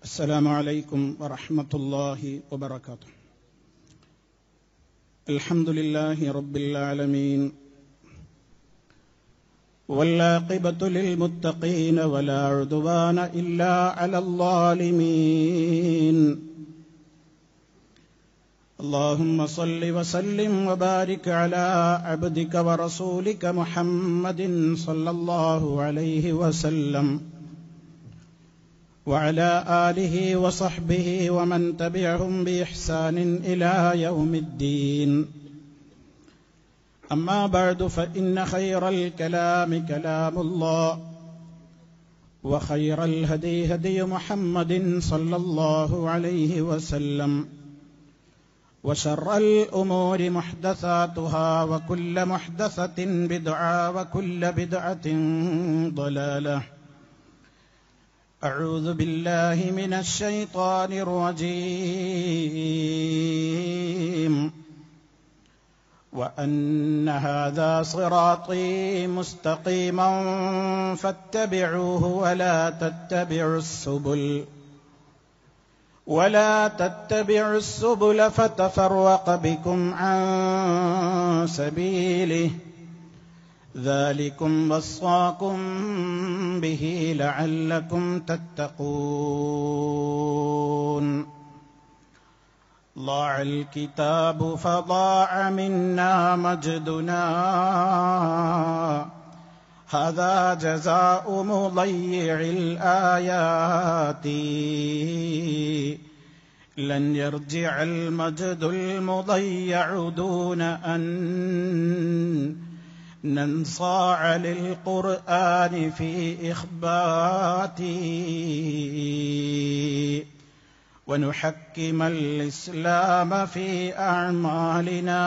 السلام عليكم ورحمة الله وبركاته الحمد لله رب العالمين والعاقبة للمتقين ولا عدوان إلا على الظالمين اللهم صل وسلم وبارك على عبدك ورسولك محمد صلى الله عليه وسلم وعلى آله وصحبه ومن تبعهم بإحسان إلى يوم الدين أما بعد فإن خير الكلام كلام الله وخير الهدي هدي محمد صلى الله عليه وسلم وشر الأمور محدثاتها وكل محدثة بدعة وكل بدعة ضلالة أعوذ بالله من الشيطان الرجيم وأن هذا صراطي مستقيما فاتبعوه ولا تتبعوا السبل ولا تتبعوا السبل فتفرق بكم عن سبيله ذلكم وصاكم به لعلكم تتقون ضاع الكتاب فضاع منا مجدنا هذا جزاء مضيع الآيات لن يرجع المجد المضيع دون أن ننصاع للقرآن في إخباتي ونحكم الإسلام في أعمالنا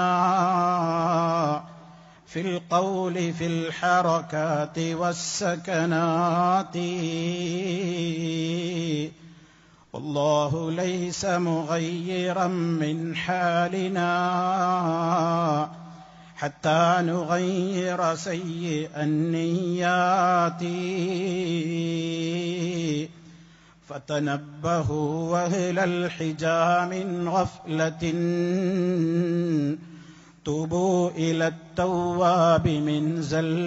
في القول في الحركات والسكنات والله ليس مغيرا من حالنا حتى نغير سيء النيات فتنبهوا وهل الحجى من غفلة توبوا إلى التواب من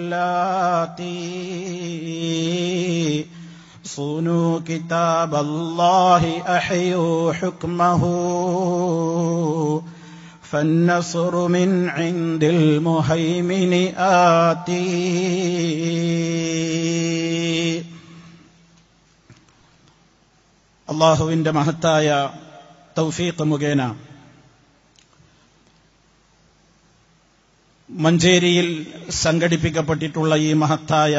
زلاتي صونوا كتاب الله أحيوا حكمه فالنصر من عند المهيمن آتي അള്ളാഹുവിന്റെ മഹത്തായ തൗഫീഖ് മുഖേന മഞ്ചേരിയിൽ സംഘടിപ്പിക്കപ്പെട്ടിട്ടുള്ള ഈ മഹത്തായ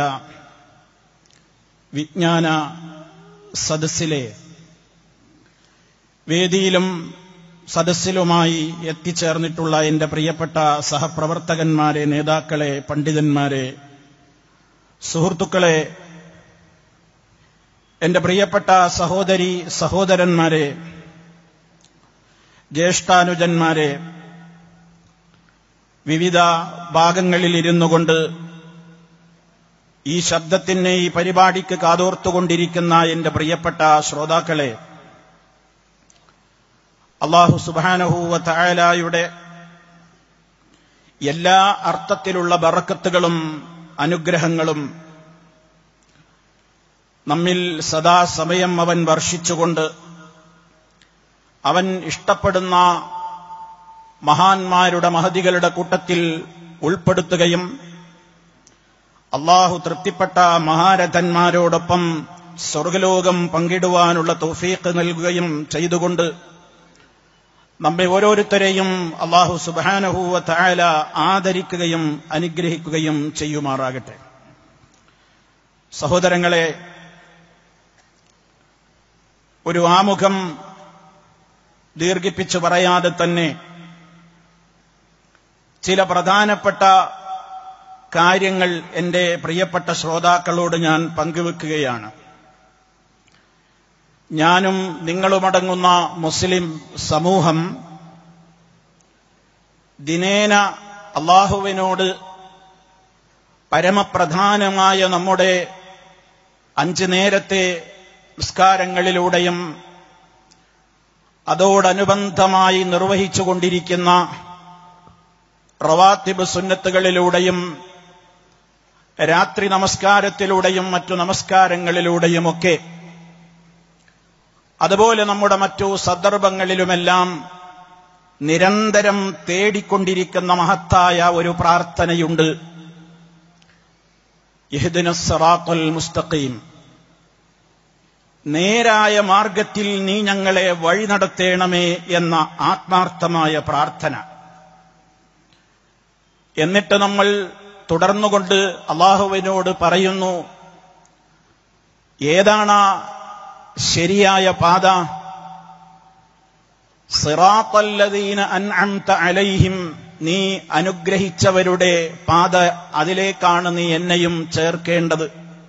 വിജ്ഞാന സദസ്സിലെ വേദിയിലും സദസ്സിലുമായി എത്തിച്ചേർന്നിട്ടുള്ള എന്റെ പ്രിയപ്പെട്ട സഹപ്രവർത്തകന്മാരെ നേതാക്കളെ പണ്ഡിതന്മാരെ സുഹൃത്തുക്കളെ എന്റെ പ്രിയപ്പെട്ട സഹോദരി സഹോദരന്മാരെ ജ്യേഷ്ഠാനുജന്മാരെ വിവിധ ഭാഗങ്ങളിൽ ഇരുന്നു കൊണ്ട് ഈ ശബ്ദത്തിന് ഈ പരിപാടിക്ക് കാതോർത്തുകൊണ്ടിരിക്കുന്ന എന്റെ പ്രിയപ്പെട്ട ശ്രോതാക്കളെ അള്ളാഹു സുബാനഹൂവ തായാലായുടെ എല്ലാ അർത്ഥത്തിലുള്ള ബറക്കത്തുകളും അനുഗ്രഹങ്ങളും നമ്മിൽ സദാസമയം അവൻ വർഷിച്ചുകൊണ്ട് അവൻ ഇഷ്ടപ്പെടുന്ന മഹാന്മാരുടെ മഹതികളുടെ കൂട്ടത്തിൽ ഉൾപ്പെടുത്തുകയും അള്ളാഹു തൃപ്തിപ്പെട്ട മഹാരഥന്മാരോടൊപ്പം സ്വർഗലോകം പങ്കിടുവാനുള്ള തൗഫീഖ് നൽകുകയും ചെയ്തുകൊണ്ട് നമ്മെ ഓരോരുത്തരെയും അള്ളാഹു സുബാനഹൂവ തായാല ആദരിക്കുകയും അനുഗ്രഹിക്കുകയും ചെയ്യുമാറാകട്ടെ സഹോദരങ്ങളെ ഒരു ആമുഖം ദീർഘിപ്പിച്ചു പറയാതെ തന്നെ ചില പ്രധാനപ്പെട്ട കാര്യങ്ങൾ എന്റെ പ്രിയപ്പെട്ട ശ്രോതാക്കളോട് ഞാൻ പങ്കുവെക്കുകയാണ് ഞാനും നിങ്ങളുമടങ്ങുന്ന മുസ്ലിം സമൂഹം ദിനേന അള്ളാഹുവിനോട് പരമപ്രധാനമായ നമ്മുടെ അഞ്ച് നേരത്തെ നിസ്കാരങ്ങളിലൂടെയും അതോടനുബന്ധമായി നിർവഹിച്ചുകൊണ്ടിരിക്കുന്ന റവാത്തിബ് സുന്നത്തുകളിലൂടെയും രാത്രി നമസ്കാരത്തിലൂടെയും മറ്റു നമസ്കാരങ്ങളിലൂടെയുമൊക്കെ അതുപോലെ നമ്മുടെ മറ്റു സന്ദർഭങ്ങളിലുമെല്ലാം നിരന്തരം തേടിക്കൊണ്ടിരിക്കുന്ന മഹത്തായ ഒരു പ്രാർത്ഥനയുണ്ട് ഇഹ്ദിന സറാത്തുൽ മുസ്തഖീം നേരായ മാർഗത്തിൽ നീ ഞങ്ങളെ വഴി നടത്തേണമേ എന്ന ആത്മാർത്ഥമായ പ്രാർത്ഥന എന്നിട്ട് നമ്മൾ തുടർന്നുകൊണ്ട് അള്ളാഹുവിനോട് പറയുന്നു ഏതാണ് ശരിയായ പാത സിറാത്തല്ലദീന അൻഅംത അലൈഹിം നീ അനുഗ്രഹിച്ചവരുടെ പാത അതിലേക്കാണ് നീ എന്നെയും ചേർക്കേണ്ടത്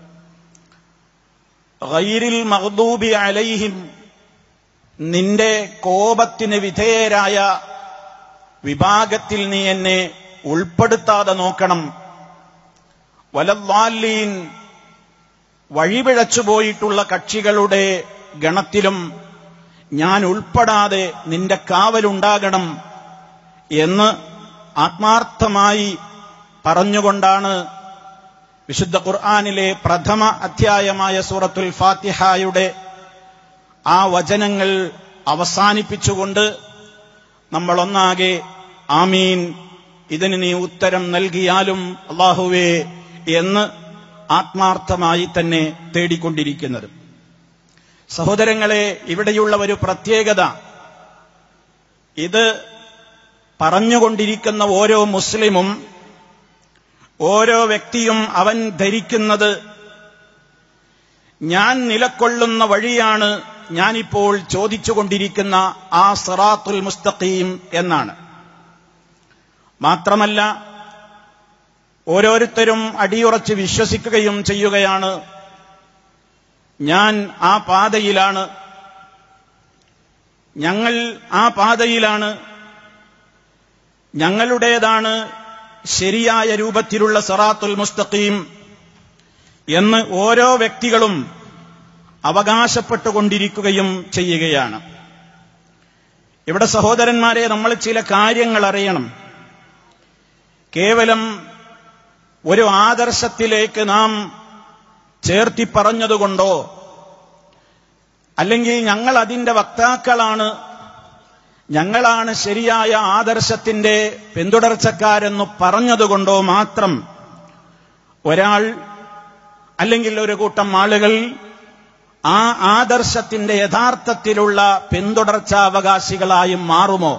ഗൈരിൽ മഹദൂബി അലൈഹിം നിന്റെ കോപത്തിന് വിധേയരായ വിഭാഗത്തിൽ നീ എന്നെ ഉൾപ്പെടുത്താതെ നോക്കണം വലല്ലാലീൻ വഴിപിഴച്ചുപോയിട്ടുള്ള കക്ഷികളുടെ ഗണത്തിലും ഞാൻ ഉൾപ്പെടാതെ നിന്റെ കാവലുണ്ടാകണം എന്ന് ആത്മാർത്ഥമായി പറഞ്ഞുകൊണ്ടാണ് വിശുദ്ധ ഖുർആാനിലെ പ്രഥമ അധ്യായമായ സൂറത്തുൽ ഫാത്തിഹായുടെ ആ വചനങ്ങൾ അവസാനിപ്പിച്ചുകൊണ്ട് നമ്മളൊന്നാകെ ആമീൻ ഇതിന് നീ ഉത്തരം നൽകിയാലും അള്ളാഹുവേ എന്ന് ആത്മാർത്ഥമായി തന്നെ തേടിക്കൊണ്ടിരിക്കുന്നത് സഹോദരങ്ങളെ ഇവിടെയുള്ള ഒരു പ്രത്യേകത ഇത് പറഞ്ഞുകൊണ്ടിരിക്കുന്ന ഓരോ മുസ്ലിമും ഓരോ വ്യക്തിയും അവൻ ധരിക്കുന്നത് ഞാൻ നിലക്കൊള്ളുന്ന വഴിയാണ് ഞാനിപ്പോൾ ചോദിച്ചുകൊണ്ടിരിക്കുന്ന ആ സറാത്തുൽ മുസ്തഖീം എന്നാണ് മാത്രമല്ല ഓരോരുത്തരും അടിയുറച്ച് വിശ്വസിക്കുകയും ചെയ്യുകയാണ് ഞാൻ ആ പാതയിലാണ് ഞങ്ങൾ ആ പാതയിലാണ് ഞങ്ങളുടേതാണ് ശരിയായ രൂപത്തിലുള്ള സറാത്തുൽ മുസ്തഖീം എന്ന് ഓരോ വ്യക്തികളും അവകാശപ്പെട്ടുകൊണ്ടിരിക്കുകയും ചെയ്യുകയാണ് ഇവിടെ സഹോദരന്മാരെ നമ്മൾ ചില കാര്യങ്ങൾ അറിയണം കേവലം ഒരു ആദർശത്തിലേക്ക് നാം ചേർത്തി പറഞ്ഞതുകൊണ്ടോ അല്ലെങ്കിൽ ഞങ്ങൾ അതിന്റെ വക്താക്കളാണ് ഞങ്ങളാണ് ശരിയായ ആദർശത്തിന്റെ പിന്തുടർച്ചക്കാരെന്ന് പറഞ്ഞതുകൊണ്ടോ മാത്രം ഒരാൾ അല്ലെങ്കിൽ ഒരു കൂട്ടം ആളുകൾ ആ ആദർശത്തിന്റെ യഥാർത്ഥത്തിലുള്ള പിന്തുടർച്ചാവകാശികളായും മാറുമോ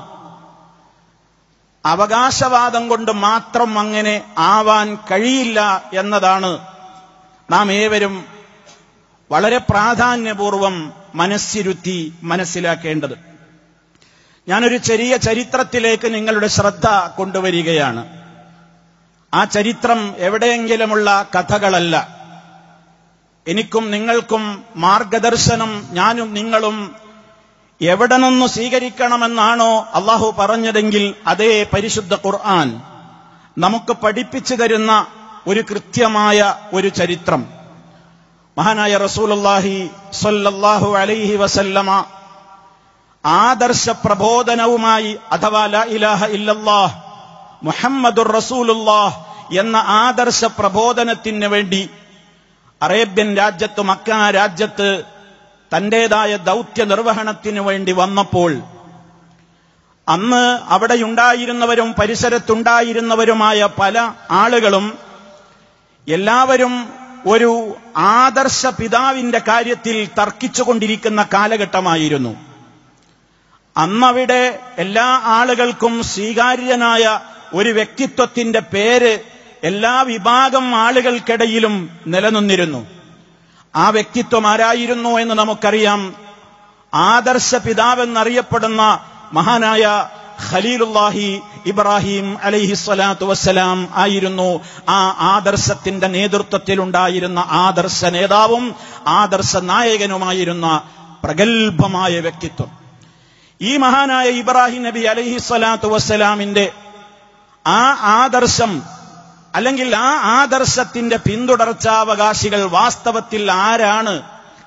അവകാശവാദം കൊണ്ട് മാത്രം അങ്ങനെ ആവാൻ കഴിയില്ല എന്നതാണ് നാം ഏവരും വളരെ പ്രാധാന്യപൂർവം മനസ്സിരുത്തി മനസ്സിലാക്കേണ്ടത് ഞാനൊരു ചെറിയ ചരിത്രത്തിലേക്ക് നിങ്ങളുടെ ശ്രദ്ധ കൊണ്ടുവരികയാണ് ആ ചരിത്രം എവിടെയെങ്കിലുമുള്ള കഥകളല്ല എനിക്കും നിങ്ങൾക്കും മാർഗദർശനം ഞാനും നിങ്ങളും എവിടെ നിന്ന് സ്വീകരിക്കണമെന്നാണോ അള്ളാഹു പറഞ്ഞതെങ്കിൽ അതേ പരിശുദ്ധ ഖുർആൻ നമുക്ക് പഠിപ്പിച്ചു തരുന്ന ഒരു കൃത്യമായ ഒരു ചരിത്രം മഹാനായ റസൂലുള്ളാഹി സ്വല്ലല്ലാഹു അലൈഹി വസല്ലമ ആദർശ പ്രബോധനവുമായി അഥവാ ലാ ഇലാഹ ഇല്ലല്ലാഹ് മുഹമ്മദുർ റസൂലുള്ളാഹ് എന്ന ആദർശ പ്രബോധനത്തിന് വേണ്ടി അറേബ്യൻ രാജ്യത്ത് മക്ക രാജ്യത്ത് തന്റേതായ ദൗത്യ നിർവഹണത്തിനു വേണ്ടി വന്നപ്പോൾ അന്ന് അവിടെയുണ്ടായിരുന്നവരും പരിസരത്തുണ്ടായിരുന്നവരുമായ പല ആളുകളും എല്ലാവരും ഒരു ആദർശ പിതാവിന്റെ കാര്യത്തിൽ തർക്കിച്ചുകൊണ്ടിരിക്കുന്ന കാലഘട്ടമായിരുന്നു അന്നവിടെ എല്ലാ ആളുകൾക്കും സ്വീകാര്യനായ ഒരു വ്യക്തിത്വത്തിന്റെ പേര് എല്ലാ വിഭാഗം ആളുകൾക്കിടയിലും നിലനിന്നിരുന്നു ആ വ്യക്തിത്വം ആരായിരുന്നു എന്ന് നമുക്കറിയാം ആദർശ പിതാവെന്നറിയപ്പെടുന്ന മഹാനായ ഖലീലുല്ലാഹി ഇബ്രാഹിം അലൈഹി സ്വലാത്തു വസ്സലാം ആയിരുന്നു ആ ആദർശത്തിന്റെ നേതൃത്വത്തിലുണ്ടായിരുന്ന ആദർശ നേതാവും ആദർശ നായകനുമായിരുന്ന പ്രഗത്ഭമായ വ്യക്തിത്വം ഈ മഹാനായ ഇബ്രാഹിം നബി അലൈഹി സ്വലാത്തു വസ്സലാമിന്റെ ആ ആദർശം അല്ലെങ്കിൽ ആ ആദർശത്തിന്റെ പിന്തുടർച്ചാവകാശികൾ വാസ്തവത്തിൽ ആരാണ്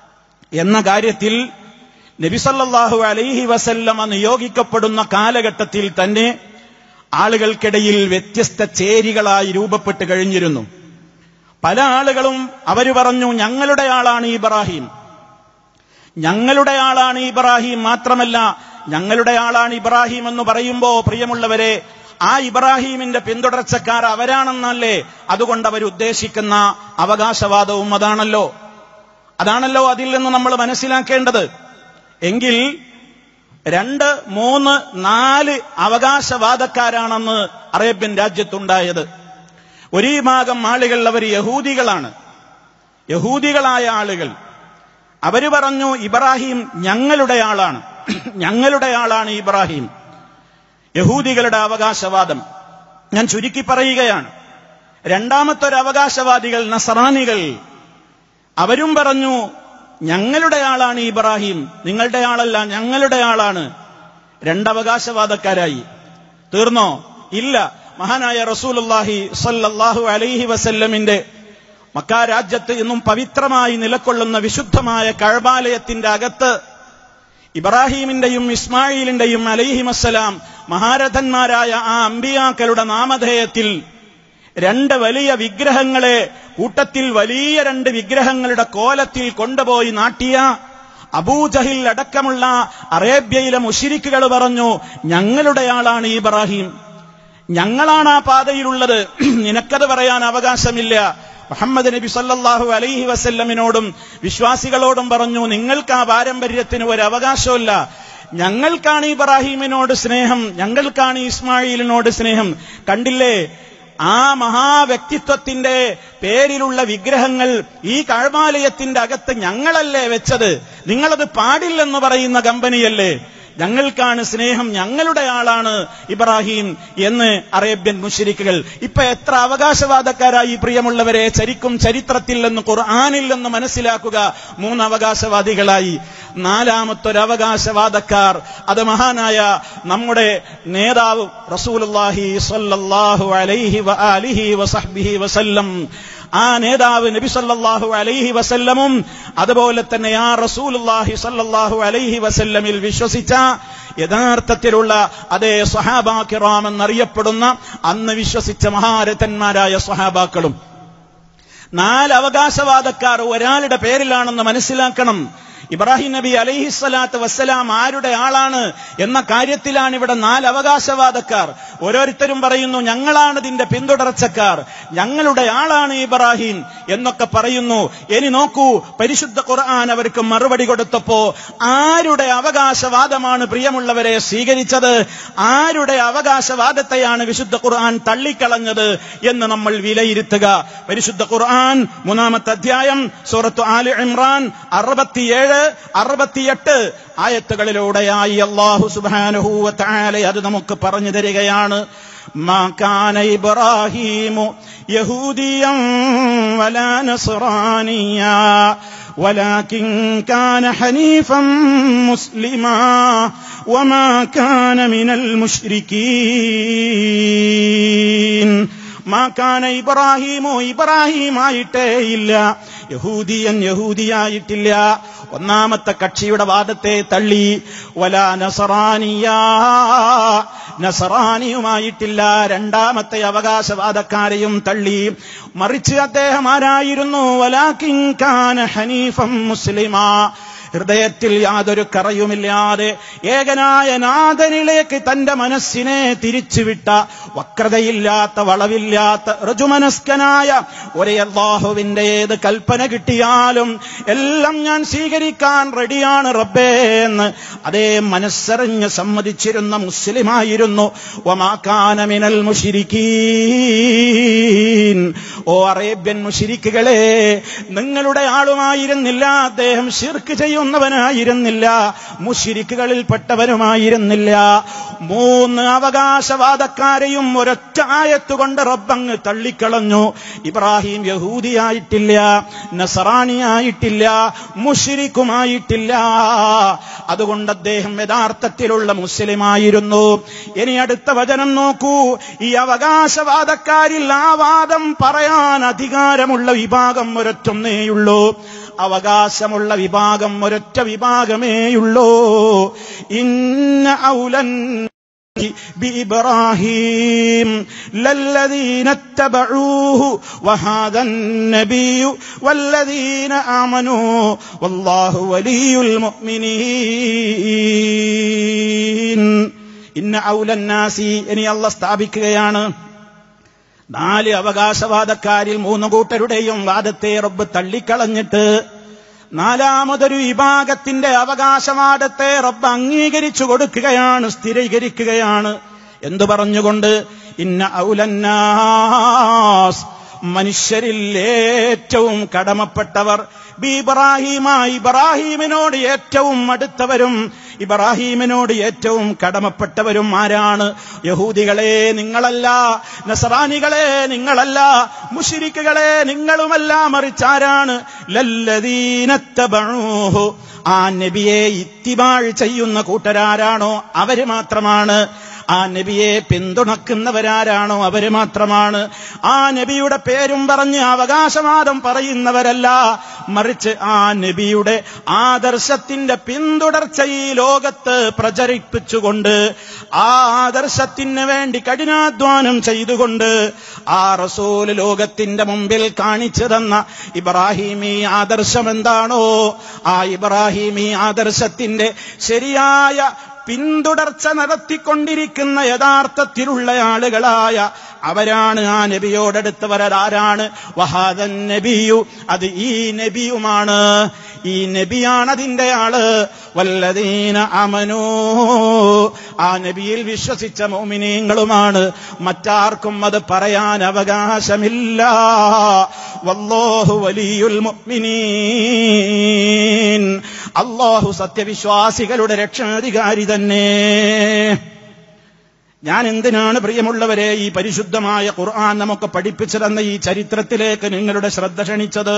എന്ന കാര്യത്തിൽ നബിസല്ലാഹു അലൈഹി വസല്ലമ നിയോഗിക്കപ്പെടുന്ന കാലഘട്ടത്തിൽ തന്നെ ആളുകൾക്കിടയിൽ വ്യത്യസ്ത ചേരികളായി രൂപപ്പെട്ട് കഴിഞ്ഞിരുന്നു പല ആളുകളും അവര് പറഞ്ഞു ഞങ്ങളുടെ ആളാണ് ഇബ്രാഹിം ഞങ്ങളുടെ ആളാണ് ഇബ്രാഹിം മാത്രമല്ല ഞങ്ങളുടെ ആളാണ് ഇബ്രാഹിം എന്ന് പറയുമ്പോ പ്രിയമുള്ളവരെ ആ ഇബ്രാഹീമിന്റെ പിന്തുടർച്ചക്കാർ അവരാണെന്നല്ലേ അതുകൊണ്ട് അവരുദ്ദേശിക്കുന്ന അവകാശവാദവും അതാണല്ലോ അതാണല്ലോ അതിൽ നിന്ന് നമ്മൾ മനസ്സിലാക്കേണ്ടത് എങ്കിൽ രണ്ട് മൂന്ന് നാല് അവകാശവാദക്കാരാണെന്ന് അറേബ്യൻ രാജ്യത്തുണ്ടായത് ഒരു ഭാഗം ആളുകൾ അവർ യഹൂദികളാണ് യഹൂദികളായ ആളുകൾ അവര് പറഞ്ഞു ഇബ്രാഹിം ഞങ്ങളുടെ ആളാണ് ഞങ്ങളുടെ ആളാണ് ഇബ്രാഹിം യഹൂദികളുടെ അവകാശവാദം ഞാൻ ചുരുക്കി പറയുകയാണ് രണ്ടാമത്തെ ഒരു അവകാശവാദികൾ നസറാനികൾ അവരും പറഞ്ഞു ഞങ്ങളുടെ ആളാണ് ഇബ്രാഹിം നിങ്ങളുടെ ആളല്ല ഞങ്ങളുടെ ആളാണ് രണ്ടവകാശവാദക്കാരായി തീർന്നോ ഇല്ല മഹാനായ റസൂലുല്ലാഹി സല്ലല്ലാഹു അലൈഹി വസല്ലമിന്റെ മക്കാ രാജ്യത്ത് ഇന്നും പവിത്രമായി നിലകൊള്ളുന്ന വിശുദ്ധമായ കഴബാലയത്തിന്റെ അകത്ത് ഇബ്രാഹീമിന്റെയും ഇസ്മായിലിന്റെയും അലൈഹിമസ്സലാം മഹാരഥന്മാരായ ആ അമ്പിയാക്കളുടെ നാമധേയത്തിൽ രണ്ട് വലിയ വിഗ്രഹങ്ങളെ കൂട്ടത്തിൽ വലിയ രണ്ട് വിഗ്രഹങ്ങളുടെ കോലത്തിൽ കൊണ്ടുപോയി നാട്ടിയ അബൂജഹിൽ അടക്കമുള്ള അറേബ്യയിലെ മുഷിരിക്കുകൾ പറഞ്ഞു ഞങ്ങളുടെ ആളാണ് ഇബ്രാഹിം ഞങ്ങളാണ് ആ പാതയിലുള്ളത് നിനക്കത് പറയാൻ അവകാശമില്ല മുഹമ്മദ് നബി സല്ലല്ലാഹു അലൈഹി വസല്ലമിനോടും വിശ്വാസികളോടും പറഞ്ഞു നിങ്ങൾക്ക് ആ പാരമ്പര്യത്തിന് ഒരു അവകാശമില്ല ഞങ്ങൾക്കാണ് ഇബ്രാഹിമിനോട് സ്നേഹം ഞങ്ങൾക്കാണ് ഇസ്മായിലിനോട് സ്നേഹം കണ്ടില്ലേ ആ മഹാവ്യക്തിത്വത്തിന്റെ പേരിലുള്ള വിഗ്രഹങ്ങൾ ഈ കഴമാലയത്തിന്റെ അകത്ത് ഞങ്ങളല്ലേ വെച്ചത് നിങ്ങളത് പാടില്ലെന്ന് പറയുന്ന കമ്പനിയല്ലേ ഞങ്ങൾക്കാണ് സ്നേഹം ഞങ്ങളുടെ ആളാണ് ഇബ്രാഹിം എന്ന് അറേബ്യൻ മുഷരിക്കുകൾ ഇപ്പൊ എത്ര അവകാശവാദക്കാരായി പ്രിയമുള്ളവരെ ചരിക്കും ചരിത്രത്തിൽ നിന്ന് ഖുർആാനിൽ നിന്ന് മനസ്സിലാക്കുക മൂന്ന് അവകാശവാദികളായി നാലാമത്തൊരു അവകാശവാദക്കാർ അത് മഹാനായ നമ്മുടെ നേതാവ് റസൂലുള്ളാഹി സ്വല്ലല്ലാഹു അലൈഹി വ ആലിഹി വസഹ്ബിഹി വസല്ലം ആ നേതാവ് നബി സല്ലല്ലാഹു അലൈഹി വസല്ലമും അതുപോലെ തന്നെ ആ റസൂലുള്ളാഹി സല്ലല്ലാഹു അലൈഹി വസല്ലമിൽ വിശ്വസിച്ച യഥാർത്ഥത്തിലുള്ള അതേ സ്വഹാബാ കിറാം എന്നറിയപ്പെടുന്ന അന്ന് വിശ്വസിച്ച മഹാരഥന്മാരായ സ്വഹാബാക്കളും നാല് അവകാശവാദക്കാർ ഒരാളുടെ പേരിലാണെന്ന് മനസ്സിലാക്കണം ഇബ്രാഹിം നബി അലൈഹിസ്സലാത്ത് വസ്സലാം ആരുടെ ആളാണ് എന്ന കാര്യത്തിലാണ് ഇവിടെ നാല് അവകാശവാദക്കാർ ഓരോരുത്തരും പറയുന്നു ഞങ്ങളാണ് ഇതിന്റെ പിന്തുടർച്ചക്കാർ ഞങ്ങളുടെ ആളാണ് ഇബ്രാഹിം എന്നൊക്കെ പറയുന്നു ഇനി നോക്കൂ പരിശുദ്ധ ഖുർആൻ അവർക്ക് മറുപടി കൊടുത്തപ്പോ ആരുടെ അവകാശവാദമാണ് പ്രിയമുള്ളവരെ സ്വീകരിച്ചത് ആരുടെ അവകാശവാദത്തെയാണ് വിശുദ്ധ ഖുർആൻ തള്ളിക്കളഞ്ഞത് എന്ന് നമ്മൾ വിലയിരുത്തുക പരിശുദ്ധ ഖുർആൻ മൂന്നാമത്തെ അധ്യായം സൂറത്ത് ആലി ഇമ്രാൻ അറുപത്തിയേഴ് അറുപത്തിയെട്ട് ആയത്തുകളിലൂടെയായി അള്ളാഹു സുബാനുഹൂവ താല അത് നമുക്ക് പറഞ്ഞു തരികയാണ് ما كان إبراهيم يهوديا ولا نصرانيا ولكن كان حنيفا مسلما وما كان من المشركين മാക്കാന ഇബ്രാഹിമോ ഇബ്രാഹിം ആയിട്ടേ ഇല്ല യഹൂദിയൻ യഹൂദിയായിട്ടില്ല ഒന്നാമത്തെ കക്ഷിയുടെ വാദത്തെ തള്ളി വല നസറാനിയ നസറാനിയുമായിട്ടില്ല രണ്ടാമത്തെ അവകാശവാദക്കാരെയും തള്ളി മറിച്ച് അദ്ദേഹം ആരായിരുന്നു വലാക്കിങ്കാന ഹനീഫം മുസ്ലിമാ ഹൃദയത്തിൽ യാതൊരു കറയുമില്ലാതെ ഏകനായ നാഥനിലേക്ക് തന്റെ മനസ്സിനെ തിരിച്ചുവിട്ട വക്രതയില്ലാത്ത വളവില്ലാത്ത ഋജുമനസ്കനായ ഒരേ അള്ളാഹുവിന്റെ ഏത് കൽപ്പന കിട്ടിയാലും എല്ലാം ഞാൻ സ്വീകരിക്കാൻ റെഡിയാണ് റബ്ബേ എന്ന് അതേ മനസ്സറിഞ്ഞ് സമ്മതിച്ചിരുന്ന മുസ്ലിമായിരുന്നു ഒമാക്കാനമിനൽ മുഷിരിക്കീൻ ഓ അറേബ്യൻ മുഷിരിക്കുകളെ നിങ്ങളുടെ ആളുമായിരുന്നില്ല അദ്ദേഹം ഷിർക്ക് ചെയ്യുന്നവനായിരുന്നില്ല മുഷിരിക്കുകളിൽപ്പെട്ടവനുമായിരുന്നില്ല മൂന്ന് അവകാശവാദക്കാരെയും ഒരൊറ്റ ആയത്തുകൊണ്ട് റബ്ബങ്ങ് തള്ളിക്കളഞ്ഞു ഇബ്രാഹിം യഹൂദിയായിട്ടില്ല നസറാണിയായിട്ടില്ല മുഷിരിക്കുമായിട്ടില്ല അതുകൊണ്ട് അദ്ദേഹം യഥാർത്ഥത്തിലുള്ള മുസ്ലിമായിരുന്നു ഇനി അടുത്ത വചനം നോക്കൂ ഈ അവകാശവാദക്കാരിൽ ആ വാദം പറയാൻ അധികാരമുള്ള വിഭാഗം ഒരൊറ്റൊന്നേയുള്ളൂ അവകാശമുള്ള വിഭാഗം ഒരൊറ്റ വിഭാഗമേയുള്ളൂ ഇന്ന ഔലൻ بإبراهيم للذين اتبعوه وهذا النبي والذين آمنوا والله ولي المؤمنين ഇന്ന ഔലന്നാസി ഇനി അല്ല സ്ഥാപിക്കുകയാണ് നാല് അവകാശവാദക്കാരിൽ മൂന്ന് കൂട്ടരുടെയും വാദത്തെ റബ്ബ് തള്ളിക്കളഞ്ഞിട്ട് നാലാമതൊരു വിഭാഗത്തിന്റെ അവകാശവാദത്തെ റബ്ബ് അംഗീകരിച്ചു കൊടുക്കുകയാണ് സ്ഥിരീകരിക്കുകയാണ് എന്തു പറഞ്ഞുകൊണ്ട് ഇന്ന ഔലന്നാസ് മനുഷ്യരിൽ ഏറ്റവും കടമപ്പെട്ടവർ ബി ഇബ്രാഹിമ ഇബ്രാഹീമിനോട് ഏറ്റവും അടുത്തവരും ഇബ്രാഹീമിനോട് ഏറ്റവും കടമപ്പെട്ടവരും ആരാണ് യഹൂദികളെ നിങ്ങളല്ല നസറാനികളെ നിങ്ങളല്ല മുഷിരിക്കുകളെ നിങ്ങളുമല്ല മറിച്ചാരാണ് ലല്ലദീനത്തബഊഹു ആ നബിയെ ഇത്തിബാഴ് ചെയ്യുന്ന കൂട്ടരാരാണോ അവര് മാത്രമാണ് ആ നബിയെ പിന്തുണക്കുന്നവരാരാണോ അവര് മാത്രമാണ് ആ നബിയുടെ പേരും പറഞ്ഞ് അവകാശവാദം പറയുന്നവരല്ല മറിച്ച് ആ നബിയുടെ ആദർശത്തിന്റെ പിന്തുടർച്ച ഈ ലോകത്ത് പ്രചരിപ്പിച്ചുകൊണ്ട് ആ ആദർശത്തിന് വേണ്ടി കഠിനാധ്വാനം ചെയ്തുകൊണ്ട് ആ റസൂല് ലോകത്തിന്റെ മുമ്പിൽ കാണിച്ചു തന്ന ഇബ്രാഹിമി ആദർശം എന്താണോ ആ ഇബ്രാഹിമി ആദർശത്തിന്റെ ശരിയായ പിന്തുടർച്ച നടത്തിക്കൊണ്ടിരിക്കുന്ന യഥാർത്ഥത്തിലുള്ള ആളുകളായ അവരാണ് ആ നബിയോടടുത്തവരാരാണ് വഹാദൻ നബിയു അത് ഈ നബിയുമാണ് ഈ നബിയാണ് അതിന്റെ ആള് വല്ലതീന അമനോ ആ നബിയിൽ വിശ്വസിച്ച മോമിനീങ്ങളുമാണ് മറ്റാർക്കും അത് പറയാൻ അവകാശമില്ല വല്ലോഹു വലിയുൽ മുഅ്മിനീൻ അള്ളാഹു സത്യവിശ്വാസികളുടെ രക്ഷാധികാരി തന്നെ ഞാൻ എന്തിനാണ് പ്രിയമുള്ളവരെ ഈ പരിശുദ്ധമായ ഖുർആൻ നമുക്ക് പഠിപ്പിച്ചു തന്ന ഈ ചരിത്രത്തിലേക്ക് നിങ്ങളുടെ ശ്രദ്ധ ക്ഷണിച്ചത്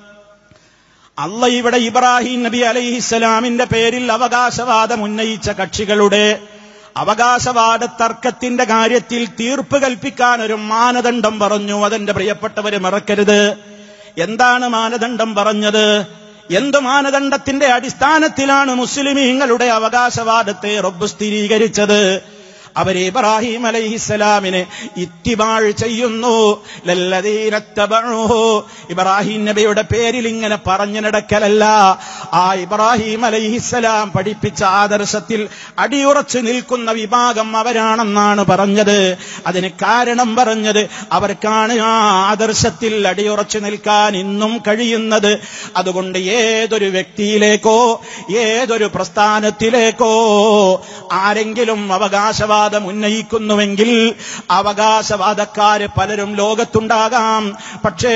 അല്ല ഇവിടെ ഇബ്രാഹിം നബി അലൈഹിസ്സലാമിന്റെ പേരിൽ അവകാശവാദം ഉന്നയിച്ച കക്ഷികളുടെ അവകാശവാദ തർക്കത്തിന്റെ കാര്യത്തിൽ തീർപ്പ് കൽപ്പിക്കാൻ ഒരു മാനദണ്ഡം പറഞ്ഞു അതെന്റെ പ്രിയപ്പെട്ടവര് മറക്കരുത് എന്താണ് മാനദണ്ഡം പറഞ്ഞത് എന്ത് മാനദണ്ഡത്തിന്റെ അടിസ്ഥാനത്തിലാണ് മുസ്ലിമീങ്ങളുടെ അവകാശവാദത്തെ റബ്ബ് സ്ഥിരീകരിച്ചത് അവർ ഇബ്രാഹിം അലൈഹിസ്സലാമിനെ ഇത്തിബാഴ് ചെയ്യുന്നു ലല്ലദീനത്തബഊഹു ഇബ്രാഹിം നബിയുടെ പേരിൽ ഇങ്ങനെ പറഞ്ഞു നടക്കലല്ല ആ ഇബ്രാഹിം അലൈഹിസ്സലാം പഠിപ്പിച്ച ആദർശത്തിൽ അടിയുറച്ചു നിൽക്കുന്ന വിഭാഗം അവരാണെന്നാണ് പറഞ്ഞത് അതിന് കാരണം പറഞ്ഞത് അവർക്കാണ് ആ ആദർശത്തിൽ അടിയുറച്ചു നിൽക്കാൻ ഇന്നും കഴിയുന്നത് അതുകൊണ്ട് ഏതൊരു വ്യക്തിയിലേക്കോ ഏതൊരു പ്രസ്ഥാനത്തിലേക്കോ ആരെങ്കിലും അവകാശവാദം ഉന്നയിക്കുന്നുവെങ്കിൽ അവകാശവാദക്കാര് പലരും ലോകത്തുണ്ടാകാം പക്ഷേ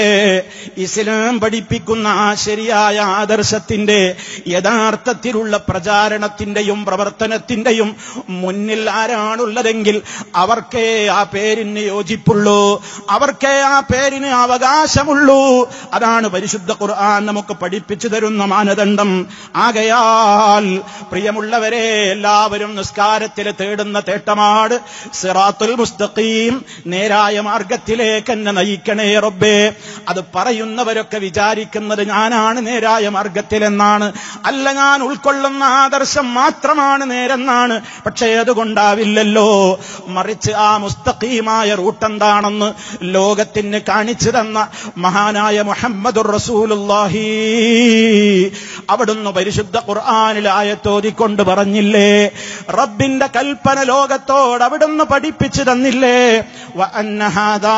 ഇസ്ലാം പഠിപ്പിക്കുന്ന ആ ശരിയായ ആദർശത്തിന്റെ യഥാർത്ഥത്തിലുള്ള പ്രചാരണത്തിന്റെയും പ്രവർത്തനത്തിന്റെയും മുന്നിൽ ആരാണുള്ളതെങ്കിൽ അവർക്കേ ആ പേരിന് യോജിപ്പുള്ളൂ അവർക്കേ ആ പേരിന് അവകാശമുള്ളൂ അതാണ് പരിശുദ്ധ ഖുർആൻ നമുക്ക് പഠിപ്പിച്ചു തരുന്ന മാനദണ്ഡം ആകയാൽ പ്രിയമുള്ളവരെ എല്ലാവരും നിസ്കാരത്തിൽ തേടുന്ന തേട്ടമാട് സിറാത്തുൽ മുസ്തഖീം നേരായ മാർഗത്തിലേക്ക് എന്നെ നയിക്കണേ റബ്ബേ അത് പറയുന്നവരൊക്കെ വിചാരിക്കുന്നത് ഞാനാണ് നേരായ മാർഗത്തിലെന്നാണ് അല്ല ഞാൻ ഉൾക്കൊള്ളുന്ന ആദർശം മാത്രമാണ് നേരെന്നാണ് പക്ഷേ അതുകൊണ്ടാവില്ലല്ലോ മറിച്ച് ആ മുസ്തഖീമായ റൂട്ട് എന്താണെന്ന് ലോകത്തിന് കാണിച്ചു തന്ന മഹാനായ മുഹമ്മദുർ റസൂലുള്ളാഹി അവിടുന്ന് പരിശുദ്ധ ഖുർആനിൽ ആയത്തോതിക്കൊണ്ട് പറഞ്ഞില്ലേ റബ്ബിന്റെ കൽപ്പന ലോകത്തോട് അവിടുന്ന് പഠിപ്പിച്ചു തന്നില്ലേ وأن هذا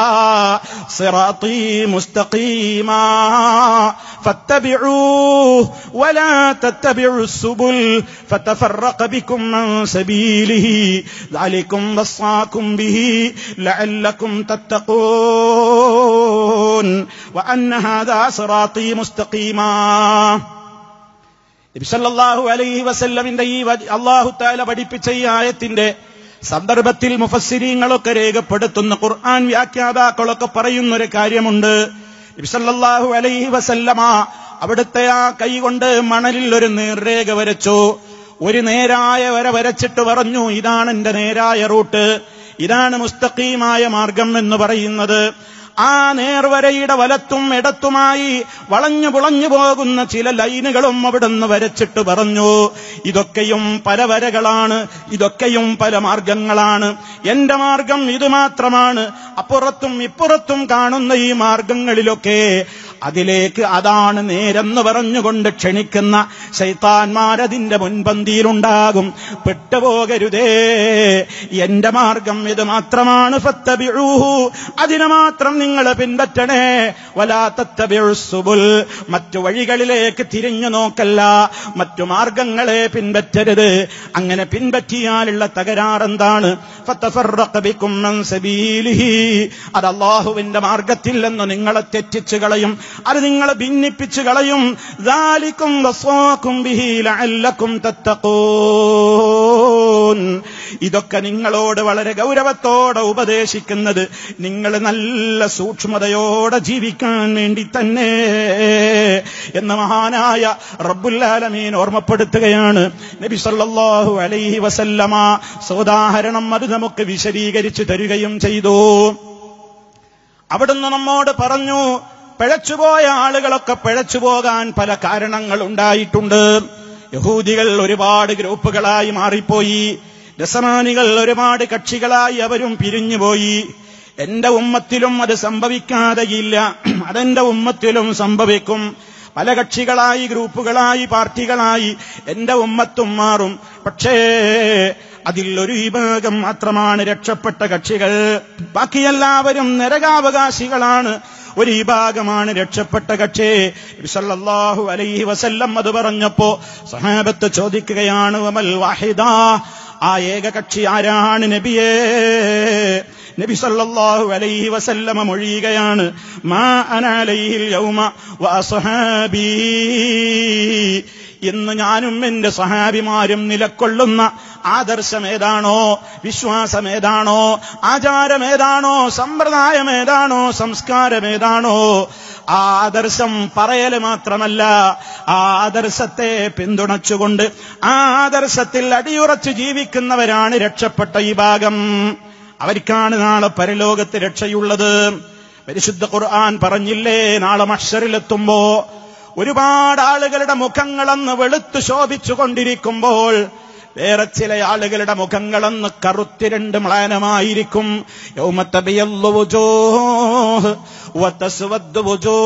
صراطي مستقيما فاتبعوه ولا تتبعوا السبل فتفرق بكم عن سبيله ذلكم وصاكم به لعلكم تتقون وأن هذا صراطي مستقيما നബിസല്ലാഹു അലൈഹി വസല്ലമിന്റെ ഈ അള്ളാഹു താല പഠിപ്പിച്ച ഈ ആയത്തിന്റെ സന്ദർഭത്തിൽ മുഫസ്സിരീങ്ങളൊക്കെ രേഖപ്പെടുത്തുന്ന ഖുർആൻ വ്യാഖ്യാതാക്കളൊക്കെ പറയുന്ന ഒരു കാര്യമുണ്ട് നബിസല്ലാഹു അലൈഹി വസല്ലമ അവിടുത്തെ ആ കൈ കൊണ്ട് മണലിൽ ഒരു നേർരേഖ വരച്ചു ഒരു നേരായ വര വരച്ചിട്ട് പറഞ്ഞു ഇതാണ് എന്റെ നേരായ റൂട്ട് ഇതാണ് മുസ്തഖീമായ മാർഗം എന്ന് പറയുന്നത് ആ നേർവരയുടെ വലത്തും ഇടത്തുമായി വളഞ്ഞു പുളഞ്ഞു പോകുന്ന ചില ലൈനുകളും അവിടുന്ന് വരച്ചിട്ട് പറഞ്ഞു ഇതൊക്കെയും പല വരകളാണ് ഇതൊക്കെയും പല മാർഗങ്ങളാണ് എന്റെ മാർഗം ഇത് മാത്രമാണ് അപ്പുറത്തും ഇപ്പുറത്തും കാണുന്ന ഈ മാർഗങ്ങളിലൊക്കെ അതിലേക്ക് അതാണ് നേരെന്ന് പറഞ്ഞുകൊണ്ട് ക്ഷണിക്കുന്ന ശൈത്താന്മാരതിന്റെ മുൻപന്തിയിലുണ്ടാകും പെട്ടുപോകരുതേ എന്റെ മാർഗം ഇത് മാത്രമാണ് ഫത്തബിഊഹു അതിനെ മാത്രം നിങ്ങൾ പിൻപറ്റണേ വലാത്തബിഴുസുബുൽ മറ്റു വഴികളിലേക്ക് തിരിഞ്ഞു നോക്കല്ല മറ്റു മാർഗങ്ങളെ പിൻപറ്റരുത് അങ്ങനെ പിൻപറ്റിയാലുള്ള തകരാറെന്താണ് ഫത്തഫറഖബിക്കും അൻ സബീലിഹി അത് അള്ളാഹുവിന്റെ മാർഗത്തിൽ നിന്ന് നിങ്ങളെ തെറ്റിച്ചു കളയും അത് നിങ്ങളെ ഭിന്നിപ്പിച്ചു കളയും ദാലിക്കും വസ്വാക്കും ബിഹി ലഅല്ലക്കും തത്തഖൂൻ ഇതൊക്കെ നിങ്ങളോട് വളരെ ഗൗരവത്തോടെ ഉപദേശിക്കുന്നത് നിങ്ങൾ നല്ല സൂക്ഷ്മതയോടെ ജീവിക്കാൻ വേണ്ടി തന്നെ എന്ന് മഹാനായ റബ്ബുല്ലാലമീൻ ഓർമ്മപ്പെടുത്തുകയാണ് നബി സല്ലല്ലാഹു അലൈഹി വസല്ലമ സോദാഹരണം അത് നമുക്ക് വിശദീകരിച്ചു തരികയും ചെയ്തു അവിടുന്ന് നമ്മോട് പറഞ്ഞു പിഴച്ചുപോയ ആളുകളൊക്കെ പിഴച്ചു പോകാൻ പല കാരണങ്ങൾ ഉണ്ടായിട്ടുണ്ട് യഹൂദികൾ ഒരുപാട് ഗ്രൂപ്പുകളായി മാറിപ്പോയി രസമാനികൾ ഒരുപാട് കക്ഷികളായി അവരും പിരിഞ്ഞുപോയി എന്റെ ഉമ്മത്തിലും അത് സംഭവിക്കാതെയില്ല അതെന്റെ ഉമ്മത്തിലും സംഭവിക്കും പല കക്ഷികളായി ഗ്രൂപ്പുകളായി പാർട്ടികളായി എന്റെ ഉമ്മത്തും മാറും പക്ഷേ അതിൽ ഒരു വിഭാഗം മാത്രമാണ് രക്ഷപ്പെട്ട കക്ഷികൾ ബാക്കിയെല്ലാവരും നരകാവകാശികളാണ് ഒരു വിഭാഗമാണ് രക്ഷപ്പെട്ട കക്ഷി സല്ലല്ലാഹു അലൈഹി വസല്ലം അത് പറഞ്ഞപ്പോ സഹാബത്ത് ചോദിക്കുകയാണ് വമൽ വാഹിദ ആ ഏക കക്ഷി ആരാണ് നബിയേ നബി സല്ലല്ലാഹു അലൈഹി വസല്ലമ മൊഴിയുകയാണ് മാ അനലൈഹിൽ യൗമ വഅസ്ഹാബീ ഇന്ന് ഞാനും എന്റെ സഹാബിമാരും നിലക്കൊള്ളുന്ന ആദർശമേതാണോ വിശ്വാസമേതാണോ ആചാരമേതാണോ സമ്പ്രദായമേതാണോ സംസ്കാരമേതാണോ ആ ആദർശം പറയല് മാത്രമല്ല ആ ആദർശത്തെ പിന്തുണച്ചുകൊണ്ട് ആ ആദർശത്തിൽ അടിയുറച്ച് ജീവിക്കുന്നവരാണ് രക്ഷപ്പെട്ട ഈ ഭാഗം അവർക്കാണ് നാളെ പരലോകത്ത് രക്ഷയുള്ളത് പരിശുദ്ധ ഖുർആൻ പറഞ്ഞില്ലേ നാളെ മഷറിലെത്തുമ്പോ ഒരുപാട് ആളുകളുടെ മുഖങ്ങളന്ന് വെളുത്തു ശോഭിച്ചു കൊണ്ടിരിക്കുമ്പോൾ വേറെ ചില ആളുകളുടെ മുഖങ്ങളന്ന് കറുത്തിരണ്ട് മ്ലാനമായിരിക്കും യൗമത്തബിയല്ലു വുജൂഹ് വതസ്വദ്ദു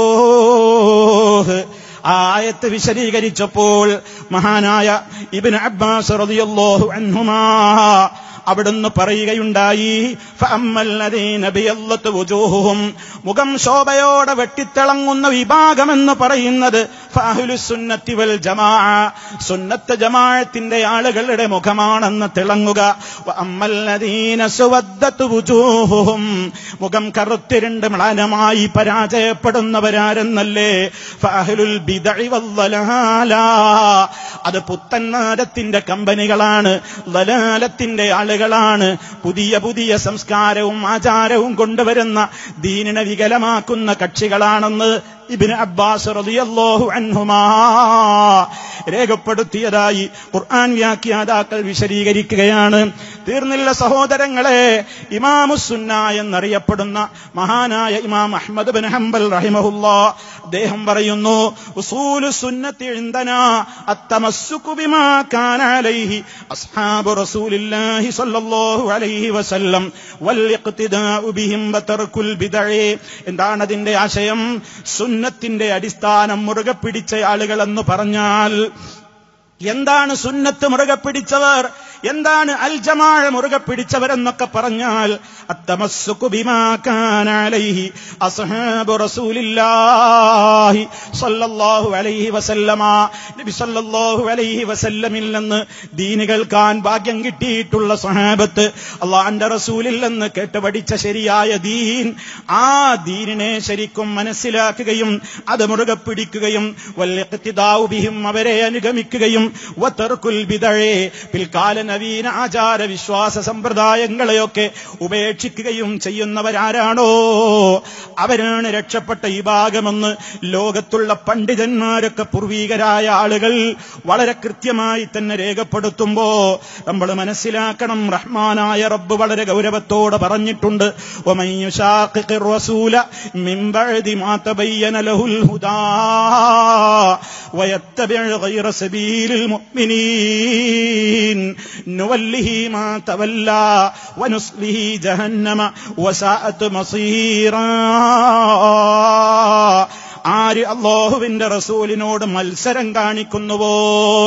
വുജൂഹ് ആ ആയത്ത് വിശദീകരിച്ചപ്പോൾ മഹാനായ ഇബ്നു അബ്ബാസ് റളിയല്ലാഹു അൻഹുമാ അവിടുന്ന് പറയുകയുണ്ടായി ഫഅമ്മല്ലദീന ബിയല്ലത്ത് വുജൂഹുഹും മുഖം ശോഭയോടെ വെട്ടിത്തിളങ്ങുന്ന വിഭാഗമെന്ന് പറയുന്നത് ഫഅഹ്ലു സുന്നത്തി വൽ ജമാഅ സുന്നത്ത് ജമാഅത്തിന്റെ ആളുകളുടെ മുഖമാണെന്ന് തിളങ്ങുക വഅമ്മല്ലദീന സുവദ്ദത്ത് വുജൂഹുഹും മുഖം കറുത്തിരണ്ട് മ്ലാനമായി പരാജയപ്പെടുന്നവരാരെന്നല്ലേ ഫഅഹ്ലുൽ ബിദ്അി വല്ലലാല അത് പുത്തന്മാരത്തിന്റെ കമ്പനികളാണ് ലലാലത്തിന്റെ ആളുകളാണ് പുതിയ പുതിയ സംസ്കാരവും ആചാരവും കൊണ്ടുവരുന്ന ദീനിനെ വികലമാക്കുന്ന കക്ഷികളാണെന്ന് ഇബിന് അബ്ബാസ് റളിയല്ലാഹു അൻഹുമാ രേഖപ്പെടുത്തിയതായി ഖുർആൻ വ്യാഖ്യാതാക്കൾ വിശദീകരിക്കുകയാണ് തീർന്നില്ല സഹോദരങ്ങളെ ഇമാമുസുന്ന എന്നറിയപ്പെടുന്ന മഹാനായ ഇമാം അഹ്മദ് ബിൻ ഹംബൽ റഹിമഹുല്ലാ അദ്ദേഹം പറയുന്നു ഉസൂലു സുന്നത്തി ഇൻദനാ അത്തമസ്സുകു ബിമാ കാന അലൈഹി അസ്ഹാബു റസൂലില്ലാഹി സ്വല്ലല്ലാഹു അലൈഹി വസല്ലം വൽ ഇഖ്തിദാഉ ബിഹിം വതർക്കുൽ ബിദഅ എന്താണ് അതിന്റെ ആശയം സുന്നത്തിന്റെ അടിസ്ഥാനം മുറുകെ പിടിച്ച ആളുകളെന്ന് പറഞ്ഞാൽ എന്താണ് സുന്നത്ത് മുറുകെ പിടിച്ചവർ എന്താണ് അൽ ജമാഅ മുറുകെ പിടിച്ചവരെന്നൊക്കെ പറഞ്ഞാൽ അത്തമസ്സുകു ബിമാ കാന അലൈഹി അസ്ഹാബു റസൂലില്ലാഹി സ്വല്ലല്ലാഹു അലൈഹി വസല്ലമ നബി സ്വല്ലല്ലാഹു അലൈഹി വസല്ലമിൽ നിന്ന് ദീന് കേൾക്കാൻ ഭാഗ്യം കിട്ടിയിട്ടുള്ള സ്വഹാബത്ത് അള്ളാന്റെ റസൂലിൽ നിന്ന് കേട്ട് പഠിച്ച ശരിയായ ദീൻ ആ ദീനിനെ ശരിക്കും മനസ്സിലാക്കുകയും അത് മുറുകെ പിടിക്കുകയും വല്യത്തിദാവുബിയും അവരെ അനുഗമിക്കുകയും വത്തർക്കുൽ ബിദഴേ പിൽക്കാല നവീന ആചാര വിശ്വാസ സമ്പ്രദായങ്ങളെയൊക്കെ ഉപേക്ഷിക്കുകയും ചെയ്യുന്നവരാരാണോ അവരാണ് രക്ഷപ്പെട്ട ഈ ഭാഗമെന്ന് ലോകത്തുള്ള പണ്ഡിതന്മാരൊക്കെ പൂർവീകരായ ആളുകൾ വളരെ കൃത്യമായി തന്നെ രേഖപ്പെടുത്തുമ്പോ നമ്മൾ മനസ്സിലാക്കണം റഹ്മാനായ റബ്ബ് വളരെ ഗൗരവത്തോടെ പറഞ്ഞിട്ടുണ്ട് ومن يشاقق الرسول من بعد ما تبين له الهدى ويتبع غير سبيل المؤمنين نوله ما تولى ونصله جهنم وساءت مصيرا ആര് അള്ളാഹുവിന്റെ റസൂലിനോട് മത്സരം കാണിക്കുന്നുവോ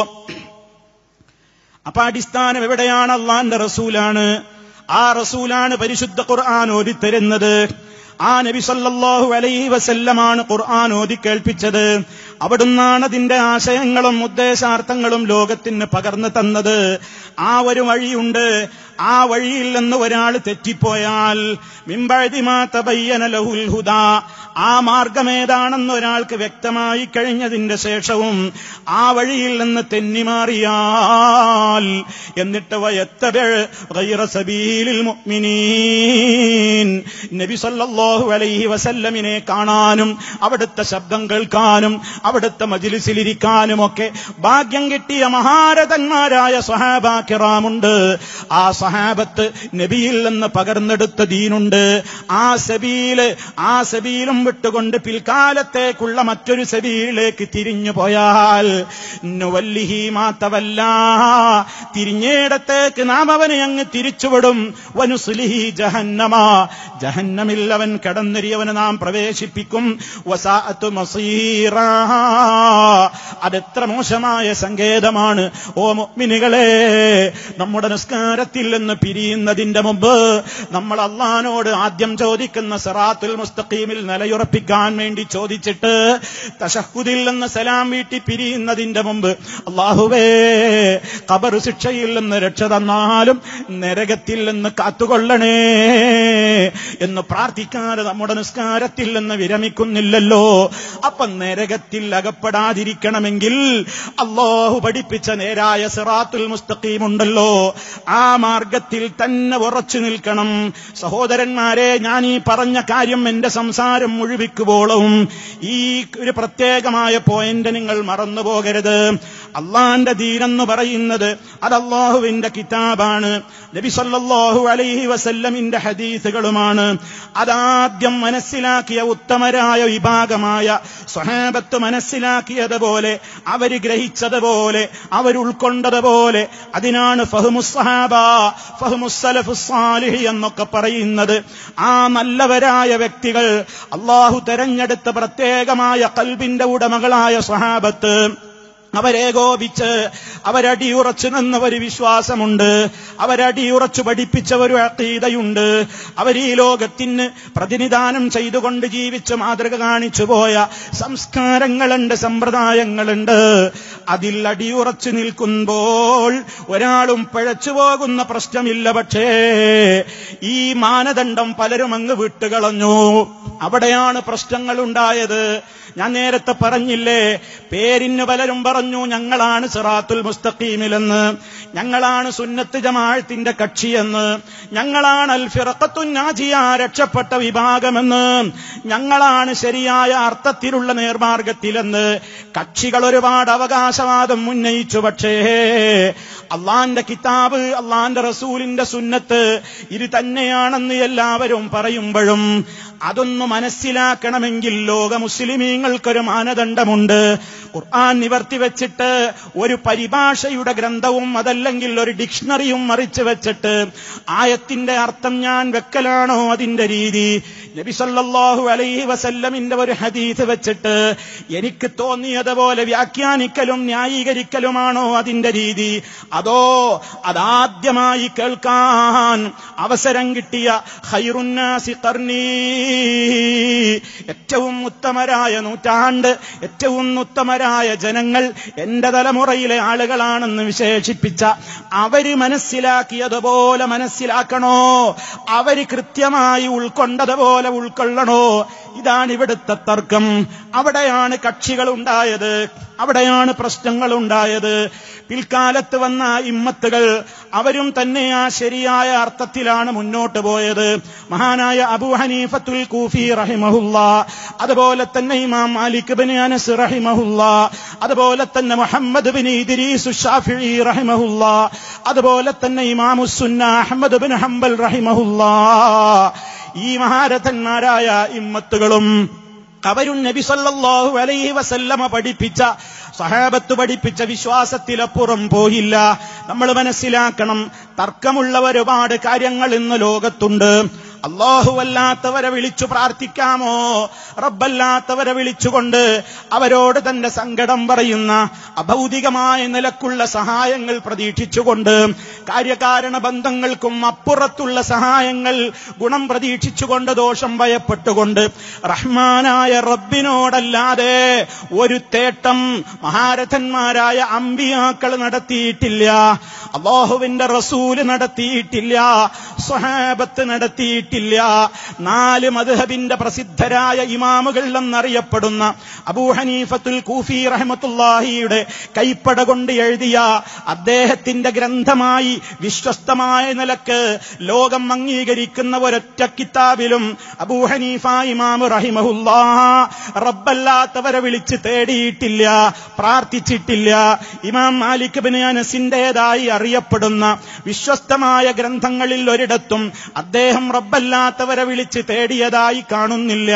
അപ്പൊ അടിസ്ഥാനം എവിടെയാണ് അള്ളാന്റെ റസൂലാണ് ആ റസൂലാണ് പരിശുദ്ധ ഖുർആൻ ഓതിത്തരുന്നത് ആ നബി സല്ലല്ലാഹു അലൈഹി വസല്ലമാണ് ഖുർആൻ ഓതി കേൾപ്പിച്ചത് അവിടുന്നാണ് അതിന്റെ ആശയങ്ങളും ഉദ്ദേശാർത്ഥങ്ങളും ലോകത്തിന് പകർന്നു തന്നത് ആ ഒരു വഴിയുണ്ട് ആ വഴിയിൽ നിന്ന് ഒരാൾ തെറ്റിപ്പോയാൽ മിമ്പഴുതിമാ തബയ്യന ലഹുൽ ഹുദ ആ മാർഗമേതാണെന്ന് ഒരാൾക്ക് വ്യക്തമായി കഴിഞ്ഞതിന്റെ ശേഷവും ആ വഴിയിൽ നിന്ന് തെന്നിമാറിയാൽ എന്നിട്ട് വയത്തബിഴ സബീലിൽ മുഅ്മിനീൻ നബി സല്ലല്ലാഹു അലൈഹി വസല്ലമിനെ കാണാനും അവിടുത്തെ ശബ്ദം കേൾക്കാനും അവിടുത്തെ മജിലിസിലിരിക്കാനും ഒക്കെ ഭാഗ്യം കിട്ടിയ മഹാരഥന്മാരായ സഹാബാക്കിറാമുണ്ട് ആ സഹാബത്ത് നബിയിൽ നിന്ന് പകർന്നെടുത്ത ദീനുണ്ട് ആ സബീല് ആ സബീലും വിട്ടുകൊണ്ട് പിൽക്കാലത്തേക്കുള്ള മറ്റൊരു സബീലിലേക്ക് തിരിഞ്ഞു പോയാൽ നുവല്ലിഹി മാത്തവല്ല തിരിഞ്ഞേടത്തേക്ക് നാം അവനെ അങ്ങ് തിരിച്ചുവിടും വനുസുലിഹി ജഹന്നമ ജഹന്നമിൽ അവൻ കടന്നെറിയവനെ നാം പ്രവേശിപ്പിക്കും വസാഅത്ത് മസീറ അതെത്ര മോശമായ സങ്കേതമാണ് ഓ മുഅ്മിനുകളെ നമ്മുടെ നിസ്കാരത്തിൽ നിന്ന് പിരിയുന്നതിന്റെ മുമ്പ് നമ്മൾ അള്ളഹാനോട് ആദ്യം ചോദിക്കുന്ന സറാത്തുൽ മുസ്തഖീമിൽ നിലയുറപ്പിക്കാൻ വേണ്ടി ചോദിച്ചിട്ട് തശഹുദിൽ നിന്ന് സലാം വീട്ടി പിരിയുന്നതിന്റെ മുമ്പ് അള്ളാഹുവേ ഖബർ ശിക്ഷയിൽ നിന്ന് രക്ഷ തന്നാലും നരകത്തിൽ നിന്ന് കാത്തുകൊള്ളണേ എന്ന് പ്രാർത്ഥിക്കാതെ നമ്മുടെ നിസ്കാരത്തിൽ നിന്ന് വിരമിക്കുന്നില്ലല്ലോ അപ്പൊ നരകത്തിൽ അകപ്പെടാതിരിക്കണമെങ്കിൽ അള്ളാഹു പഠിപ്പിച്ച നേരായ സിറാത്തുൽ മുസ്തഖീം ഉണ്ടല്ലോ ആ മാർഗത്തിൽ തന്നെ ഉറച്ചു നിൽക്കണം സഹോദരന്മാരെ ഞാൻ ഈ പറഞ്ഞ കാര്യം എന്റെ സംസാരം മുഴുവിക്കുമ്പോളും ഈ ഒരു പ്രത്യേകമായ പോയിന്റ് നിങ്ങൾ മറന്നു പോകരുത് അള്ളാന്റെ ദീനെന്ന് പറയുന്നത് അത് അള്ളാഹുവിന്റെ കിതാബാണ് നബി സല്ലല്ലാഹു അലൈഹി വസല്ലമിന്റെ ഹദീസുകളുമാണ് അതാദ്യം മനസ്സിലാക്കിയ ഉത്തമരായ വിഭാഗമായ സ്വഹാബത്ത് മനസ്സിലാക്കിയതുപോലെ അവര് ഗ്രഹിച്ചതുപോലെ അവരുൾക്കൊണ്ടതുപോലെ അതിനാണ് ഫഹ്മുസ്സഹാബ ഫഹ്മുസ്സലഫുസ്സാലിഹി എന്നൊക്കെ പറയുന്നത് ആ നല്ലവരായ വ്യക്തികൾ അള്ളാഹു തെരഞ്ഞെടുത്ത പ്രത്യേകമായ കൽബിന്റെ ഉടമകളായ സ്വഹാബത്ത് അവരേകോപിച്ച് അവരടിയുറച്ചു നിന്ന ഒരു വിശ്വാസമുണ്ട് അവരടിയുറച്ചു പഠിപ്പിച്ച ഒരു അക്കീതയുണ്ട് അവർ ഈ ലോകത്തിന് പ്രതിനിധാനം ചെയ്തുകൊണ്ട് ജീവിച്ച് മാതൃക കാണിച്ചു പോയ സംസ്കാരങ്ങളുണ്ട് സമ്പ്രദായങ്ങളുണ്ട് അതിൽ അടിയുറച്ചു നിൽക്കുമ്പോൾ ഒരാളും പിഴച്ചു പോകുന്ന പ്രശ്നമില്ല പക്ഷേ ഈ മാനദണ്ഡം പലരും അങ്ങ് വിട്ടുകളഞ്ഞു അവിടെയാണ് പ്രശ്നങ്ങൾ ഉണ്ടായത് ഞാൻ നേരത്തെ പറഞ്ഞില്ലേ പേരിന് പലരും പറഞ്ഞു ഞങ്ങളാണ് സിറാത്തുൽ മുസ്തഖീമിലെന്ന് ഞങ്ങളാണ് സുന്നത്ത് ജമാഅത്തിന്റെ കക്ഷിയെന്ന് ഞങ്ങളാണ് അൽ ഫിറഖത്തുൻ നാജിയ രക്ഷപ്പെട്ട വിഭാഗമെന്ന് ഞങ്ങളാണ് ശരിയായ അർത്ഥത്തിലുള്ള നേർമാർഗത്തിലെന്ന് കക്ഷികൾ ഒരുപാട് അവകാശവാദം ഉന്നയിച്ചു പക്ഷേ അള്ളാന്റെ കിതാബ് അള്ളാന്റെ റസൂലിന്റെ സുന്നത്ത് ഇത് തന്നെയാണെന്ന് എല്ലാവരും പറയുമ്പോഴും അതൊന്ന് മനസ്സിലാക്കണമെങ്കിൽ ലോക മുസ്ലിമീങ്ങൾക്കൊരു മാനദണ്ഡമുണ്ട് ഖുർആൻ നിവർത്തി വെച്ചിട്ട് ഒരു പരിഭാഷയുടെ ഗ്രന്ഥവും അതല്ലെങ്കിൽ ഒരു ഡിക്ഷണറിയും മറിച്ച് വെച്ചിട്ട് ആയത്തിന്റെ അർത്ഥം ഞാൻ വെക്കലാണോ അതിന്റെ രീതി നബി സല്ലല്ലാഹു അലൈഹി വസല്ലമിന്റെ ഒരു ഹദീസ് വെച്ചിട്ട് എനിക്ക് തോന്നിയതുപോലെ വ്യാഖ്യാനിക്കലും ന്യായീകരിക്കലുമാണോ അതിന്റെ രീതി അതോ അതാദ്യമായി കേൾക്കാൻ അവസരം കിട്ടിയ ഹൈറുന്നാസി കർണീ ഏറ്റവും ഉത്തമരായ നൂറ്റാണ്ട് ഏറ്റവും ഉത്തമരായ ജനങ്ങൾ എന്റെ തലമുറയിലെ ആളുകളാണെന്ന് വിശേഷിപ്പിച്ച അവര് മനസ്സിലാക്കിയതുപോലെ മനസ്സിലാക്കണോ അവര് കൃത്യമായി ഉൾക്കൊണ്ടതുപോലെ ഉൾക്കൊള്ളണോ ഇതാണ് ഇവിടുത്തെ തർക്കം അവിടെയാണ് കക്ഷികൾ ഉണ്ടായത് അവിടെയാണ് പ്രശ്നങ്ങൾ ഉണ്ടായത് പിൽക്കാലത്ത് വന്ന ഇമ്മത്തുകൾ അവരും തന്നെ ആ ശരിയായ അർത്ഥത്തിലാണ് മുന്നോട്ട് പോയത് മഹാനായ അബൂ ഹനീഫത്തുൽ കൂഫി റഹിമഹുല്ല അതുപോലെ തന്നെ ഇമാം മാലിക് ബിൻ അനസ് റഹിമഹുല്ല അതുപോലെ തന്നെ മുഹമ്മദ് ബിൻ ഇദ്രീസ് ഷാഫിഈ റഹിമഹുല്ല അതുപോലെ തന്നെ ഇമാമുസുന്ന അഹമ്മദ് ബിൻ ഹംബൽ റഹിമഹുല്ല ഈ മഹാരഥന്മാരായ ഇമ്മത്തുകളും അവരും നബി സല്ലല്ലാഹു അലൈഹി വസല്ലമ പഠിപ്പിച്ച സഹാബത്ത് പഠിപ്പിച്ച വിശ്വാസത്തിലപ്പുറം പോയില്ല നമ്മൾ മനസ്സിലാക്കണം തർക്കമുള്ള ഒരുപാട് കാര്യങ്ങൾ ഇന്ന് ലോകത്തുണ്ട് അല്ലാഹുവല്ലാത്തവരെ വിളിച്ചു പ്രാർത്ഥിക്കാമോ റബ്ബല്ലാത്തവരെ വിളിച്ചുകൊണ്ട് അവരോട് തന്റെ സങ്കടം പറയുന്ന അഭൗതികമായ നിലക്കുള്ള സഹായങ്ങൾ പ്രതീക്ഷിച്ചുകൊണ്ട് കാര്യകാരണ ബന്ധങ്ങൾക്കും അപ്പുറത്തുള്ള സഹായങ്ങൾ ഗുണം പ്രതീക്ഷിച്ചുകൊണ്ട് ദോഷം ഭയപ്പെട്ടുകൊണ്ട് റഹ്മാനായ റബ്ബിനോടല്ലാതെ ഒരു തേട്ടം മഹാരഥന്മാരായ അമ്പിയാക്കൾ നടത്തിയിട്ടില്ല അള്ളാഹുവിന്റെ റസൂല് നടത്തിയിട്ടില്ല സ്വഹാബത്ത് നടത്തിയിട്ടില്ല നാല് മദ്ഹബിന്റെ പ്രസിദ്ധരായ ഇമാമുകൾ എന്നറിയപ്പെടുന്ന അബൂ ഹനീഫത്തുൽ കൂഫി റഹ്മത്തുല്ലാഹിയുടെ കൈപ്പട കൊണ്ട് എഴുതിയ അദ്ദേഹത്തിന്റെ ഗ്രന്ഥമായി വിശ്വസ്തമായ നിലക്ക് ലോകം അംഗീകരിക്കുന്ന ഒരൊറ്റ കിതാബിലും അബൂ ഹനീഫ ഇമാം റഹിമഹുല്ലാ റബ്ബല്ലാത്തവരെ വിളിച്ച് തേടിയിട്ടില്ല പ്രാർത്ഥിച്ചിട്ടില്ല ഇമാം മാലിക് ബിൻ അനസിന്റേതായി അറിയപ്പെടുന്ന വിശ്വസ്തമായ ഗ്രന്ഥങ്ങളിൽ ഒരിടത്തും അദ്ദേഹം റബ്ബല്ലാത്തവരെ വിളിച്ച് തേടിയതായി കാണുന്നില്ല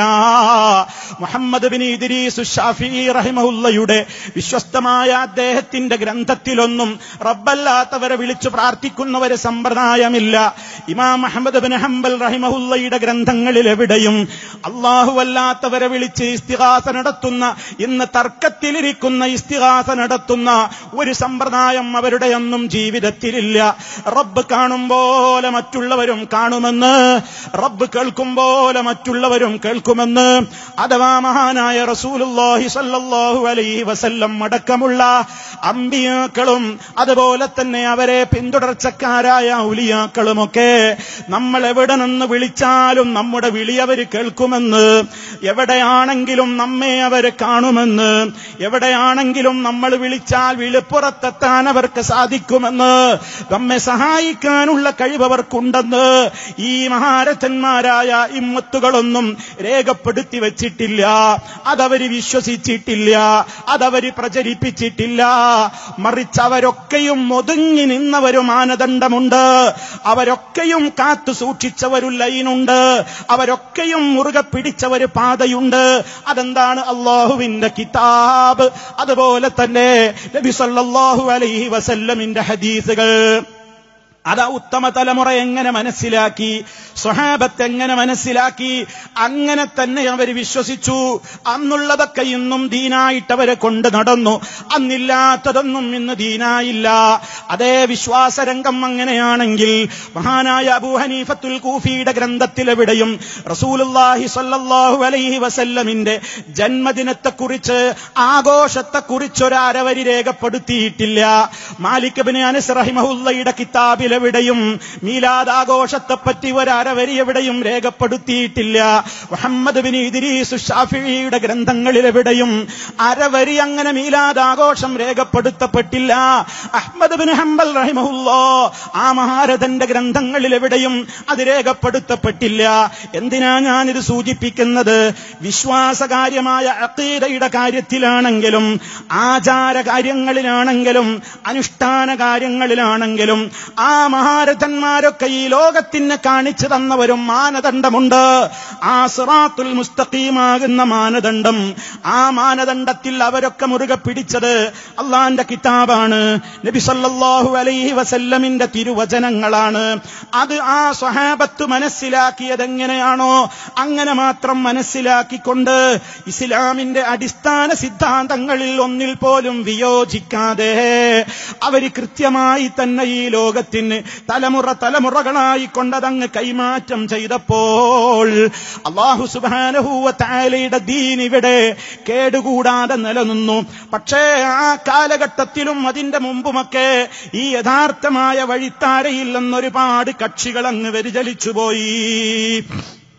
മുഹമ്മദ് ബിൻ ഇദ്രീസ് ഷാഫി റഹിമഹുല്ലയുടെ വിശ്വസ്തമായ അദ്ദേഹത്തിന്റെ ഗ്രന്ഥത്തിലൊന്നും റബ്ബല്ലാത്തവരെ വിളിച്ചു പ്രാർത്ഥിക്കുന്ന ഒരു സമ്പ്രദായമില്ല ഇമാം അഹമ്മദ് ബിൻ ഹംബൽ റഹിമഹുല്ലയുടെ ഗ്രന്ഥങ്ങളിൽ എവിടെയും അള്ളാഹുവല്ലാത്തവരെ വിളിച്ച് ഇസ്തിഹാസ നടത്തുന്ന ഇന്ന് തർക്കത്തിലിരിക്കുന്ന ഇസ്തിഹാസ നടത്തുന്ന ഒരു സമ്പ്രദായം അവരുടെ ഒന്നും ജീവിതത്തിലില്ല റബ്ബ് കാണും പോലെ മറ്റുള്ളവരും കാണുമെന്ന് റബ്ബ് കേൾക്കും പോലെ മറ്റുള്ളവരും കേൾക്കുമെന്ന് അഥവാ മഹാനായ റസൂലുള്ളാഹി സല്ലല്ലാഹു അലൈഹി വസല്ലം അടക്കമുള്ള അമ്പിയാക്കളും അതുപോലെ തന്നെ അവരെ പിന്തുടർച്ചക്കാരായ ഉലിയാക്കളുമൊക്കെ നമ്മൾ എവിടെ നിന്ന് വിളിച്ചാലും നമ്മുടെ വിളി അവർ കേൾക്കുമെന്ന് എവിടെയാണെങ്കിലും നമ്മെ അവർ കാണുമെന്ന് എവിടെയാണെങ്കിലും നമ്മൾ വിളിച്ചാൽ വിളിപ്പുറത്തെത്താൻ അവർക്ക് സാധിക്കുമെന്ന് നമ്മെ സഹായിക്കാനുള്ള കഴിവ് അവർക്കുണ്ടെന്ന് ഈ മഹാരഥന്മാരായ ഇമ്മത്തുകളൊന്നും രേഖപ്പെടുത്തി വച്ചിട്ടില്ല അതവര് വിശ്വസിച്ചിട്ടില്ല അതവര് പ്രചരിപ്പിച്ചിട്ടില്ല മറിച്ച് അവരൊക്കെയും ഒതുങ്ങി നിന്നവരു മാനദണ്ഡമുണ്ട് അവരൊക്കെയും കാത്തു സൂക്ഷിച്ചവരു ലൈനുണ്ട് അവരൊക്കെയും മുറുകെ പിടിച്ചവര് പാതയുണ്ട് അതെന്താണ് അള്ളാഹുവിന്റെ കിതാബ് അതുപോലെ തന്നെ നബി സല്ലല്ലാഹു അലൈഹി വസല്ലമിന്റെ ഹദീസുകൾ അതാ ഉത്തമ തലമുറ എങ്ങനെ മനസ്സിലാക്കി സ്വഹാബത്ത് എങ്ങനെ മനസ്സിലാക്കി അങ്ങനെ തന്നെ അവർ വിശ്വസിച്ചു അന്നുള്ളതൊക്കെ ഇന്നും ദീനായിട്ട് അവരെ കൊണ്ട് നടന്നു അന്നില്ലാത്തതൊന്നും ഇന്ന് ദീനായില്ല അതേ വിശ്വാസരംഗം അങ്ങനെയാണെങ്കിൽ മഹാനായ അബൂ ഹനീഫത്തുൽ കൂഫിയുടെ ഗ്രന്ഥത്തിലെവിടെയും റസൂലുള്ളാഹി സ്വല്ലല്ലാഹു അലൈഹി വസല്ലമിന്റെ ജന്മദിനത്തെക്കുറിച്ച് ആഘോഷത്തെക്കുറിച്ച് ഒരു അരവരി രേഖപ്പെടുത്തിയിട്ടില്ല മാലിക് ബിൻ അനസ് റഹിമഹുല്ലയുടെ കിതാബിൽ എവിടെയും മീലാദ് ആഘോഷത്തെപ്പറ്റി ഒരു അരവരി എവിടെയും രേഖപ്പെടുത്തിയിട്ടില്ല മുഹമ്മദ് ബിൻ ഇദ്രീസ് ഷാഫിയുടെ ഗ്രന്ഥങ്ങളിൽ എവിടെയും അരവരി അങ്ങനെ മീലാദ് ആഘോഷം രേഖപ്പെടുത്തപ്പെട്ടില്ല അഹ്മദ് ബിൻ ഹംബൽ റഹിമഹുല്ലോ ആ മഹാരഥന്റെ ഗ്രന്ഥങ്ങളിൽ എവിടെയും അത് രേഖപ്പെടുത്തപ്പെട്ടില്ല എന്തിനാ ഞാനിത് സൂചിപ്പിക്കുന്നത് വിശ്വാസകാര്യമായ അക്കീദയുടെ കാര്യത്തിലാണെങ്കിലും ആചാര കാര്യങ്ങളിലാണെങ്കിലും അനുഷ്ഠാന കാര്യങ്ങളിലാണെങ്കിലും ആ മഹാരഥന്മാരൊക്കെ ഈ ലോകത്തിന് കാണിച്ചു തന്നവരും മാനദണ്ഡമുണ്ട് ആ സിറാത്തുൽ മുസ്തഖീമാകുന്ന മാനദണ്ഡം ആ മാനദണ്ഡത്തിൽ അവരൊക്കെ മുറുകെ പിടിച്ചത് അള്ളാന്റെ കിതാബാണ് നബി സല്ലല്ലാഹു അലൈഹി വസല്ലമിന്റെ തിരുവചനങ്ങളാണ് അത് ആ സ്വഹാബത്ത് മനസ്സിലാക്കിയത് എങ്ങനെയാണോ അങ്ങനെ മാത്രം മനസ്സിലാക്കിക്കൊണ്ട് ഇസ്ലാമിന്റെ അടിസ്ഥാന സിദ്ധാന്തങ്ങളിൽ ഒന്നിൽ പോലും വിയോജിക്കാതെ അവര് കൃത്യമായി തന്നെ ഈ ലോകത്തിന് തലമുറ തലമുറകളായി കൊണ്ടതങ്ങ് കൈമാറ്റം ചെയ്തപ്പോൾ അള്ളാഹു സുബാനഹൂവ താലയുടെ ദീൻ ഇവിടെ കേടുകൂടാതെ നിലനിന്നു പക്ഷേ ആ കാലഘട്ടത്തിലും അതിന്റെ മുമ്പുമൊക്കെ ഈ യഥാർത്ഥമായ വഴിത്താരയിൽ നിന്നൊരുപാട് കക്ഷികൾ അങ്ങ് വ്യതിചലിച്ചുപോയി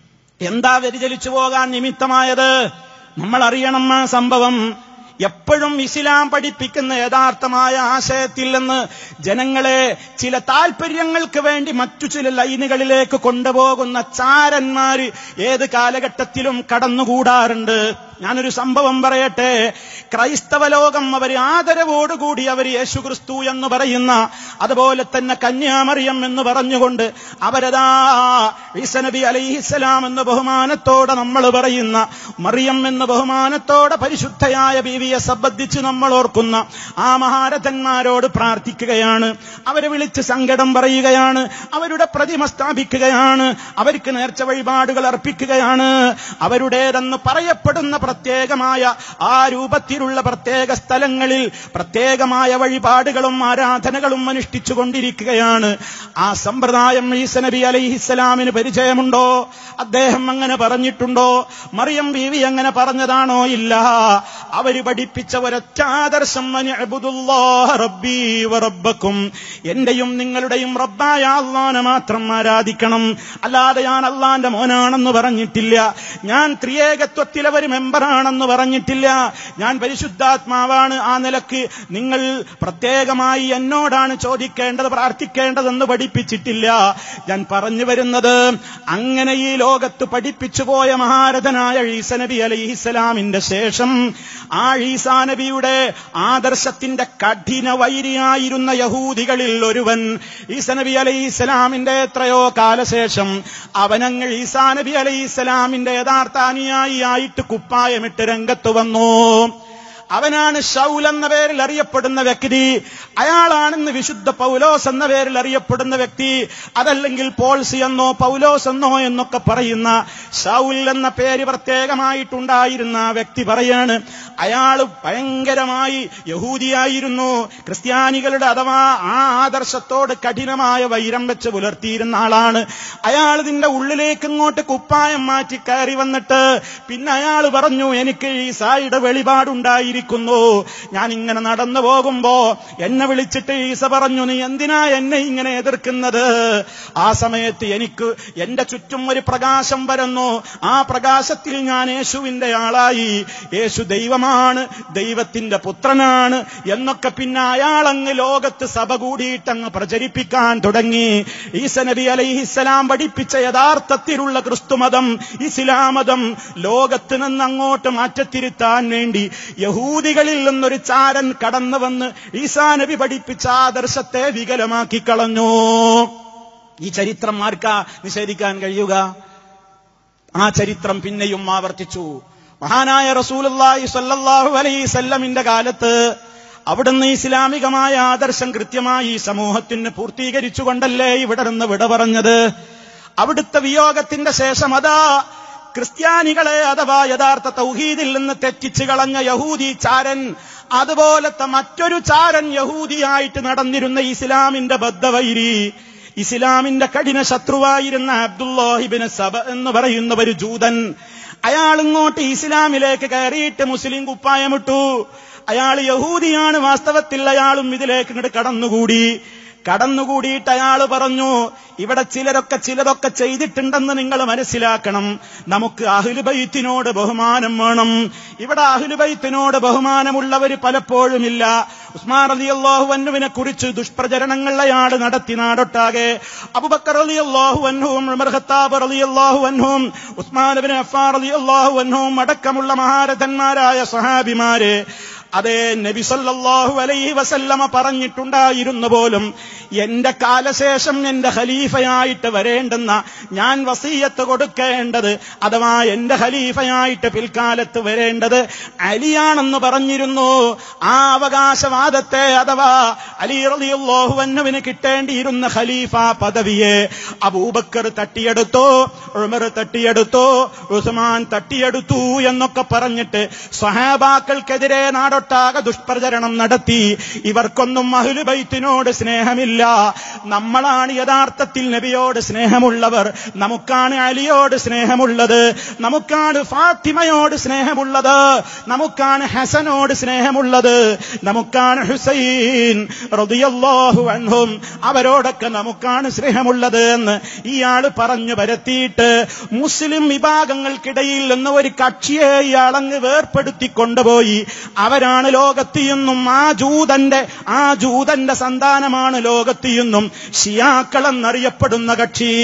എന്താ വ്യതിചലിച്ചു പോകാൻ നിമിത്തമായത് നമ്മൾ അറിയണം ആ സംഭവം എപ്പോഴും ഇസ്ലാം പഠിപ്പിക്കുന്ന യഥാർത്ഥമായ ആശയത്തിൽ നിന്ന് ജനങ്ങളെ ചില താൽപര്യങ്ങൾക്ക് വേണ്ടി മറ്റു ചില ലൈനുകളിലേക്ക് കൊണ്ടുപോകുന്ന ചാരന്മാര് ഏത് കാലഘട്ടത്തിലും കടന്നുകൂടാറുണ്ട് ഞാനൊരു സംഭവം പറയട്ടെ ക്രൈസ്തവ ലോകം അവർ ആദരവോടുകൂടി അവർ യേശുക്രിസ്തു എന്ന് പറയുന്ന അതുപോലെ തന്നെ കന്യാമറിയം എന്ന് പറഞ്ഞുകൊണ്ട് അവരതാ ഈസനബി അലൈഹിസ്സലാം എന്ന ബഹുമാനത്തോടെ നമ്മൾ പറയുന്ന മറിയം എന്ന ബഹുമാനത്തോടെ പരിശുദ്ധയായ ബീവിയെ സംബന്ധിച്ച് നമ്മൾ ഓർക്കുന്ന ആ മഹാരഥന്മാരോട് പ്രാർത്ഥിക്കുകയാണ് അവരെ വിളിച്ച് സങ്കടം പറയുകയാണ് അവരുടെ പ്രതിമ സ്ഥാപിക്കുകയാണ് അവർക്ക് നേർച്ച വഴിപാടുകൾ അർപ്പിക്കുകയാണ് അവരുടേതെന്ന് പറയപ്പെടുന്ന പ്രത്യേകമായ ആ രൂപത്തിലുള്ള പ്രത്യേക സ്ഥലങ്ങളിൽ പ്രത്യേകമായ വഴിപാടുകളും ആരാധനകളും അനുഷ്ഠിച്ചു കൊണ്ടിരിക്കുകയാണ് ആ സമ്പ്രദായം ഈസ നബി അലൈഹിസ്സലാമിന് പരിചയമുണ്ടോ അദ്ദേഹം അങ്ങനെ പറഞ്ഞിട്ടുണ്ടോ മറിയം ബീവി അങ്ങനെ പറഞ്ഞതാണോ ഇല്ല അവര് പഠിപ്പിച്ച ഒരൊറ്റ ആദർശം അനിഅ്ബുദുല്ലാഹ റബ്ബീ വറബ്ബക്കും എന്റെയും നിങ്ങളുടെയും റബ്ബായ അള്ളാനെ മാത്രം ആരാധിക്കണം അല്ലാതെ ഞാൻ അള്ളാന്റെ മോനാണെന്ന് പറഞ്ഞിട്ടില്ല ഞാൻ ത്രിയേകത്വത്തിലെ ഒരു മെമ്പറാണെന്ന് പറഞ്ഞിട്ടില്ല ഞാൻ പരിശുദ്ധാത്മാവാണ് ആ നിലക്ക് നിങ്ങൾ പ്രത്യേകമായി എന്നോടാണ് ചോദിക്കേണ്ടത് പ്രാർത്ഥിക്കേണ്ടതെന്ന് പഠിപ്പിച്ചിട്ടില്ല ഞാൻ പറഞ്ഞു വരുന്നത് അങ്ങനെ ഈ ലോകത്ത് പഠിപ്പിച്ചു പോയ മഹാരഥനായ ഈസ നബി അലൈഹിസ്സലാമിന്റെ ശേഷം ആ ഈസാ നബിയുടെ ആദർശത്തിന്റെ കഠിന വൈരിയായിരുന്ന യഹൂദികളിൽ ഒരുവൻ ഈസ നബി അലൈഹിസ്സലാമിന്റെ എത്രയോ കാലശേഷം അവനങ്ങൾ ഈസാ നബി അലൈഹിസ്സലാമിന്റെ യഥാർത്ഥ അനുയായി ആയിട്ട് കുപ്പായമിട്ട് രംഗത്ത് വന്നു അവനാണ് ഷൗൽ എന്ന പേരിൽ അറിയപ്പെടുന്ന വ്യക്തി അയാളാണെന്ന് വിശുദ്ധ പൗലോസ് എന്ന പേരിൽ അറിയപ്പെടുന്ന വ്യക്തി അതല്ലെങ്കിൽ പോൾസി എന്നോ പൗലോസ് എന്നോ എന്നൊക്കെ പറയുന്ന ഷൗൽ എന്ന പേര് പ്രത്യേകമായിട്ടുണ്ടായിരുന്ന ആ വ്യക്തി പറയാണ് അയാൾ ഭയങ്കരമായി യഹൂദിയായിരുന്നു ക്രിസ്ത്യാനികളുടെ അഥവാ ആ ആദർശത്തോട് കഠിനമായ വൈരം വെച്ച് പുലർത്തിയിരുന്ന ആളാണ് അയാൾ ഇതിന്റെ ഉള്ളിലേക്ക് ഇങ്ങോട്ട് കുപ്പായം മാറ്റി കയറി വന്നിട്ട് പിന്നെ അയാൾ പറഞ്ഞു എനിക്ക് ഈ സായിയുടെ വെളിപാടുണ്ടായിരിക്കുന്നു ഞാൻ ഇങ്ങനെ നടന്നു പോകുമ്പോ എന്നെ വിളിച്ചിട്ട് ഈസ പറഞ്ഞു നീ എന്തിനാ എന്നെ ഇങ്ങനെ എതിർക്കുന്നത് ആ സമയത്ത് എനിക്ക് എന്റെ ചുറ്റും ഒരു പ്രകാശം വരുന്നു ആ പ്രകാശത്തിൽ ഞാൻ യേശുവിന്റെ ആളായി യേശു ദൈവമാണ് ദൈവത്തിന്റെ പുത്രനാണ് എന്നൊക്കെ പിന്നെ അയാളങ്ങ് ലോകത്ത് സഭ കൂടിയിട്ടങ്ങ് പ്രചരിപ്പിക്കാൻ തുടങ്ങി ഈസ നബി അലൈഹിസ്സലാം പഠിപ്പിച്ച യഥാർത്ഥത്തിലുള്ള ക്രിസ്തുമതം ഇസ്ലാമതം ലോകത്ത് നിന്ന് അങ്ങോട്ട് മാറ്റത്തിരുത്താൻ വേണ്ടി യഹൂദികളിൽ നിന്നൊരു ചാരൻ കടന്നു വന്ന് ഈസാ നബി പഠിപ്പിച്ച ആദർശത്തെ വികലമാക്കി കളഞ്ഞു ഈ ചരിത്രം ആർക്കാ നിഷേധിക്കാൻ കഴിയുക ആ ചരിത്രം പിന്നെയും ആവർത്തിച്ചു മഹാനായ റസൂലുള്ളാഹി സ്വല്ലല്ലാഹു അലൈഹി സല്ലമിന്റെ കാലത്ത് അവിടുന്ന് ഇസ്ലാമികമായ ആദർശം കൃത്യമായി ഈ സമൂഹത്തിന് പൂർത്തീകരിച്ചുകൊണ്ടല്ലേ ഇവിടെ നിന്ന് വിട പറഞ്ഞത് അവിടുത്തെ വിയോഗത്തിന്റെ ശേഷം അതാ ക്രിസ്ത്യാനികളെ അഥവാ യഥാർത്ഥ തൗഹീദിൽ നിന്ന് തെറ്റിച്ചു കളഞ്ഞ യഹൂദി ചാരൻ അതുപോലത്തെ മറ്റൊരു ചാരൻ യഹൂദിയായിട്ട് നടന്നിരുന്ന ഇസ്ലാമിന്റെ ബദ്ധവൈരി ഇസ്ലാമിന്റെ കഠിന ശത്രുവായിരുന്ന അബ്ദുല്ലാഹിബിന് സബ എന്ന് പറയുന്ന ഒരു ജൂതൻ അയാൾ ഇങ്ങോട്ട് ഇസ്ലാമിലേക്ക് കയറിയിട്ട് മുസ്ലിം കുപ്പായമിട്ടു അയാൾ യഹൂദിയാണ് വാസ്തവത്തിൽ അയാളും ഇതിലേക്ക് ഇങ്ങോട്ട് കടന്നുകൂടി കടന്നുകൂടിയിട്ട് അയാൾ പറഞ്ഞു ഇവിടെ ചിലരൊക്കെ ചിലതൊക്കെ ചെയ്തിട്ടുണ്ടെന്ന് നിങ്ങൾ മനസ്സിലാക്കണം നമുക്ക് അഹ്ലുബൈത്തിനോട് ബഹുമാനം വേണം ഇവിടെ അഹ്ലുബൈത്തിനോട് ബഹുമാനമുള്ളവർ പലപ്പോഴുമില്ല ഉസ്മാൻ അലി അള്ളാഹു അന്നുവിനെ കുറിച്ച് ദുഷ്പ്രചരണങ്ങൾ അയാൾ നടത്തി നാടൊട്ടാകെ അബുബക്കർ അലി അള്ളാഹു അൻഹും ഉമർ ഖത്താബ് അലി അള്ളാഹു അൻഹും ഉസ്മാൻ ബിൻ അഫാർ അലി അള്ളാഹു അൻഹും അടക്കമുള്ള മഹാരഥന്മാരായ സഹാബിമാരെ അതേ നബി സല്ലല്ലാഹു അലൈഹി വസല്ലമ പറഞ്ഞിട്ടുണ്ടായിരുന്നു പോലും എന്റെ കാലശേഷം എന്റെ ഖലീഫയായിട്ട് വരേണ്ടുന്ന ഞാൻ വസീയത്ത് കൊടുക്കേണ്ടത് അഥവാ എന്റെ ഖലീഫയായിട്ട് പിൽക്കാലത്ത് വരേണ്ടത് അലിയാണെന്ന് പറഞ്ഞിരുന്നു ആ അവകാശവാദത്തെ അഥവാ അലി റളിയല്ലാഹു അൻഹുവിന് കിട്ടേണ്ടിയിരുന്ന ഖലീഫ പദവിയെ അബൂബക്കർ തട്ടിയെടുത്തോ ഉമർ തട്ടിയെടുത്തോ ഉസ്മാൻ തട്ടിയെടുത്തു എന്നൊക്കെ പറഞ്ഞിട്ട് സ്വഹാബാക്കൾക്കെതിരെ നാടൊ ലോകത്തൊട്ടാകെ ദുഷ്പ്രചരണം നടത്തി ഇവർക്കൊന്നും അഹ്ലുബൈത്തിനോട് സ്നേഹമില്ല നമ്മളാണ് യഥാർത്ഥത്തിൽ നബിയോട് സ്നേഹമുള്ളവർ നമുക്കാണ് അലിയോട് സ്നേഹമുള്ളത് നമുക്കാണ് ഫാത്തിമയോട് സ്നേഹമുള്ളത് നമുക്കാണ് ഹസനോട് സ്നേഹമുള്ളത് നമുക്കാണ് ഹുസൈൻ റളിയല്ലാഹു അൻഹും അവരോടൊക്കെ നമുക്കാണ് സ്നേഹമുള്ളത് എന്ന് ഇയാൾ പറഞ്ഞു പരത്തിയിട്ട് മുസ്ലിം വിഭാഗങ്ങൾക്കിടയിൽ നിന്ന് ഒരു കക്ഷിയെ ഇയാളങ്ങ് വേർപ്പെടുത്തി കൊണ്ടുപോയി അവരാണ് ലോകത്തിയെന്നും ആ ജൂതന്റെ ആ ജൂതന്റെ സന്താനമാണ് ലോകത്തിയെന്നും ഷിയാക്കൾ എന്നറിയപ്പെടുന്ന കക്ഷി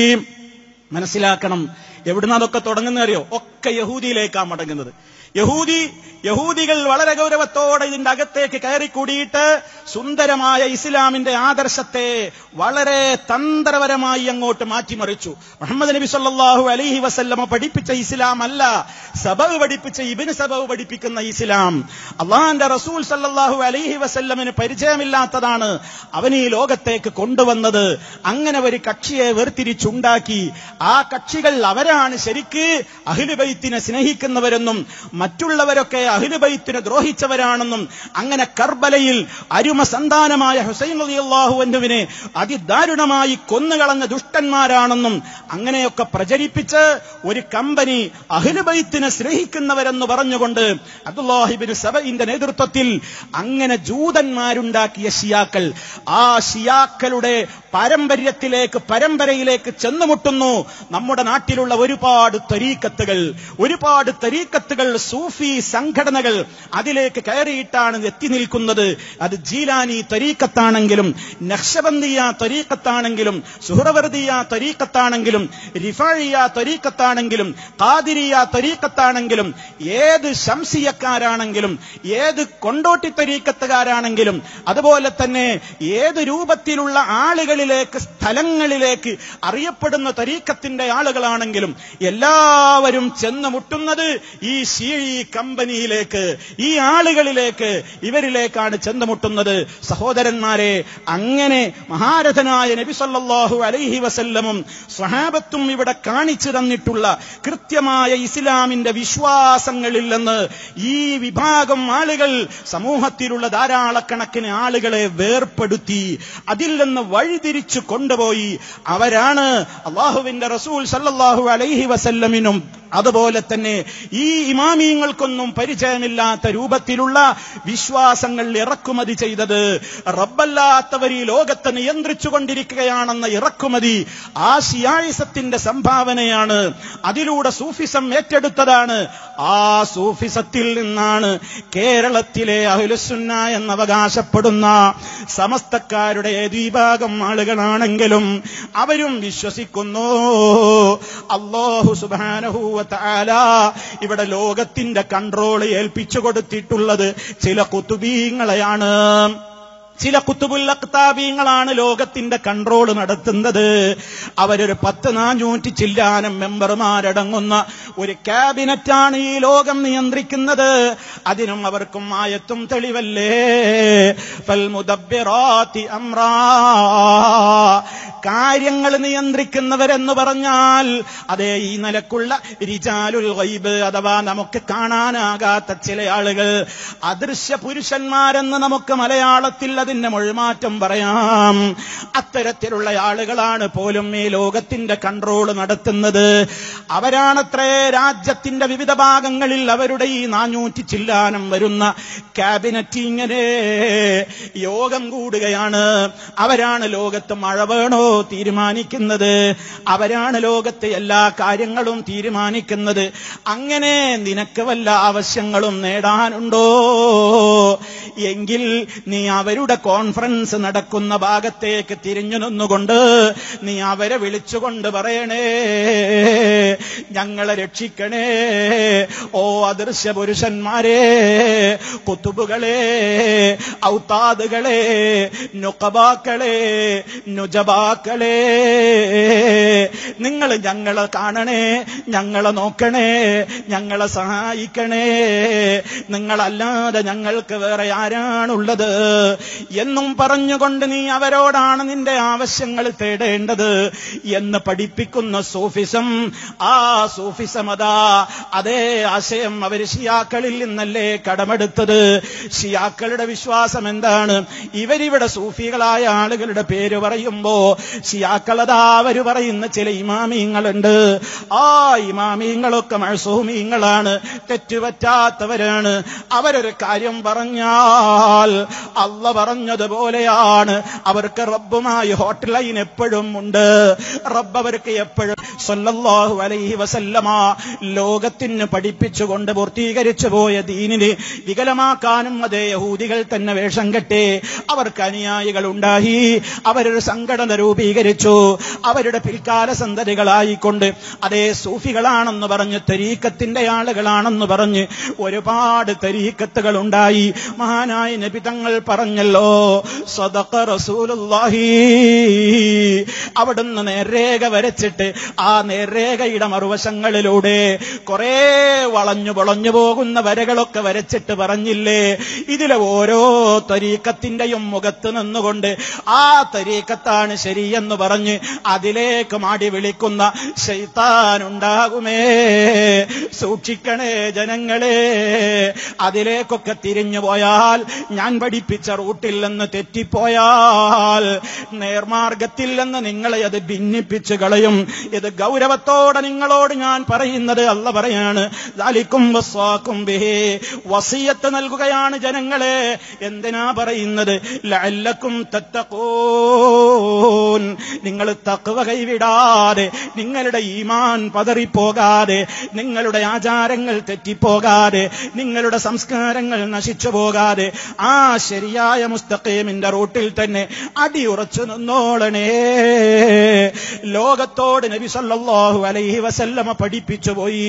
മനസ്സിലാക്കണം എവിടുന്ന് അതൊക്കെ തുടങ്ങുന്ന അറിയോ ഒക്കെ യഹൂദിയിലേക്കാണ് മടങ്ങുന്നത് യഹൂദി യഹൂദികൾ വളരെ ഗൗരവത്തോടെ ഇതിന്റെ അകത്തേക്ക് കയറിക്കൂടിയിട്ട് സുന്ദരമായ ഇസ്ലാമിന്റെ ആദർശത്തെ വളരെ തന്ത്രപരമായി അങ്ങോട്ട് മാറ്റിമറിച്ചു മുഹമ്മദ് നബി സല്ലല്ലാഹു അലൈഹി വസല്ലമ പഠിപ്പിച്ച ഇസ്ലാം അല്ല സബവ് പഠിപ്പിച്ച ഇബിന് സബവ് പഠിപ്പിക്കുന്ന ഇസ്ലാം അള്ളാന്റെ റസൂൽ സല്ലല്ലാഹു അലൈഹി വസല്ലമിന് പരിചയമില്ലാത്തതാണ് അവൻ ഈ ലോകത്തേക്ക് കൊണ്ടുവന്നത് അങ്ങനെ ഒരു കക്ഷിയെ വേർതിരിച്ചുണ്ടാക്കി ആ കക്ഷികൾ അവരാണ് ശരിക്ക് അഹിലുബൈത്തിനെ സ്നേഹിക്കുന്നവരെന്നും മറ്റുള്ളവരൊക്കെ അഹിലുബൈത്തിനെ ദ്രോഹിച്ചവരാണെന്നും അങ്ങനെ കർബലയിൽ അരുമ സന്താനമായ ഹുസൈൻ അലിയല്ലാഹുവിനെ അതിദാരുണമായി കൊന്നുകളഞ്ഞ ദുഷ്ടന്മാരാണെന്നും അങ്ങനെയൊക്കെ പ്രചരിപ്പിച്ച് ഒരു കമ്പനി അഹിലുബൈത്തിനെ സ്നേഹിക്കുന്നവരെന്ന് പറഞ്ഞുകൊണ്ട് അബ്ദുല്ലാഹിബിൻ സബയിന്റെ നേതൃത്വത്തിൽ അങ്ങനെ ജൂതന്മാരുണ്ടാക്കിയ ഷിയാക്കൾ ആ ഷിയാക്കളുടെ പാരമ്പര്യത്തിലേക്ക് പരമ്പരയിലേക്ക് ചെന്നുമുട്ടുന്നു നമ്മുടെ നാട്ടിലുള്ള ഒരുപാട് തരീക്കത്തുകൾ ഒരുപാട് തരീക്കത്തുകൾ സൂഫി സംഘടനകൾ അതിലേക്ക് കയറിയിട്ടാണ് എത്തി നിൽക്കുന്നത് അത് ജീലാനി തരീക്കത്താണെങ്കിലും നക്ഷബന്ദിയ തരീക്കത്താണെങ്കിലും സുഹറവർദിയ തരീക്കത്താണെങ്കിലും റിഫാഴിയ തരീക്കത്താണെങ്കിലും കാതിരിയ തരീക്കത്താണെങ്കിലും ഏത് ശംസിയക്കാരാണെങ്കിലും ഏത് കൊണ്ടോട്ടി തരീക്കത്തുകാരാണെങ്കിലും അതുപോലെ തന്നെ ഏത് രൂപത്തിലുള്ള ആളുകളിലേക്ക് സ്ഥലങ്ങളിലേക്ക് അറിയപ്പെടുന്ന തരീക്കത്തിന്റെ ആളുകളാണെങ്കിലും എല്ലാവരും ചെന്ന് മുട്ടുന്നത് ഈ ഷീഴി കമ്പനിയിലേക്ക് ഈ ആളുകളിലേക്ക് ഇവരിലേക്കാണ് ചെന്നുമുട്ടുന്നത് സഹോദരന്മാരെ അങ്ങനെ മഹാരഥനായ നബി സല്ലല്ലാഹു അലൈഹി വസല്ലമും സ്വഹാബത്തും ഇവിടെ കാണിച്ചു തന്നിട്ടുള്ള കൃത്യമായ ഇസ്ലാമിന്റെ വിശ്വാസങ്ങളിൽ നിന്ന് ഈ വിഭാഗം ആളുകൾ സമൂഹത്തിലുള്ള ധാരാളക്കണക്കിന് ആളുകളെ വേർപ്പെടുത്തി അതിൽ നിന്ന് വഴിതിരിച്ചു കൊണ്ടുപോയി അവരാണ് അള്ളാഹുവിന്റെ റസൂൽ സല്ലല്ലാഹു അലൈഹി വസല്ലമിനും അതുപോലെ തന്നെ ഈ ഇമാമിയങ്ങൾക്കൊന്നും പരിചയമില്ലാത്ത രൂപത്തിലുള്ള വിശ്വാസങ്ങൾ ഇറക്കുമതി ചെയ്തത് റബ്ബല്ലാത്തവർ ഈ ലോകത്തെ നിയന്ത്രിച്ചു കൊണ്ടിരിക്കുകയാണെന്ന ഇറക്കുമതി ആ ഷിയായിസത്തിന്റെ സംഭാവനയാണ് അതിലൂടെ സൂഫിസം ഏറ്റെടുത്തതാണ് ആ സൂഫിസത്തിൽ നിന്നാണ് കേരളത്തിലെ അഹുലുസുന്ന എന്ന് അവകാശപ്പെടുന്ന സമസ്തക്കാരുടെ ഏത് വിഭാഗം ആളുകളാണെങ്കിലും അവരും വിശ്വസിക്കുന്നു അള്ളാഹു സുബാനഹൂവ താല ഇവിടെ ലോകത്തിന്റെ കൺട്രോൾ ഏൽപ്പിച്ചു കൊടുത്തിട്ടുള്ളത് ചില കുത്തുബീങ്ങളെയാണ് ചില കുത്തുബുൽ അക്താബീങ്ങളാണ് ലോകത്തിന്റെ കൺട്രോൾ നടത്തുന്നത് അവരൊരു പത്ത് നാനൂറ്റി ചില്ലാനം മെമ്പർമാരടങ്ങുന്ന ഒരു ക്യാബിനറ്റാണ് ഈ ലോകം നിയന്ത്രിക്കുന്നത് അതിനും അവർക്കും ആയത്തും തെളിവല്ലേ ഫൽമുദബ്ബിറാത്തി അമ്രാ കാര്യങ്ങൾ നിയന്ത്രിക്കുന്നവരെന്ന് പറഞ്ഞാൽ അതേ ഈ നിലക്കുള്ള റിജാലുൽ ഗൈബ് അഥവാ നമുക്ക് കാണാനാകാത്ത ചില ആളുകൾ അദൃശ്യ പുരുഷന്മാരെന്ന് നമുക്ക് മലയാളത്തിൽ അതിന്റെ മൊഴിമാറ്റം പറയാം അത്തരത്തിലുള്ള ആളുകളാണ് പോലും ഈ ലോകത്തിന്റെ കൺട്രോൾ നടത്തുന്നത് അവരാണത്രേ രാജ്യത്തിന്റെ വിവിധ ഭാഗങ്ങളിൽ അവരുടെ ഈ നാനൂറ്റി ചില്ലാനം വരുന്ന ക്യാബിനറ്റ് ഇങ്ങനെ യോഗം കൂടുകയാണ് അവരാണ് ലോകത്ത് മഴ വേണോ തീരുമാനിക്കുന്നത് അവരാണ് ലോകത്തെ എല്ലാ കാര്യങ്ങളും തീരുമാനിക്കുന്നത് അങ്ങനെ നിനക്ക് വല്ല ആവശ്യങ്ങളും നേടാനുണ്ടോ എങ്കിൽ നീ അവരുടെ കോൺഫറൻസ് നടക്കുന്ന ഭാഗത്തേക്ക് തിരിഞ്ഞു നിന്നുകൊണ്ട് നീ അവരെ വിളിച്ചുകൊണ്ട് പറയണേ ഞങ്ങളെ രക്ഷിക്കണേ ഓ അദൃശ്യ പുരുഷന്മാരെ കുത്തുബുകളെ ഔത്താദുകളെ നുക്കബാക്കളെ നുജബാക്കളെ നിങ്ങൾ ഞങ്ങളെ കാണണേ ഞങ്ങളെ നോക്കണേ ഞങ്ങളെ സഹായിക്കണേ നിങ്ങളല്ലാതെ ഞങ്ങൾക്ക് വേറെ ആരാണുള്ളത് എന്നും പറഞ്ഞുകൊണ്ട് നീ അവരോടാണ് നിന്റെ ആവശ്യങ്ങൾ തേടേണ്ടത് എന്ന് പഠിപ്പിക്കുന്ന സൂഫിസം ആ സൂഫിസം അതാ അതേ ആശയം അവർ ഷിയാക്കളിൽ നിന്നല്ലേ കടമെടുത്തത് ഷിയാക്കളുടെ വിശ്വാസം എന്താണ് ഇവരിവിടെ സൂഫികളായ ആളുകളുടെ പേര് പറയുമ്പോ ഷിയാക്കളതാ അവര് പറയുന്ന ചില ഇമാമിയങ്ങളുണ്ട് ആ ഇമാമിയങ്ങളൊക്കെ മഴസൂമിയങ്ങളാണ് തെറ്റുപറ്റാത്തവരാണ് അവരൊരു കാര്യം പറഞ്ഞാൽ അല്ല പറഞ്ഞതുപോലെയാണ് അവർക്ക് റബ്ബുമായി ഹോട്ട് ലൈൻ എപ്പോഴും ഉണ്ട് റബ്ബ് അവർക്ക് എപ്പോഴും സല്ലല്ലാഹു അലൈഹി വസല്ലമ ലോകത്തിന് പഠിപ്പിച്ചുകൊണ്ട് പൂർത്തീകരിച്ചു പോയ ദീനിന് വികലമാക്കാനും അതേ യഹൂദികൾ തന്നെ വേഷം കെട്ടി അവർക്ക് അനുയായികൾ ഉണ്ടായി അവരൊരു സംഘടന രൂപീകരിച്ചു അവരുടെ പിൽക്കാല സന്തതികളായിക്കൊണ്ട് അതേ സൂഫികളാണെന്ന് പറഞ്ഞ് തരീക്കത്തിന്റെ ആളുകളാണെന്ന് പറഞ്ഞ് ഒരുപാട് തരീക്കത്തുകൾ ഉണ്ടായി മഹാനായ നബി തങ്ങൾ പറഞ്ഞല്ലോ സ്വതക്ക റസൂലുള്ളാഹി അവിടുന്ന് നേർരേഖ വരച്ചിട്ട് ആ നേർരേഖയുടെ മറുവശങ്ങളിലൂടെ കുറെ വളഞ്ഞു പൊളഞ്ഞു പോകുന്ന വരകളൊക്കെ വരച്ചിട്ട് പറഞ്ഞില്ലേ ഇതിലെ ഓരോ തരീക്കത്തിന്റെയും മുഖത്ത് നിന്നുകൊണ്ട് ആ തരീക്കത്താണ് ശരിയെന്ന് പറഞ്ഞ് അതിലേക്ക് മാടി വിളിക്കുന്ന ശൈത്താനുണ്ടാകുമേ സൂക്ഷിക്കണേ ജനങ്ങളെ അതിലേക്കൊക്കെ തിരിഞ്ഞു പോയാൽ ഞാൻ പഠിപ്പിച്ച റൂട്ടിൽ നിന്ന് തെറ്റിപ്പോയാൽ നേർമാർഗത്തിൽ നിന്ന് നിങ്ങളെ അത് ഭിന്നിപ്പിച്ചു കളയും ഇത് ഗൗരവത്തോടെ നിങ്ങളോട് ഞാൻ പറയുന്നത് അല്ല പറയാണ് ദാലിക്കും വസ്വാക്കും ബിഹി വസിയത്ത് നൽകുകയാണ് ജനങ്ങളെ എന്തിനാ പറയുന്നത് ലഅല്ലക്കും തത്തഖൂൻ നിങ്ങൾ തക്വ കൈവിടാതെ നിങ്ങളുടെ ഈമാൻ പതറിപ്പോകാതെ നിങ്ങളുടെ ആചാരങ്ങൾ തെറ്റിപ്പോകാതെ നിങ്ങളുടെ സംസ്കാരങ്ങൾ നശിച്ചു പോകാതെ ആ ശരിയായ മുസ്തഖീമിന്റെ റൂട്ടിൽ തന്നെ അടിയുറച്ചു നിന്നോളണേ ലോകത്തോട് നബി സല്ലല്ലാഹു അലൈഹി വസല്ലമ പഠിപ്പിച്ചു പോയി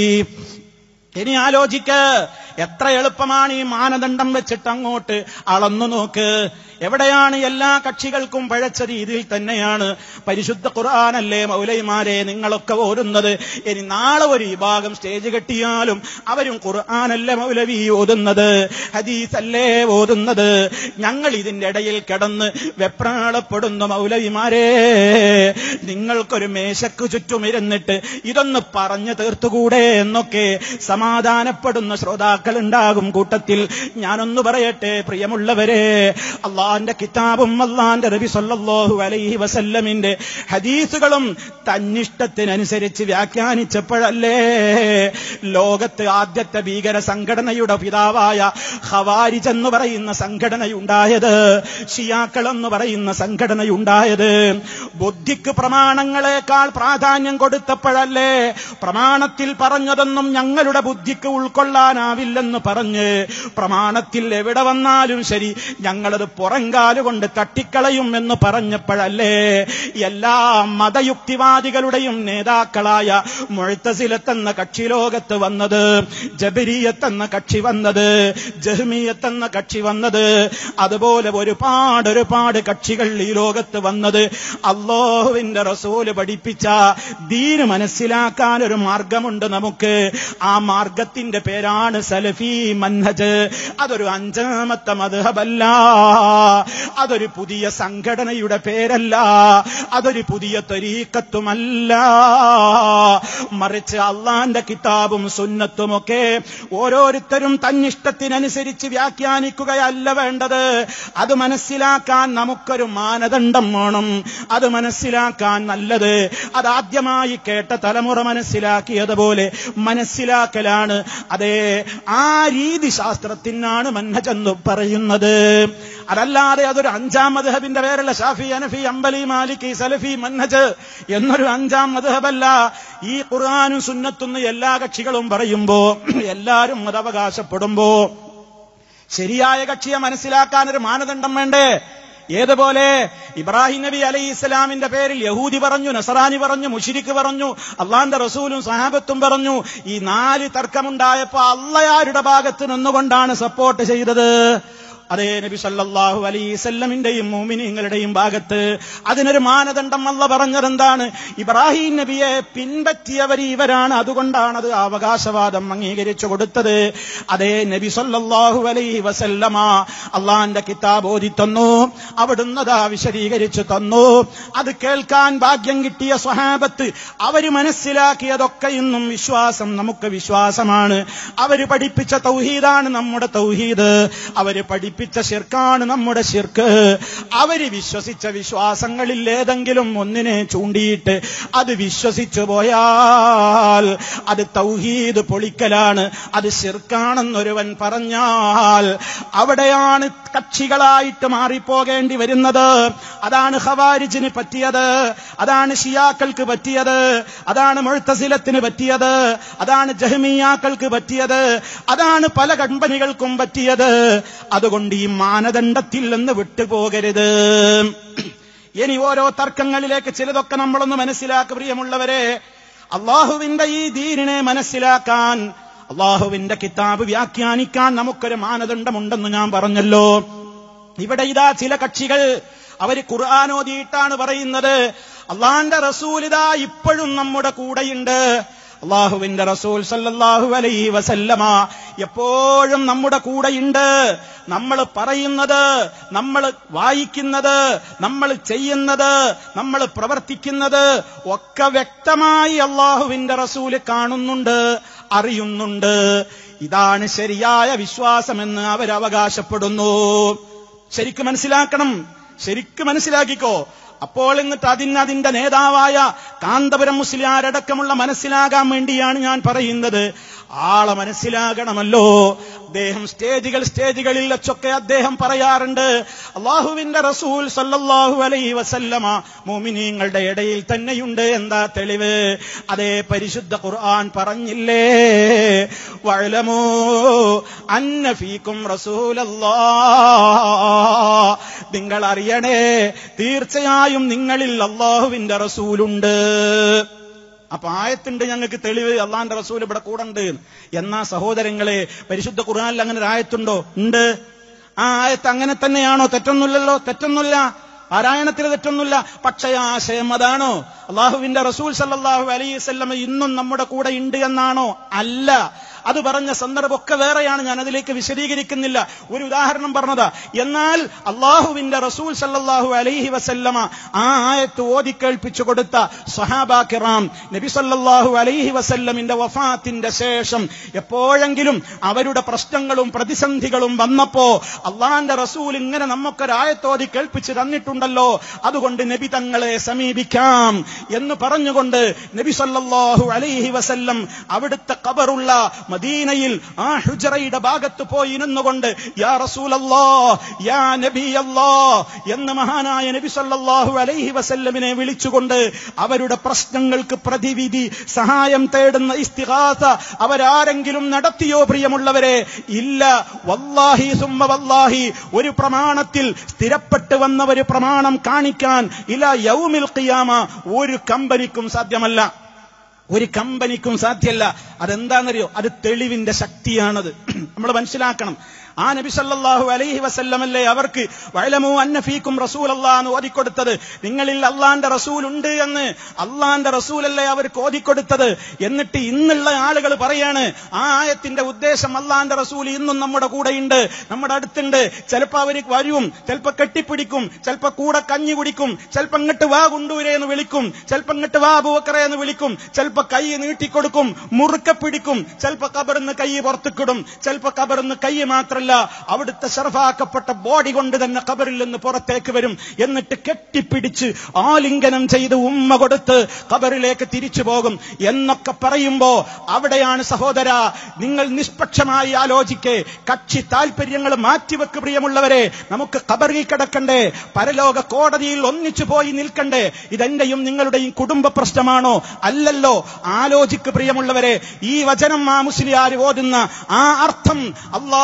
ഇനി ആലോചിക്ക് എത്ര എളുപ്പമാണ് ഈ മാനദണ്ഡം വെച്ചിട്ട് അങ്ങോട്ട് അളന്നു നോക്ക് എവിടെയാണ് എല്ലാ കക്ഷികൾക്കും പഴച്ച രീതിയിൽ തന്നെയാണ് പരിശുദ്ധ ഖുർആാനല്ലേ മൗലൈമാരെ നിങ്ങളൊക്കെ ഓരുന്നത് ഇനി നാളെ ഒരു വിഭാഗം സ്റ്റേജ് കെട്ടിയാലും അവരും ഖുർആാനല്ലേ മൗലവി ഓതുന്നത് ഹദീസല്ലേ ഓതുന്നത് ഞങ്ങൾ ഇതിന്റെ ഇടയിൽ കിടന്ന് വെപ്രാളപ്പെടുന്ന മൗലവിമാരെ നിങ്ങൾക്കൊരു മേശക്ക് ചുറ്റും ഇരുന്നിട്ട് ഇതൊന്ന് പറഞ്ഞു തീർത്തുകൂടെ എന്നൊക്കെ സമാധാനപ്പെടുന്ന ശ്രോതാക്കൾ ഉണ്ടാകും കൂട്ടത്തിൽ ഞാനൊന്ന് പറയട്ടെ പ്രിയമുള്ളവരെ അള്ളാന്റെ കിതാബും അള്ളാന്റെ റബി സല്ലല്ലാഹു അലൈഹി വസല്ലമിന്റെ ഹദീസുകളും തന്നിഷ്ടത്തിനനുസരിച്ച് വ്യാഖ്യാനിച്ചപ്പോഴല്ലേ ലോകത്ത് ആദ്യത്തെ ഭീകര സംഘടനയുടെ പിതാവായ ഖവാരിജ് എന്ന് പറയുന്ന സംഘടനയുണ്ടായത് ഷിയാക്കൾ എന്ന് പറയുന്ന സംഘടനയുണ്ടായത് ബുദ്ധിക്ക് പ്രമാണങ്ങളെക്കാൾ പ്രാധാന്യം കൊടുത്തപ്പോഴല്ലേ പ്രമാണത്തിൽ പറഞ്ഞതൊന്നും ഞങ്ങളുടെ ബുദ്ധിക്ക് ഉൾക്കൊള്ളാനാവില്ലെന്ന് പറഞ്ഞ് പ്രമാണത്തിൽ എവിടെ വന്നാലും ശരി ഞങ്ങളത് പുറങ്കാലുകൊണ്ട് തട്ടിക്കളയും എന്ന് പറഞ്ഞപ്പോഴല്ലേ എല്ലാ മതയുക്തിവാദികളുടെയും നേതാക്കളായ മുഴത്തസിലത്തെന്ന കക്ഷി ലോകത്ത് വന്നത് ജബരിയത്തെന്ന കക്ഷി വന്നത് ജഹ്മിയത്തെന്ന കക്ഷി വന്നത് അതുപോലെ ഒരുപാട് ഒരുപാട് കക്ഷികൾ ഈ ലോകത്ത് വന്നത് അള്ളാഹുവിന്റെ റസൂല് പഠിപ്പിച്ച ദീന് മനസ്സിലാക്കാൻ ഒരു മാർഗമുണ്ട് നമുക്ക് ആ മാർഗത്തിന്റെ പേരാണ് സലഫി മൻഹജ് അതൊരു അഞ്ചാമത്തെ മധുഹബല്ല അതൊരു പുതിയ സംഘടനയുടെ പേരല്ല അതൊരു പുതിയ തരീക്കത്തുമല്ല മറിച്ച് അള്ളാന്റെ കിതാബും സുന്നത്തുമൊക്കെ ഓരോരുത്തരും തന്നിഷ്ടത്തിനനുസരിച്ച് വ്യാഖ്യാനിക്കുകയല്ല വേണ്ടത് അത് മനസ്സിലാക്കാൻ നമുക്കൊരു മാനദണ്ഡം വേണം അത് മനസ്സിലാക്കാൻ നല്ലത് അതാദ്യമായി കേട്ട തലമുറ മനസ്സിലാക്കിയതുപോലെ മനസ്സിലാക്കലാണ് അതെ ആ രീതി ശാസ്ത്രത്തിനാണ് മന്നജെന്ന് പറയുന്നത് അതല്ലാതെ അതൊരു അഞ്ചാം മധുഹബിന്റെ പേരല്ല ഷാഫി അനഫി അമ്പലി മാലിക് സലഫി മന്നജ് എന്നൊരു അഞ്ചാം മധുഹബല്ല ഈ ഖുർആാനും സുന്നത്തുന്ന് എല്ലാ കക്ഷികളും പറയുമ്പോ എല്ലാരും മതവകാശപ്പെടുമ്പോ ശരിയായ കക്ഷിയെ മനസ്സിലാക്കാൻ ഒരു മാനദണ്ഡം വേണ്ടേ ഏതുപോലെ ഇബ്രാഹിം നബി അലൈഹി ഇസ്ലാമിന്റെ പേരിൽ യഹൂദി പറഞ്ഞു നസറാനി പറഞ്ഞു മുഷിരിക്ക് പറഞ്ഞു അള്ളാന്റെ റസൂലും സഹാബത്തും പറഞ്ഞു ഈ നാല് തർക്കമുണ്ടായപ്പോ അള്ളയാരുടെ ഭാഗത്ത് നിന്നുകൊണ്ടാണ് സപ്പോർട്ട് ചെയ്തത് അതേ നബി സല്ലല്ലാഹു അലൈസല്ലമിന്റെയും മോമിനിങ്ങളുടെയും ഭാഗത്ത് അതിനൊരു മാനദണ്ഡം അല്ല പറഞ്ഞതെന്താണ് ഇബ്രാഹിം നബിയെ പിൻപറ്റിയവർ ഇവരാണ് അതുകൊണ്ടാണ് അത് അവകാശവാദം അംഗീകരിച്ചു കൊടുത്തത് അതേ നബി സല്ലല്ലാഹു അലൈഹി വസല്ലമ അള്ളാന്റെ കിതാബ് ഓതി തന്നു അവിടുന്ന് അതാ വിശദീകരിച്ചു തന്നു അത് കേൾക്കാൻ ഭാഗ്യം കിട്ടിയ സ്വഹാബത്ത് അവര് മനസ്സിലാക്കിയതൊക്കെ ഇന്നും വിശ്വാസം നമുക്ക് വിശ്വാസമാണ് അവര് പഠിപ്പിച്ച തൗഹീദാണ് നമ്മുടെ തൗഹീദ് അവര് പഠിപ്പിച്ച ശിർക്കാണ് നമ്മുടെ ശിർക്ക് അവര് വിശ്വസിച്ച വിശ്വാസങ്ങളിൽ ഏതെങ്കിലും ഒന്നിനെ ചൂണ്ടിയിട്ട് അത് വിശ്വസിച്ചു പോയാൽ അത് തൗഹീദ് പൊളിക്കലാണ് അത് ശിർക്കാണെന്നൊരുവൻ പറഞ്ഞാൽ അവിടെയാണ് കക്ഷികളായിട്ട് മാറിപ്പോകേണ്ടി വരുന്നത് അതാണ് ഹവാരിജിന് പറ്റിയത് അതാണ് ഷിയാക്കൾക്ക് പറ്റിയത് അതാണ് മുഴുത്തസിലത്തിന് പറ്റിയത് അതാണ് ജഹമിയാക്കൾക്ക് പറ്റിയത് അതാണ് പല കമ്പനികൾക്കും പറ്റിയത് അതുകൊണ്ട് ഈ മാനദണ്ഡത്തിൽ നിന്ന് വിട്ടുപോകരുത് ഇനി ഓരോ തർക്കങ്ങളിലേക്ക് ചിലതൊക്കെ നമ്മളൊന്ന് മനസ്സിലാക്കുക പ്രിയമുള്ളവരെ അള്ളാഹുവിന്റെ ഈ ദീനിനെ മനസ്സിലാക്കാൻ അള്ളാഹുവിന്റെ കിതാബ് വ്യാഖ്യാനിക്കാൻ നമുക്കൊരു മാനദണ്ഡമുണ്ടെന്ന് ഞാൻ പറഞ്ഞല്ലോ ഇവിടെ ഇതാ ചില കക്ഷികൾ അവര് ഖുർആാനോദിയിട്ടാണ് പറയുന്നത് അള്ളാന്റെ റസൂൽ ഇതാ ഇപ്പോഴും നമ്മുടെ കൂടെയുണ്ട് അള്ളാഹുവിന്റെ റസൂൽ സല്ലല്ലാഹു അലൈഹി വസല്ലമ എപ്പോഴും നമ്മുടെ കൂടെയുണ്ട് നമ്മൾ പറയുന്നത് നമ്മൾ വായിക്കുന്നത് നമ്മൾ ചെയ്യുന്നത് നമ്മൾ പ്രവർത്തിക്കുന്നത് ഒക്കെ വ്യക്തമായി അള്ളാഹുവിന്റെ റസൂല് കാണുന്നുണ്ട് അറിയുന്നുണ്ട് ഇതാണ് ശരിയായ വിശ്വാസമെന്ന് അവരവകാശപ്പെടുന്നു ശരിക്കും മനസ്സിലാക്കണം ശരിക്കും മനസ്സിലാക്കിക്കോ അപ്പോൾ എന്നിട്ട് അതിന് അതിന്റെ നേതാവായ കാന്തപുരം മുസ്ലിയാരടക്കമുള്ള മനസ്സിലാകാൻ വേണ്ടിയാണ് ഞാൻ പറയുന്നത് ആളെ മനസ്സിലാകണമല്ലോ അദ്ദേഹം സ്റ്റേജുകൾ സ്റ്റേജുകളിൽ വെച്ചൊക്കെ അദ്ദേഹം പറയാറുണ്ട് അള്ളാഹുവിന്റെ റസൂൽ സല്ലല്ലാഹു അലൈഹി വസല്ലമ മോമിനീങ്ങളുടെ ഇടയിൽ തന്നെയുണ്ട് എന്താ തെളിവ് അതേ പരിശുദ്ധ ഖുർആൻ പറഞ്ഞില്ലേ വഴലമോ അന്നഫീക്കും റസൂലല്ലാ നിങ്ങൾ അറിയണേ തീർച്ചയായും നിങ്ങളിൽ അള്ളാഹുവിന്റെ റസൂലുണ്ട് അപ്പൊ ആയത്തുണ്ട് ഞങ്ങൾക്ക് തെളിവ് അള്ളാന്റെ റസൂൽ ഇവിടെ കൂടെ ഉണ്ട് എന്നാ സഹോദരങ്ങളെ പരിശുദ്ധ ഖുർആനിൽ അങ്ങനെ ഒരു ആയത്തുണ്ടോ ഉണ്ട് ആ ആയത്ത് അങ്ങനെ തന്നെയാണോ തെറ്റൊന്നുമില്ലല്ലോ തെറ്റൊന്നുമില്ല പാരായണത്തിൽ തെറ്റൊന്നുമില്ല പക്ഷേ ആശയം അതാണോ അള്ളാഹുവിന്റെ റസൂൽ സല്ലാഹു അലൈവല്ലമ ഇന്നും നമ്മുടെ കൂടെ ഉണ്ട് എന്നാണോ അല്ല അത് പറഞ്ഞ സന്ദർഭമൊക്കെ വേറെയാണ് ഞാൻ അതിലേക്ക് വിശദീകരിക്കുന്നില്ല ഒരു ഉദാഹരണം പറഞ്ഞതാ എന്നാൽ അള്ളാഹുവിന്റെ റസൂൽ സല്ലാഹു അലൈഹി വസല്ലമ ആ ആയത്ത് ഓതിക്കേൾപ്പിച്ചു കൊടുത്ത സഹാബാ കിറാം നബി സല്ലാഹു അലൈഹി വസല്ലമിന്റെ വഫാത്തിന്റെ ശേഷം എപ്പോഴെങ്കിലും അവരുടെ പ്രശ്നങ്ങളും പ്രതിസന്ധികളും വന്നപ്പോ അള്ളാന്റെ റസൂൽ ഇങ്ങനെ നമുക്കൊരായത്തോതി കേൾപ്പിച്ച് തന്നിട്ടുണ്ടല്ലോ അതുകൊണ്ട് നബി തങ്ങളെ സമീപിക്കാം എന്ന് പറഞ്ഞുകൊണ്ട് നബി സല്ലല്ലാഹു അലൈഹി വസല്ലം അവിടുത്തെ കബറുള്ള മദീനയിൽ ആ ഹുജറയുടെ ഭാഗത്ത് പോയി ഇരുന്നുകൊണ്ട് യാ റസൂലല്ലാ യാ നബിയല്ലാ എന്ന് മഹാനായ നബി സല്ലല്ലാഹു അലൈഹി വസല്ലമിനെ വിളിച്ചുകൊണ്ട് അവരുടെ പ്രശ്നങ്ങൾക്ക് പ്രതിവിധി സഹായം തേടുന്ന ഇസ്തിഹാസ അവരാരെങ്കിലും നടത്തിയോ പ്രിയമുള്ളവരെ ഇല്ല വല്ലാഹി സുമ്മ വല്ലാഹി ഒരു പ്രമാണത്തിൽ സ്ഥിരപ്പെട്ടു വന്ന ഒരു പ്രമാണം കാണിക്കാൻ ഇല യൗമിൽ ഖിയാമ ഒരു കമ്പനിക്കും സാധ്യമല്ല ഒരു കമ്പനിക്കും സാധ്യല്ല അതെന്താണെന്നറിയോ അത് തെളിവിന്റെ ശക്തിയാണത് നമ്മൾ മനസ്സിലാക്കണം ആ നബി സല്ലല്ലാഹു അലൈഹി വസല്ലമല്ലേ അവർക്ക് വയലമു അന്നഫീക്കും റസൂൽ അള്ളാന്ന് ഓതിക്കൊടുത്തത് നിങ്ങളിൽ അള്ളാന്റെ റസൂൽ ഉണ്ട് എന്ന് അള്ളാന്റെ റസൂലല്ലേ അവർക്ക് ഓതിക്കൊടുത്തത് എന്നിട്ട് ഇന്നുള്ള ആളുകൾ പറയാണ് ആ ആയത്തിന്റെ ഉദ്ദേശം അള്ളാന്റെ റസൂൽ ഇന്നും നമ്മുടെ കൂടെയുണ്ട് നമ്മുടെ അടുത്തുണ്ട് ചിലപ്പോ അവർ വരും ചിലപ്പോ കെട്ടിപ്പിടിക്കും ചിലപ്പോ കൂടെ കഞ്ഞി കുടിക്കും ചിലപ്പോ ഇങ്ങോട്ട് വാ കൊണ്ടുവരെ എന്ന് വിളിക്കും ചിലപ്പോ ഇങ്ങോട്ട് വാ ബുവക്കറ എന്ന് വിളിക്കും ചിലപ്പോ കൈ നീട്ടിക്കൊടുക്കും മുറുക്കെ പിടിക്കും ചിലപ്പോ കബറിന്ന് കൈ പുറത്തുക്കിടും ചിലപ്പോ കബറിന്ന് കൈ മാത്രമല്ല അവിടുത്തെ ഷർഫാക്കപ്പെട്ട ബോഡി കൊണ്ട് തന്നെ കബറിൽ നിന്ന് പുറത്തേക്ക് വരും എന്നിട്ട് കെട്ടിപ്പിടിച്ച് ആലിംഗനം ചെയ്ത് ഉമ്മ കൊടുത്ത് കബറിലേക്ക് തിരിച്ചു പോകും എന്നൊക്കെ പറയുമ്പോ അവിടെയാണ് സഹോദര നിങ്ങൾ നിഷ്പക്ഷമായി ആലോചിക്കേ കക്ഷി താല്പര്യങ്ങൾ മാറ്റിവെക്ക് പ്രിയമുള്ളവരെ നമുക്ക് കബറിൽ കിടക്കണ്ടേ പരലോക കോടതിയിൽ ഒന്നിച്ചു പോയി നിൽക്കണ്ടേ ഇതെന്റെയും നിങ്ങളുടെയും കുടുംബ പ്രശ്നമാണോ അല്ലല്ലോ ആലോചിക്ക് പ്രിയമുള്ളവരെ ഈ വചനം ആ മുസ്ലിയാർ ഓതുന്ന ആ അർത്ഥം അള്ളാഹുവിന്റെ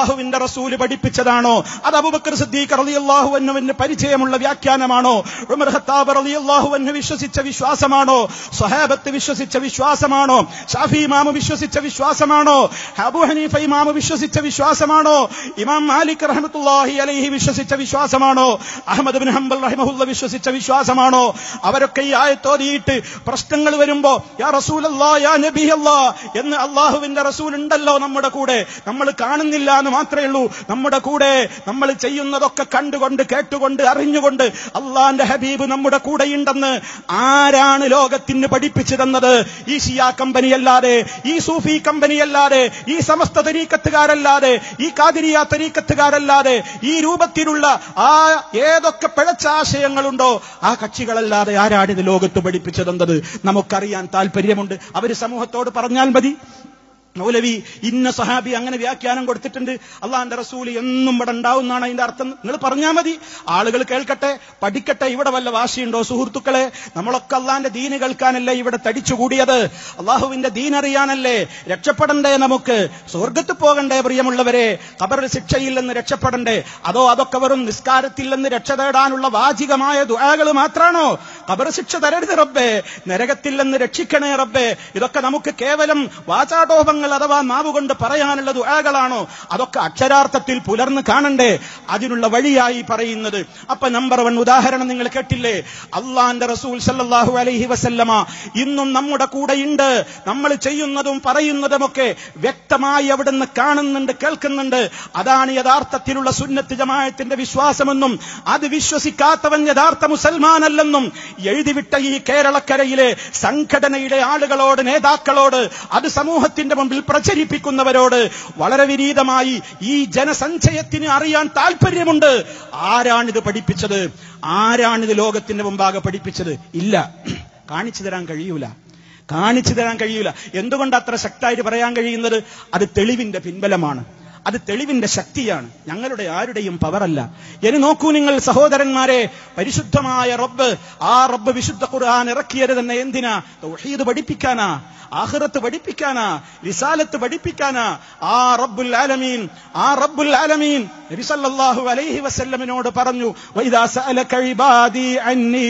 റസൂല് പഠിപ്പിച്ചതാണോ അത് അബൂബക്കർ സിദ്ദീഖ് റളിയല്ലാഹു അൻഹുവിന് പരിചയമുള്ള വ്യാഖ്യാനമാണോ ഉമർ ഖത്താബ് റളിയല്ലാഹു അൻഹു വിശ്വസിച്ച വിശ്വാസമാണോ സ്വഹാബത്ത് വിശ്വസിച്ച വിശ്വാസമാണോ ഷാഫി ഇമാമ് വിശ്വസിച്ച വിശ്വാസമാണോ അബൂ ഹനീഫ ഇമാമ് വിശ്വസിച്ച വിശ്വാസമാണോ ഇമാം മാലിക് റഹ്മത്തുള്ളാഹി അലൈഹി വിശ്വസിച്ച വിശ്വാസമാണോ അഹമ്മദ് ബിൻ ഹംബൽ റഹിമഹുല്ല വിശ്വസിച്ച വിശ്വാസമാണോ അവരൊക്കെ ഈ ആയത്തോതിയിട്ട് പ്രശ്നങ്ങൾ വരുമ്പോ യാ റസൂലല്ലാ യാ നബി അല്ലാ എന്ന് അള്ളാഹുവിന്റെ റസൂൽ ഉണ്ടല്ലോ നമ്മുടെ കൂടെ നമ്മൾ കാണുന്നില്ല എന്ന് മാത്രമേ ഉള്ളൂ നമ്മുടെ കൂടെ നമ്മൾ ചെയ്യുന്നതൊക്കെ കണ്ടുകൊണ്ട് കേട്ടുകൊണ്ട് അറിഞ്ഞുകൊണ്ട് അള്ളാന്റെ ഹബീബ് നമ്മുടെ കൂടെയുണ്ടെന്ന് ആരാണ് ലോകത്തിന് പഠിപ്പിച്ചു തന്നത് ഈ ഷിയ കമ്പനിയല്ലാതെ ഈ സൂഫി കമ്പനിയല്ലാതെ ഈ സമസ്ത തരീക്കത്തുകാരല്ലാതെ ഈ കാതിരിയ തരീക്കത്തുകാരല്ലാതെ ഈ രൂപത്തിലുള്ള ആ ഏതൊക്കെ പിഴച്ച ആശയങ്ങളുണ്ടോ ആ കക്ഷികളല്ലാതെ ആരാണ് ഇത് ലോകത്ത് പഠിപ്പിച്ചു തന്നത് നമുക്കറിയാൻ താല്പര്യമുണ്ട് അവര് സമൂഹത്തോട് പറഞ്ഞാൽ മതി മൗലവി ഇന്ന സഹാബി അങ്ങനെ വ്യാഖ്യാനം കൊടുത്തിട്ടുണ്ട് അള്ളാന്റെ റസൂല് എന്നും ഇവിടെ ഉണ്ടാവുന്നതാണ് അതിന്റെ അർത്ഥം നിങ്ങൾ പറഞ്ഞാൽ മതി ആളുകൾ കേൾക്കട്ടെ പഠിക്കട്ടെ ഇവിടെ വല്ല വാശിയുണ്ടോ സുഹൃത്തുക്കളെ നമ്മളൊക്കെ അള്ളാന്റെ ദീന് കേൾക്കാനല്ലേ ഇവിടെ തടിച്ചുകൂടിയത് അള്ളാഹുവിന്റെ ദീൻ അറിയാനല്ലേ രക്ഷപ്പെടണ്ടേ നമുക്ക് സ്വർഗത്ത് പോകണ്ടേ പ്രിയമുള്ളവരെ ഖബർ ശിക്ഷയിൽ നിന്ന് രക്ഷപ്പെടണ്ടേ അതോ അതൊക്കെ വെറും നിസ്കാരത്തിൽ നിന്ന് രക്ഷ തേടാനുള്ള വാചികമായ ദുആകൾ മാത്രാണോ ഖബർ ശിക്ഷ തരരുത് റബ്ബേ നരകത്തിൽ നിന്ന് രക്ഷിക്കണേ റബ്ബേ ഇതൊക്കെ നമുക്ക് കേവലം വാചാടോപങ്ങൾ അഥവാ നാവുകൊണ്ട് പറയാനുള്ള ദുആകളാണോ അതൊക്കെ അക്ഷരാർത്ഥത്തിൽ പുലർന്ന് കാണണ്ടേ അതിനുള്ള വഴിയായി പറയുന്നത് അപ്പൊ നമ്പർ വൺ ഉദാഹരണം നിങ്ങൾ കേട്ടില്ലേ അള്ളാന്റെ റസൂൽ സല്ലല്ലാഹു അലൈഹി വസല്ലമ ഇന്നും നമ്മുടെ കൂടെയുണ്ട് നമ്മൾ ചെയ്യുന്നതും പറയുന്നതുമൊക്കെ വ്യക്തമായി അവിടുന്ന് കാണുന്നുണ്ട് കേൾക്കുന്നുണ്ട് അതാണ് യഥാർത്ഥത്തിലുള്ള സുന്നത്ത് ജമാഅത്തിന്റെ വിശ്വാസമെന്നും അത് വിശ്വസിക്കാത്തവൻ യഥാർത്ഥ മുസൽമാനല്ലെന്നും എഴുതിവിട്ട ഈ കേരളക്കരയിലെ സംഘടനയുടെ ആളുകളോട് നേതാക്കളോട് അത് സമൂഹത്തിന്റെ മുമ്പിൽ പ്രചരിപ്പിക്കുന്നവരോട് വളരെ വിനീതമായി ഈ ജനസഞ്ചയത്തിന് അറിയാൻ താല്പര്യമുണ്ട് ആരാണിത് പഠിപ്പിച്ചത് ആരാണിത് ലോകത്തിന്റെ മുമ്പാകെ പഠിപ്പിച്ചത് ഇല്ല കാണിച്ചു തരാൻ കഴിയൂല കാണിച്ചു തരാൻ കഴിയൂല എന്തുകൊണ്ട് അത്ര ശക്തമായിട്ട് പറയാൻ കഴിയുന്നത് അത് തെളിവിന്റെ പിൻബലമാണ് അത് തെളിവിന്റെ ശക്തിയാണ് ഞങ്ങളുടെ ആരുടെയും പവറല്ല ഇനി നോക്കൂ നിങ്ങൾ സഹോദരന്മാരെ പരിശുദ്ധമായ റബ്ബ് ആ റബ്ബ് വിശുദ്ധ ഖുർആൻ ഇറക്കിയത് തന്നെ എന്തിനാ തൗഹീദ് പഠിപ്പിക്കാനാ ആഖിറത്ത് പഠിപ്പിക്കാനാ റിസാലത്ത് പഠിപ്പിക്കാനാ ആ റബ്ബുൽ ആലമീൻ ആ റബ്ബുൽ ആലമീൻ നബി സല്ലല്ലാഹു അലൈഹി വസല്ലമിനോട് പറഞ്ഞു വൈദാ സഅലക ഇബാദി അന്നി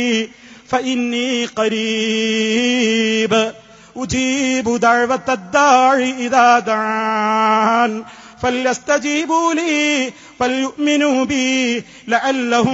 ഫഇന്നി ഖരീബ് أجيب دعوة الداع إذا دعان فليستجيبوا لي فليؤمنوا بي لعلهم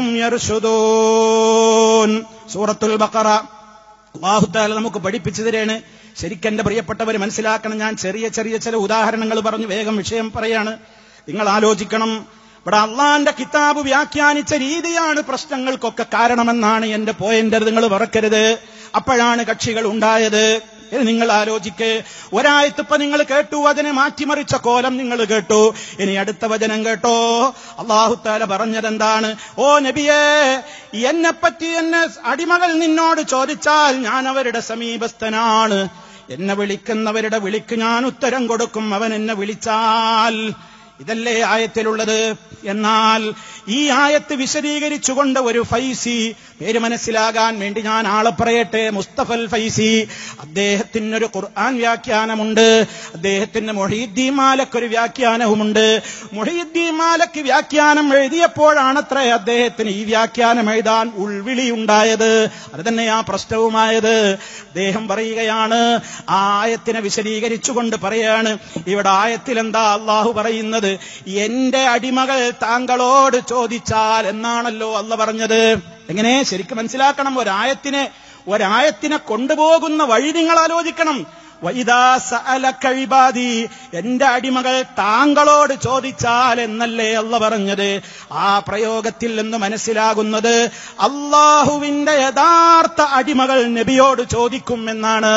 يرشدون سورة البقرة അള്ളാഹുത്താല നമുക്ക് പഠിപ്പിച്ചു തരാണ് ശരിക്കും എന്റെ പ്രിയപ്പെട്ടവർ മനസ്സിലാക്കണം ഞാൻ ചെറിയ ചെറിയ ചില ഉദാഹരണങ്ങൾ പറഞ്ഞു വേഗം വിഷയം പറയാണ് നിങ്ങൾ ആലോചിക്കണം ഇവിടെ അള്ളാന്റെ കിതാബ് വ്യാഖ്യാനിച്ച രീതിയാണ് പ്രശ്നങ്ങൾക്കൊക്കെ കാരണമെന്നാണ് എന്റെ പോയിന്റ് നിങ്ങൾ മറക്കരുത് അപ്പോഴാണ് കക്ഷികൾ ഉണ്ടായത് ഇത് നിങ്ങൾ ആലോചിക്ക് ഒരായത്തിപ്പ നിങ്ങൾ കേട്ടു അതിനെ മാറ്റിമറിച്ച കോലം നിങ്ങൾ കേട്ടു ഇനി അടുത്ത വചനം കേട്ടോ അള്ളാഹുത്താല പറഞ്ഞതെന്താണ് ഓ നബിയേ എന്നെപ്പറ്റി എന്നെ അടിമകൾ നിന്നോട് ചോദിച്ചാൽ ഞാൻ അവരുടെ സമീപസ്ഥനാണ് എന്നെ വിളിക്കുന്നവരുടെ വിളിക്ക് ഞാൻ ഉത്തരം കൊടുക്കും അവൻ എന്നെ വിളിച്ചാൽ ഇതല്ലേ ആയത്തിലുള്ളത് എന്നാൽ ഈ ആയത്ത് വിശദീകരിച്ചുകൊണ്ട് ഒരു ഫൈസി പേര് മനസ്സിലാകാൻ വേണ്ടി ഞാൻ ആളെ പറയട്ടെ മുസ്തഫൽ ഫൈസി അദ്ദേഹത്തിനൊരു ഖുർആൻ വ്യാഖ്യാനമുണ്ട് അദ്ദേഹത്തിന് മൊഹീദ്ദീൻ മാലക്ക് ഒരു വ്യാഖ്യാനവുമുണ്ട് മൊഹീദ്ദീൻ മാലക്ക് വ്യാഖ്യാനം എഴുതിയപ്പോഴാണത്രേ അദ്ദേഹത്തിന് ഈ വ്യാഖ്യാനം എഴുതാൻ ഉൾവിളി ഉണ്ടായത് അത് തന്നെ ആ പ്രശ്നവുമായത് അദ്ദേഹം പറയുകയാണ് ആ ആയത്തിനെ വിശദീകരിച്ചുകൊണ്ട് പറയാണ് ഇവിടെ ആയത്തിൽ എന്താ അള്ളാഹു പറയുന്നത് എന്റെ അടിമകൾ താങ്കളോട് ചോദിച്ചാൽ എന്നാണല്ലോ അല്ല പറഞ്ഞത് എങ്ങനെ ശരിക്കും മനസ്സിലാക്കണം ഒരായത്തിനെ ഒരായത്തിനെ കൊണ്ടുപോകുന്ന വഴി നിങ്ങൾ ആലോചിക്കണം വൈദാ സഅലക ഇബാദി എന്റെ അടിമകൾ താങ്കളോട് ചോദിച്ചാൽ എന്നല്ലേ അല്ല പറഞ്ഞത് ആ പ്രയോഗത്തിൽ നിന്ന് മനസ്സിലാകുന്നത് അള്ളാഹുവിന്റെ യഥാർത്ഥ അടിമകൾ നബിയോട് ചോദിക്കും എന്നാണ്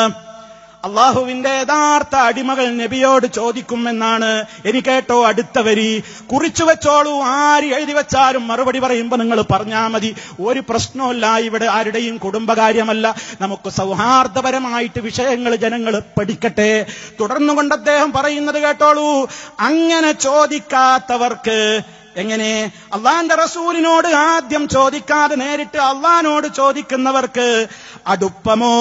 അള്ളാഹുവിന്റെ യഥാർത്ഥ അടിമകൾ നബിയോട് ചോദിക്കുമെന്നാണ് എനിക്ക് കേട്ടോ അടുത്ത വരി കുറിച്ചു വെച്ചോളൂ ആര് എഴുതി വെച്ചാലും മറുപടി പറയുമ്പോ നിങ്ങൾ പറഞ്ഞാ മതി ഒരു പ്രശ്നമല്ല ഇവിടെ ആരുടെയും കുടുംബകാര്യമല്ല നമുക്ക് സൗഹാർദ്ദപരമായിട്ട് വിഷയങ്ങൾ ജനങ്ങൾ പഠിക്കട്ടെ തുടർന്നുകൊണ്ട് അദ്ദേഹം പറയുന്നത് കേട്ടോളൂ അങ്ങനെ ചോദിക്കാത്തവർക്ക് എങ്ങനെ അള്ളാന്റെ റസൂലിനോട് ആദ്യം ചോദിക്കാതെ നേരിട്ട് അള്ളഹാനോട് ചോദിക്കുന്നവർക്ക് അടുപ്പമോ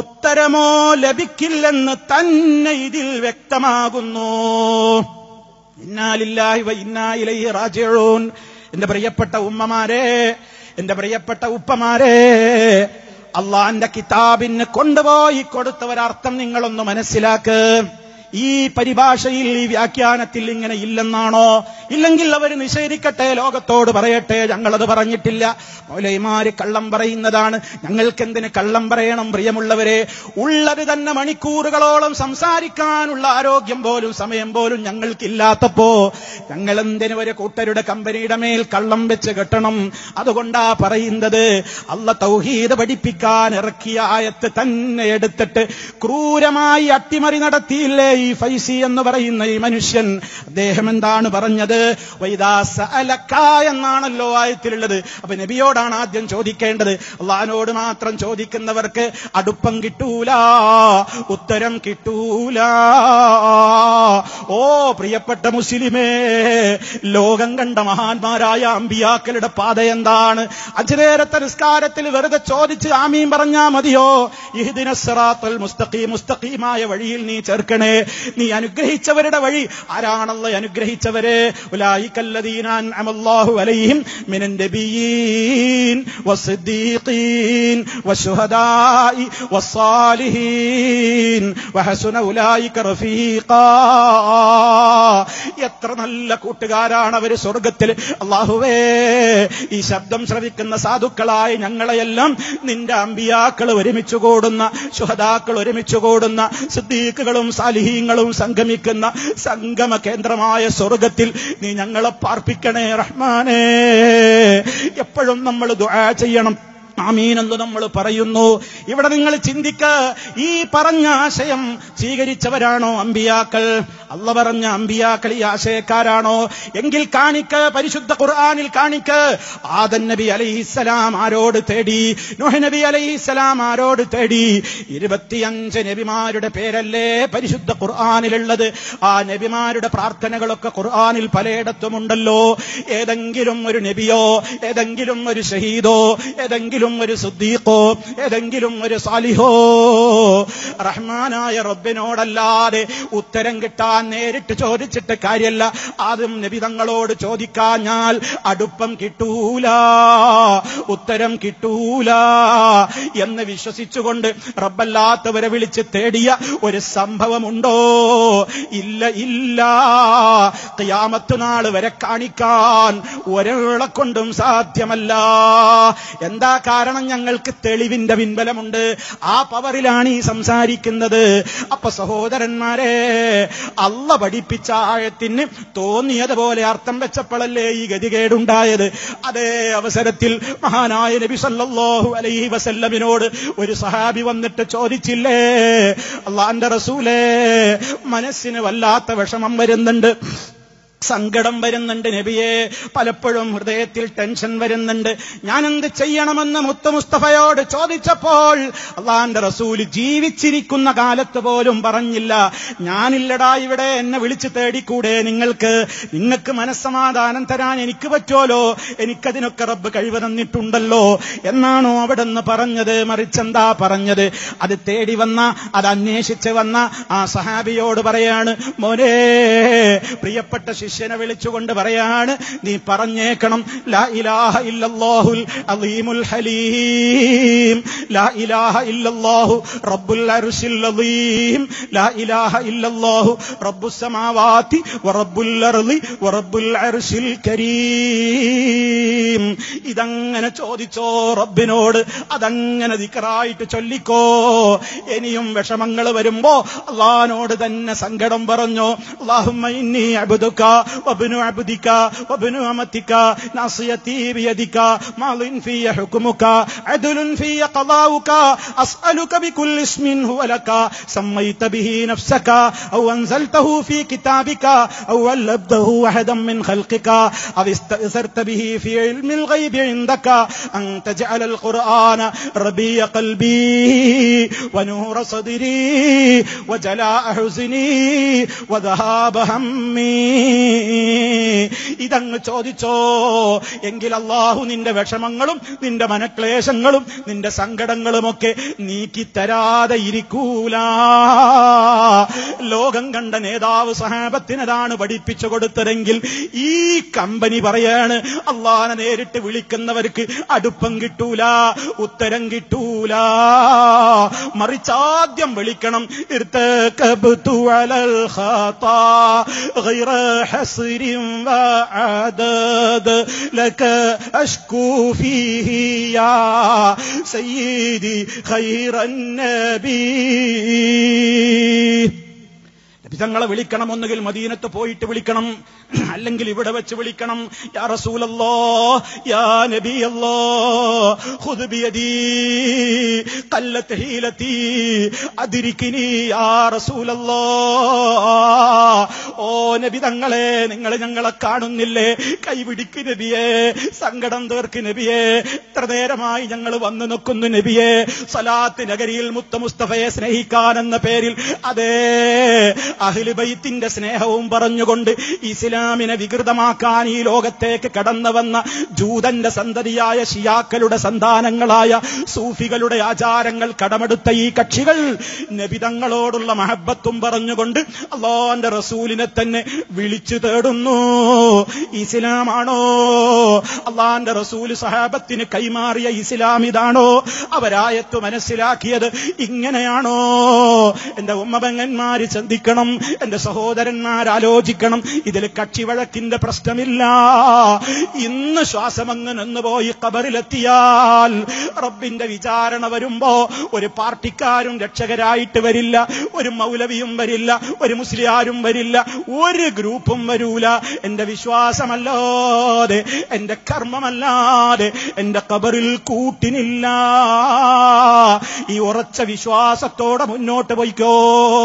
ഉത്തരമോ ലഭിക്കില്ലെന്ന് തന്നെ ഇതിൽ വ്യക്തമാകുന്നു ഇന്നാലില്ലാഹി വ ഇന്നാ ഇലൈഹി റാജിഊൻ എന്റെ പ്രിയപ്പെട്ട ഉമ്മമാരെ എന്റെ പ്രിയപ്പെട്ട ഉപ്പമാരെ അള്ളാന്റെ കിതാബിന് കൊണ്ടുപോയി കൊടുത്തവരർത്ഥം നിങ്ങളൊന്ന് മനസ്സിലാക്ക് ഈ പരിഭാഷയിൽ ഈ വ്യാഖ്യാനത്തിൽ ഇങ്ങനെ ഇല്ലെന്നാണോ ഇല്ലെങ്കിൽ അവർ നിഷേധിക്കട്ടെ ലോകത്തോട് പറയട്ടെ ഞങ്ങളത് പറഞ്ഞിട്ടില്ല മൗലൈമാര് കള്ളം പറയുന്നതാണ് ഞങ്ങൾക്കെന്തിന് കള്ളം പറയണം പ്രിയമുള്ളവരെ ഉള്ളത് തന്നെ മണിക്കൂറുകളോളം സംസാരിക്കാനുള്ള ആരോഗ്യം പോലും സമയം പോലും ഞങ്ങൾക്കില്ലാത്തപ്പോ ഞങ്ങൾ എന്തിനു ഒരു കൂട്ടരുടെ കമ്പനിയുടെ മേൽ കള്ളം വെച്ച് കെട്ടണം അതുകൊണ്ടാ പറയുന്നത് അല്ല തൗഹീദ് പഠിപ്പിക്കാൻ ഇറക്കിയ ആയത്ത് തന്നെ എടുത്തിട്ട് ക്രൂരമായി അട്ടിമറി നടത്തിയില്ലേ ഈ ഫൈസി എന്ന് പറയുന്ന ഈ മനുഷ്യൻ അദ്ദേഹം എന്താണ് പറഞ്ഞത് വൈദാസ അലക്ക എന്നാണല്ലോ ആയത്തിലുള്ളത് അപ്പൊ നബിയോടാണ് ആദ്യം ചോദിക്കേണ്ടത് അള്ളഹാനോട് മാത്രം ചോദിക്കുന്നവർക്ക് അടുപ്പം കിട്ടൂല ഉത്തരം കിട്ടൂല ഓ പ്രിയപ്പെട്ട മുസ്ലിമേ ലോകം കണ്ട മഹാന്മാരായ അമ്പിയാക്കളുടെ പാത എന്താണ് അജ്നേരത്തെ നിസ്കാരത്തിൽ വെറുതെ ചോദിച്ച് ആമീൻ പറഞ്ഞാ മതിയോ ഇഹ്ദിന സിറാത്തുൽ മുസ്തഖീം മുസ്തഖീമായ വഴിയിൽ നീ ചേർക്കണേ നീ അനുഗ്രഹിച്ചവരുടെ വഴി ആരാണല്ലോ അനുഗ്രഹിച്ചവരെ ഉലായിക്കല്ലദീന അൻഅമല്ലാഹു അലൈഹിം മിനൻ നബിയീൻ വസ്സദ്ദീഖീൻ വശുഹദാഇ വസ്സാലിഹീൻ വഹസുന ഉലായിക റഫീഖാ എത്ര നല്ല കൂട്ടുകാരാണ് അവര് സ്വർഗത്തിൽ അള്ളാഹുവേ ഈ ശബ്ദം ശ്രവിക്കുന്ന സാധുക്കളായ ഞങ്ങളെയെല്ലാം നിന്റെ അമ്പിയാക്കൾ ഒരുമിച്ച് കൂടുന്ന ശുഹദാക്കൾ ഒരുമിച്ച് കൂടുന്ന സിദ്ദീഖുകളും സാലിഹീങ്ങളും സംഗമിക്കുന്ന സംഗമ കേന്ദ്രമായ സ്വർഗത്തിൽ നീ ഞങ്ങളെ പാർപ്പിക്കണേ റഹ്മാനേ എപ്പോഴും നമ്മൾ ദുആ ചെയ്യണം ആമീൻ എന്ന് നമ്മൾ പറയുന്നു ഇവിടെ നിങ്ങൾ ചിന്തിക്ക ഈ പറഞ്ഞ ആശയം സ്വീകരിച്ചവരാണോ അമ്പിയാക്കൾ അല്ല പറഞ്ഞ അമ്പിയാക്കൾ ഈ ആശയക്കാരാണോ എങ്കിൽ കാണിക്ക് പരിശുദ്ധ ഖുർആനിൽ കാണിക്ക് ആദൻ നബി അലൈഹിസ്സലാം ആരോട് തേടി നുഹ നബി അലൈഹിസ്സലാം ആരോട് തേടി ഇരുപത്തിയഞ്ച് നബിമാരുടെ പേരല്ലേ പരിശുദ്ധ ഖുർആനിലുള്ളത് ആ നബിമാരുടെ പ്രാർത്ഥനകളൊക്കെ ഖുർആനിൽ പലയിടത്തുമുണ്ടല്ലോ ഏതെങ്കിലും ഒരു നബിയോ ഏതെങ്കിലും ഒരു ഷഹീദോ ഏതെങ്കിലും ഒരു സുദ്ദീഖോ ഏതെങ്കിലും ഒരു സാലിഹോ റഹ്മാനായ റബ്ബിനോടല്ലാതെ ഉത്തരം കിട്ടാൻ നേരിട്ട് ചോദിച്ചിട്ട് കാര്യമല്ല ആദ്യം നബി തങ്ങളോട് ചോദിക്കാഞ്ഞാൽ അടുപ്പം കിട്ടൂല ഉത്തരം കിട്ടൂല എന്ന് വിശ്വസിച്ചുകൊണ്ട് റബ്ബല്ലാത്തവരെ വിളിച്ച് തേടിയ ഒരു സംഭവമുണ്ടോ ഇല്ല ഇല്ല ഖിയാമത്ത് നാൾ വരെ കാണിക്കാൻ ഒരാളെ കൊണ്ടും സാധ്യമല്ല എന്താ കാരണം ഞങ്ങൾക്ക് തെളിവിന്റെ പിൻബലമുണ്ട് ആ പവറിലാണ് ഈ സംസാരിക്കുന്നത് അപ്പൊ സഹോദരന്മാരെ അല്ല പഠിപ്പിച്ച ആഴത്തിന് തോന്നിയതുപോലെ അർത്ഥം വെച്ചപ്പോഴല്ലേ ഈ ഗതികേടുണ്ടായത് അതേ അവസരത്തിൽ മഹാനായ നബി സല്ലല്ലാഹു അലൈഹി വസല്ലമിനോട് ഒരു സഹാബി വന്നിട്ട് ചോദിച്ചില്ലേ അള്ളാന്റെ റസൂലേ മനസ്സിന് വല്ലാത്ത വിഷമം വരുന്നുണ്ട് സങ്കടം വരുന്നുണ്ട് നബിയെ പലപ്പോഴും ഹൃദയത്തിൽ ടെൻഷൻ വരുന്നുണ്ട് ഞാൻ എന്ത് ചെയ്യണമെന്ന് മുത്ത മുസ്തഫയോട് ചോദിച്ചപ്പോൾ അള്ളാന്റെ റസൂല് ജീവിച്ചിരിക്കുന്ന കാലത്ത് പോലും പറഞ്ഞില്ല ഞാനില്ലടാ ഇവിടെ എന്നെ വിളിച്ചു തേടിക്കൂടെ നിങ്ങൾക്ക് നിങ്ങൾക്ക് മനസ്സമാധാനം തരാൻ എനിക്ക് പറ്റുമല്ലോ എനിക്കതിനൊക്കെ റബ്ബ് കഴിവ് തന്നിട്ടുണ്ടല്ലോ എന്നാണോ അവിടെ നിന്ന് പറഞ്ഞത് മറിച്ചെന്താ പറഞ്ഞത് അത് തേടി വന്ന അത് അന്വേഷിച്ച് വന്ന ആ സഹാബിയോട് പറയാണ് മോനെ പ്രിയപ്പെട്ട ശിഷ്യനെ വിളിച്ചുകൊണ്ട് പറയാണ് നീ പറഞ്ഞേക്കണം ലാ ഇലാഹ ഇല്ലല്ലാഹുൽ അലീമുൽ ഹലീം ലാ ഇലാഹ ഇല്ലല്ലാഹു റബ്ബുൽ അർശിൽ അലീം ലാ ഇലാഹ ഇല്ലല്ലാഹു റബ്ബുസ് സമാവാതി വറബ്ബുൽ അർളി വറബ്ബുൽ അർശിൽ കരീം ഇതങ്ങനെ ചോദിച്ചോ റബ്ബിനോട് അതങ്ങനെ ദിക്റായിട്ട് ചൊല്ലിക്കോ ഇനിയും വിഷമങ്ങൾ വരുമ്പോ അള്ളഹാനോട് തന്നെ സങ്കടം പറഞ്ഞോ അള്ളാഹുമ്മ ഇന്നി അബ്ദുക وابن عبدك وابن أمتك ناصيتي بيدك ماض في حكمك عدل في قضاؤك أسألك بكل اسم هو لك سميت به نفسك أو أنزلته في كتابك أو علمته أحدا من خلقك أو استأثرت به في علم الغيب عندك أن تجعل القرآن ربيع قلبي ونور صدري وجلاء حزني وذهاب همي ഇതങ്ങ് ചോദിച്ചോ എങ്കിൽ അള്ളാഹു നിന്റെ വിഷമങ്ങളും നിന്റെ മനക്ലേശങ്ങളും നിന്റെ സങ്കടങ്ങളുമൊക്കെ നീക്കിത്തരാതെ ഇരിക്കൂല ലോകം കണ്ട നേതാവ് സഹാബത്തിനതാണ് പഠിപ്പിച്ചു കൊടുത്തതെങ്കിൽ ഈ കമ്പനി പറയാണ് അള്ളാഹനെ നേരിട്ട് വിളിക്കുന്നവർക്ക് അടുപ്പം കിട്ടൂല ഉത്തരം കിട്ടൂല മറിച്ചാദ്യം വിളിക്കണം ഇർത്തകബ്തു അലൽ ഖാതാ غير حصر وعدد لك أشكو فيه يا سيدي خير النبي നബിതങ്ങളെ വിളിക്കണം ഒന്നുകിൽ മദീനത്ത് പോയിട്ട് വിളിക്കണം അല്ലെങ്കിൽ ഇവിടെ വെച്ച് വിളിക്കണം യാ റസൂലല്ലോ യാ നബിയല്ലോ ഖുദ് ബിയദീ ഖല്ലത്ത് ഹീലത്തി അദിരിക്കിനി യാ റസൂലല്ലോ ഓ നബിതങ്ങളെ നിങ്ങൾ ഞങ്ങളെ കാണുന്നില്ലേ കൈപിടിക്ക് നബിയെ സങ്കടം തീർക്ക് നബിയെ എത്ര നേരമായി ഞങ്ങൾ വന്നു നിൽക്കുന്നു നബിയെ സലാത്ത് നഗരിയിൽ മുത്ത മുസ്തഫയെ സ്നേഹിക്കാൻ എന്ന പേരിൽ അതേ അഹിലുബൈത്തിന്റെ സ്നേഹവും പറഞ്ഞുകൊണ്ട് ഇസ്ലാമിനെ വികൃതമാക്കാൻ ഈ ലോകത്തേക്ക് കടന്നു വന്ന ജൂതന്റെ സന്തതിയായ ഷിയാക്കളുടെ സന്താനങ്ങളായ സൂഫികളുടെ ആചാരങ്ങൾ കടമെടുത്ത ഈ കക്ഷികൾ നബിതങ്ങളോടുള്ള മഹബത്തും പറഞ്ഞുകൊണ്ട് അള്ളാന്റെ റസൂലിനെ തന്നെ വിളിച്ചു തേടുന്നു ഇസ്ലാമാണോ അള്ളാന്റെ റസൂല് സഹാബത്തിന് കൈമാറിയ ഇസ്ലാം ഇതാണോ അവരായത്ത് മനസ്സിലാക്കിയത് ഇങ്ങനെയാണോ എന്റെ ഉമ്മപെങ്ങന്മാര് ചിന്തിക്കണം എന്റെ സഹോദരന്മാർ ആലോചിക്കണം ഇതിൽ കക്ഷിവഴക്കിന്റെ പ്രശ്നമില്ല ഇന്ന് ശ്വാസമങ്ങ് നിന്നുപോയി കബറിലെത്തിയാൽ റബ്ബിന്റെ വിചാരണ വരുമ്പോ ഒരു പാർട്ടിക്കാരും രക്ഷകരായിട്ട് വരില്ല ഒരു മൗലവിയും വരില്ല ഒരു മുസ്ലിയാരും വരില്ല ഒരു ഗ്രൂപ്പും വരൂല എന്റെ വിശ്വാസമല്ലാതെ എന്റെ കർമ്മമല്ലാതെ എന്റെ കബറിൽ കൂട്ടിനില്ല ഈ ഉറച്ച വിശ്വാസത്തോടെ മുന്നോട്ട് പോയിക്കോ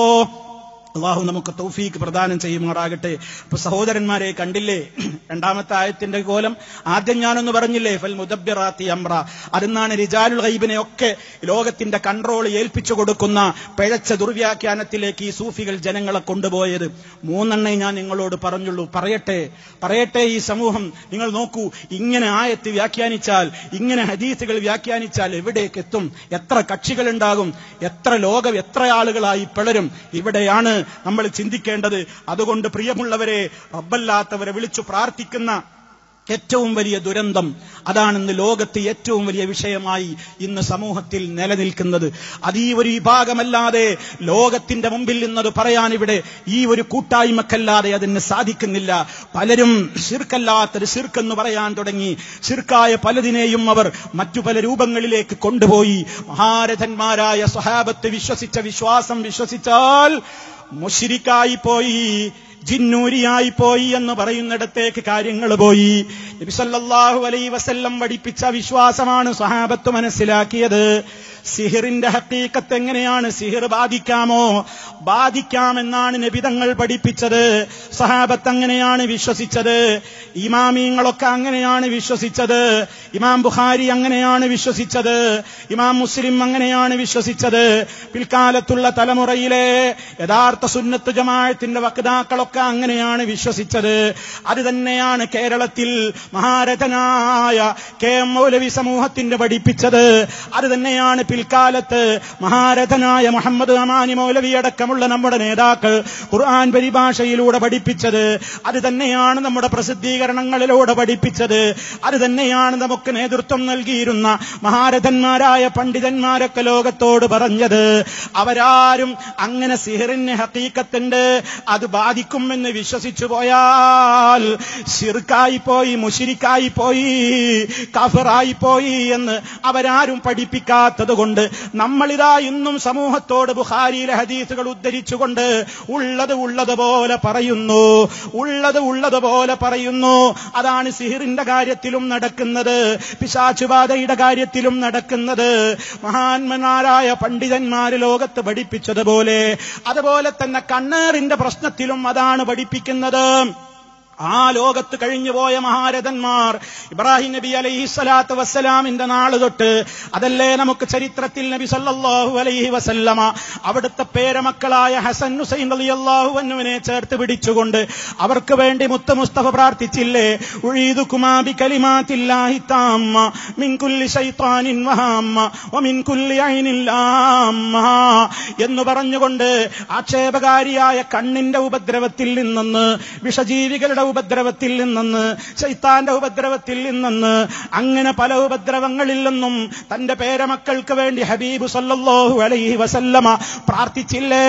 അള്ളാഹു നമുക്ക് തൗഫീക്ക് പ്രദാനം ചെയ്യുമാറാകട്ടെ അപ്പൊ സഹോദരന്മാരെ കണ്ടില്ലേ രണ്ടാമത്തെ ആയത്തിന്റെ കോലം ആദ്യം ഞാനൊന്ന് പറഞ്ഞില്ലേ ഫൽ മുദബ്ബിറാത്തി അമ്ര അതെന്നാണ് റിജാലുൽ ഗൈബിനെ ഒക്കെ ലോകത്തിന്റെ കൺട്രോൾ ഏൽപ്പിച്ചു കൊടുക്കുന്ന പിഴച്ച ദുർവ്യാഖ്യാനത്തിലേക്ക് ഈ സൂഫികൾ ജനങ്ങളെ കൊണ്ടുപോയത് മൂന്നെണ്ണേ ഞാൻ നിങ്ങളോട് പറഞ്ഞുള്ളൂ പറയട്ടെ പറയട്ടെ ഈ സമൂഹം നിങ്ങൾ നോക്കൂ ഇങ്ങനെ ആയത്ത് വ്യാഖ്യാനിച്ചാൽ ഇങ്ങനെ ഹദീസുകൾ വ്യാഖ്യാനിച്ചാൽ എവിടേക്ക് എത്തും എത്ര കക്ഷികളുണ്ടാകും എത്ര ലോകം എത്ര ആളുകളായി പിളരും ഇവിടെയാണ് നമ്മൾ ചിന്തിക്കേണ്ടത് അതുകൊണ്ട് പ്രിയമുള്ളവരെ റബ്ബല്ലാത്തവരെ വിളിച്ചു പ്രാർത്ഥിക്കുന്ന ഏറ്റവും വലിയ ദുരന്തം അതാണ് ഇന്ന് ലോകത്ത് ഏറ്റവും വലിയ വിഷയമായി ഇന്ന് സമൂഹത്തിൽ നിലനിൽക്കുന്നത് അത് ഈ ഒരു വിഭാഗമല്ലാതെ ലോകത്തിന്റെ മുമ്പിൽ നിന്നത് പറയാൻ ഇവിടെ ഈ ഒരു കൂട്ടായ്മക്കല്ലാതെ അതിന് സാധിക്കുന്നില്ല പലരും ശിർക്കല്ലാത്തൊരു ശിർക്കെന്ന് പറയാൻ തുടങ്ങി ശിർക്കായ പലതിനെയും അവർ മറ്റു പല രൂപങ്ങളിലേക്ക് കൊണ്ടുപോയി മഹാരഥന്മാരായ സ്വഹാബത്ത് വിശ്വസിച്ച വിശ്വാസം വിശ്വസിച്ചാൽ മുഷിരിക്കായി പോയി ജിന്നൂരിയായി പോയി എന്ന് പറയുന്നിടത്തേക്ക് കാര്യങ്ങൾ പോയി നബിസല്ലാഹു അലൈ വസല്ലം പഠിപ്പിച്ച വിശ്വാസമാണ് സഹാബത്ത് മനസ്സിലാക്കിയത് സിഹിറിന്റെ ഹക്കീക്കത്ത് എങ്ങനെയാണ് സിഹിർ ബാധിക്കാമോ ബാധിക്കാമെന്നാണ് നബിതങ്ങൾ പഠിപ്പിച്ചത് സഹാബത്ത് അങ്ങനെയാണ് വിശ്വസിച്ചത് ഇമാമീങ്ങളൊക്കെ അങ്ങനെയാണ് വിശ്വസിച്ചത് ഇമാം ബുഖാരി അങ്ങനെയാണ് വിശ്വസിച്ചത് ഇമാം മുസ്ലിം അങ്ങനെയാണ് വിശ്വസിച്ചത് പിൽക്കാലത്തുള്ള തലമുറയിലെ യഥാർത്ഥ സുന്നത്ത് ജമാഅത്തിന്റെ വക്താക്കളൊക്കെ അങ്ങനെയാണ് വിശ്വസിച്ചത് അത് തന്നെയാണ് കേരളത്തിൽ മഹാരഥനായ കെ എം മൗലവി സമൂഹത്തിന്റെ പഠിപ്പിച്ചത് അത് തന്നെയാണ് പിൽക്കാലത്ത് മഹാരഥനായ മുഹമ്മദ് അമാനി മൗലവി അടക്കമുള്ള നമ്മുടെ നേതാക്കൾ ഖുർആൻ പരിഭാഷയിലൂടെ പഠിപ്പിച്ചത് അത് തന്നെയാണ് നമ്മുടെ പ്രസിദ്ധീകരണങ്ങളിലൂടെ പഠിപ്പിച്ചത് അത് തന്നെയാണ് നമുക്ക് നേതൃത്വം നൽകിയിരുന്ന മഹാരഥന്മാരായ പണ്ഡിതന്മാരൊക്കെ ലോകത്തോട് പറഞ്ഞത് അവരാരും അങ്ങനെ സിഹറിന് ഹക്കീക്കത്തുണ്ട് അത് ബാധിക്കുമെന്ന് വിശ്വസിച്ചു പോയാൽ ഷിർക്കായി പോയി മുഷിരിക്കായി പോയി കഫറായി പോയി എന്ന് അവരാരും പഠിപ്പിക്കാത്തത് കൊണ്ട് നമ്മളിതാ ഇന്നും സമൂഹത്തോട് ബുഖാരിയിലെ ഹദീസുകൾ ഉദ്ധരിച്ചുകൊണ്ട് ഉള്ളത് ഉള്ളതുപോലെ പറയുന്നു ഉള്ളത് ഉള്ളതുപോലെ പറയുന്നു അതാണ് സിഹിറിന്റെ കാര്യത്തിലും നടക്കുന്നത് പിശാചുബാധയുടെ കാര്യത്തിലും നടക്കുന്നത് മഹാന്മാരായ പണ്ഡിതന്മാര് ലോകത്ത് പഠിപ്പിച്ചതുപോലെ അതുപോലെ തന്നെ കണ്ണേറിന്റെ പ്രശ്നത്തിലും അതാണ് പഠിപ്പിക്കുന്നത് ആ ലോകത്ത് കഴിഞ്ഞുപോയ മഹാരഥന്മാർ ഇബ്രാഹിം നബി അലൈഹി സ്വലാത്തു വസ്സലാമിന്റെ നാള് തൊട്ട് അതല്ലേ നമുക്ക് ചരിത്രത്തിൽ നബി സല്ലല്ലാഹു അലൈഹി വസല്ലമ അവിടുത്തെ പേരമക്കളായ ഹസൻ ഹുസൈൻ റളിയല്ലാഹു അൻഹുവിനെ ചേർത്ത് പിടിച്ചുകൊണ്ട് അവർക്ക് വേണ്ടി മുത്ത മുസ്തഫ പ്രാർത്ഥിച്ചില്ലേ ഉഴീദുകുമാ ബി കലിമാത്തില്ലാഹി താമ്മ മിൻ കുല്ലി ശൈത്താനിൻ വഹാമ്മ വമിൻ കുല്ലി ഐനിൻ ലാമ്മ എന്ന് പറഞ്ഞുകൊണ്ട് ആക്ഷേപകാരിയായ കണ്ണിന്റെ ഉപദ്രവത്തിൽ നിന്നെന്ന് വിഷജീവികളുടെ ഉപദ്രവത്തിൽ നിന്നെന്ന് ശൈത്താന്റെ ഉപദ്രവത്തിൽ നിന്നെന്ന് അങ്ങനെ പല ഉപദ്രവങ്ങളിൽ നിന്നും തന്റെ പേരമക്കൾക്ക് വേണ്ടി ഹബീബ് സല്ലല്ലാഹു അലൈഹി വസല്ലമ പ്രാർത്ഥിച്ചില്ലേ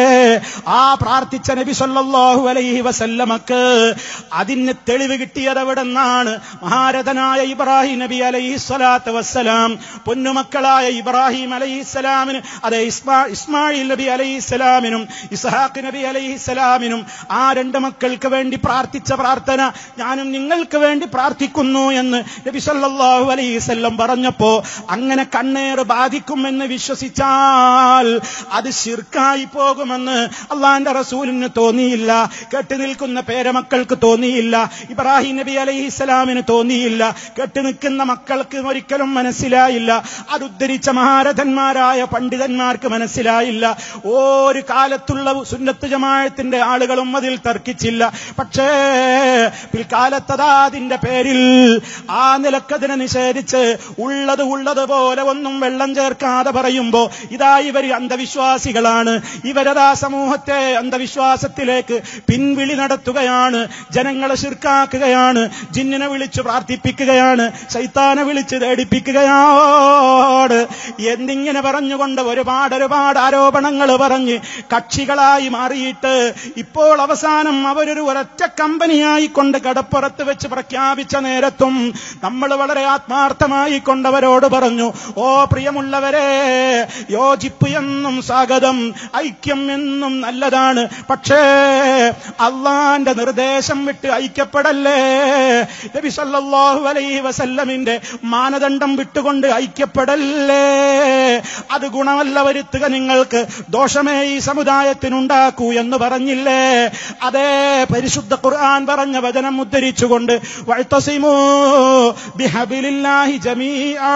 ആ പ്രാർത്ഥിച്ച നബി സല്ലല്ലാഹു അലൈഹി വസല്ലമക്ക് അതിന് തെളിവ് കിട്ടിയത് എവിടെ നിന്നാണ് മഹാരഥനായ ഇബ്രാഹിം നബി അലൈഹി സ്വലാത്ത് വസ്സലാം പൊന്നുമക്കളായ ഇബ്രാഹിം അലൈഹി സ്വലാമിന് അതെ ഇസ്മാ ഇസ്മായിൽ നബി അലൈഹി സ്വലാമിനും ഇസ്ഹാഖ് നബി അലൈഹി സ്വലാമിനും ആ രണ്ട് മക്കൾക്ക് വേണ്ടി പ്രാർത്ഥിച്ച പ്രാർത്ഥന ഞാനും നിങ്ങൾക്ക് വേണ്ടി പ്രാർത്ഥിക്കുന്നു എന്ന് നബി സല്ലല്ലാഹു അലൈഹി വസല്ലം പറഞ്ഞപ്പോ അങ്ങനെ കണ്ണേറ് ബാധിക്കുമെന്ന് വിശ്വസിച്ചാൽ അത് ശിർക്കായി പോകുമെന്ന് അള്ളാന്റെ റസൂലിന് തോന്നിയില്ല കെട്ടി നിൽക്കുന്ന പേരമക്കൾക്ക് തോന്നിയില്ല ഇബ്രാഹിം നബി അലൈഹി സ്വലാമിന് തോന്നിയില്ല കെട്ടി നിൽക്കുന്ന മക്കൾക്ക് ഒരിക്കലും മനസ്സിലായില്ല അത് ഉദ്ധരിച്ച മഹാരഥന്മാരായ പണ്ഡിതന്മാർക്ക് മനസ്സിലായില്ല ഒരു കാലത്തുള്ള സുന്നത്ത് ജമാഴത്തിന്റെ ആളുകളും അതിൽ തർക്കിച്ചില്ല പക്ഷേ പിൽക്കാലത്തതാ അതിന്റെ പേരിൽ ആ നിലക്കതിനെ നിഷേധിച്ച് ഉള്ളത് ഉള്ളത് പോലെ ഒന്നും വെള്ളം ചേർക്കാതെ പറയുമ്പോ ഇതാ ഇവർ അന്ധവിശ്വാസികളാണ് ഇവരതാ സമൂഹത്തെ അന്ധവിശ്വാസത്തിലേക്ക് പിൻവിളി നടത്തുകയാണ് ജനങ്ങളെ ശിർക്കാക്കുകയാണ് ജിന്നിനെ വിളിച്ച് പ്രാർത്ഥിപ്പിക്കുകയാണ് ശൈത്താനെ വിളിച്ച് തേടിപ്പിക്കുകയാണ് എന്നിങ്ങനെ പറഞ്ഞുകൊണ്ട് ഒരുപാട് ഒരുപാട് ആരോപണങ്ങൾ പറഞ്ഞ് കക്ഷികളായി മാറിയിട്ട് ഇപ്പോൾ അവസാനം അവരൊരു ഒരൊറ്റ കമ്പനിയായി കൊണ്ട് കടപ്പുറത്ത് വെച്ച് പ്രഖ്യാപിച്ച നേരത്തും നമ്മൾ വളരെ ആത്മാർത്ഥമായി കൊണ്ടവരോട് പറഞ്ഞു ഓ പ്രിയമുള്ളവരെ യോജിപ്പ് എന്നും സ്വാഗതം ഐക്യം എന്നും നല്ലതാണ് പക്ഷേ അള്ളാന്റെ നിർദ്ദേശം വിട്ട് ഐക്യപ്പെടല്ലേ നബി സല്ലല്ലാഹു അലൈഹി വസല്ലമിന്റെ മാനദണ്ഡം വിട്ടുകൊണ്ട് ഐക്യപ്പെടല്ലേ അത് ഗുണമല്ല വരുത്തുക നിങ്ങൾക്ക് ദോഷമേ ഈ സമുദായത്തിനുണ്ടാക്കൂ എന്ന് പറഞ്ഞില്ലേ അതേ പരിശുദ്ധ ഖുർആൻ പറഞ്ഞ വചനം ഉദ്ധരിച്ചുകൊണ്ട് വഅ്തസിമൂ ബിഹബിലില്ലാഹി ജമീആ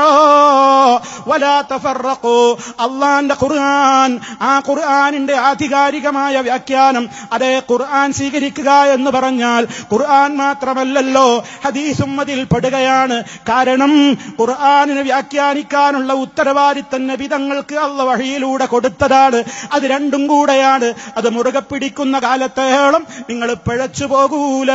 വലാ തഫറഖൂ അള്ളാന്റെ ഖുർആൻ ആ ഖുർആനിന്റെ ആധികാരികമായ വ്യാഖ്യാനം അതേ ഖുർആൻ സ്വീകരിക്കുക എന്ന് പറഞ്ഞാൽ ഖുർആൻ മാത്രമല്ലല്ലോ ഹദീസും അതിൽ പെടുകയാണ് കാരണം ഖുർആനിനെ വ്യാഖ്യാനിക്കാനുള്ള ഉത്തരവാദിത്തം നബിതങ്ങൾക്ക് അള്ള വഴിയിലൂടെ കൊടുത്തതാണ് അത് രണ്ടും കൂടെയാണ് അത് മുറുകെ പിടിക്കുന്ന കാലത്തോളം നിങ്ങൾ പിഴച്ചു പോകൂല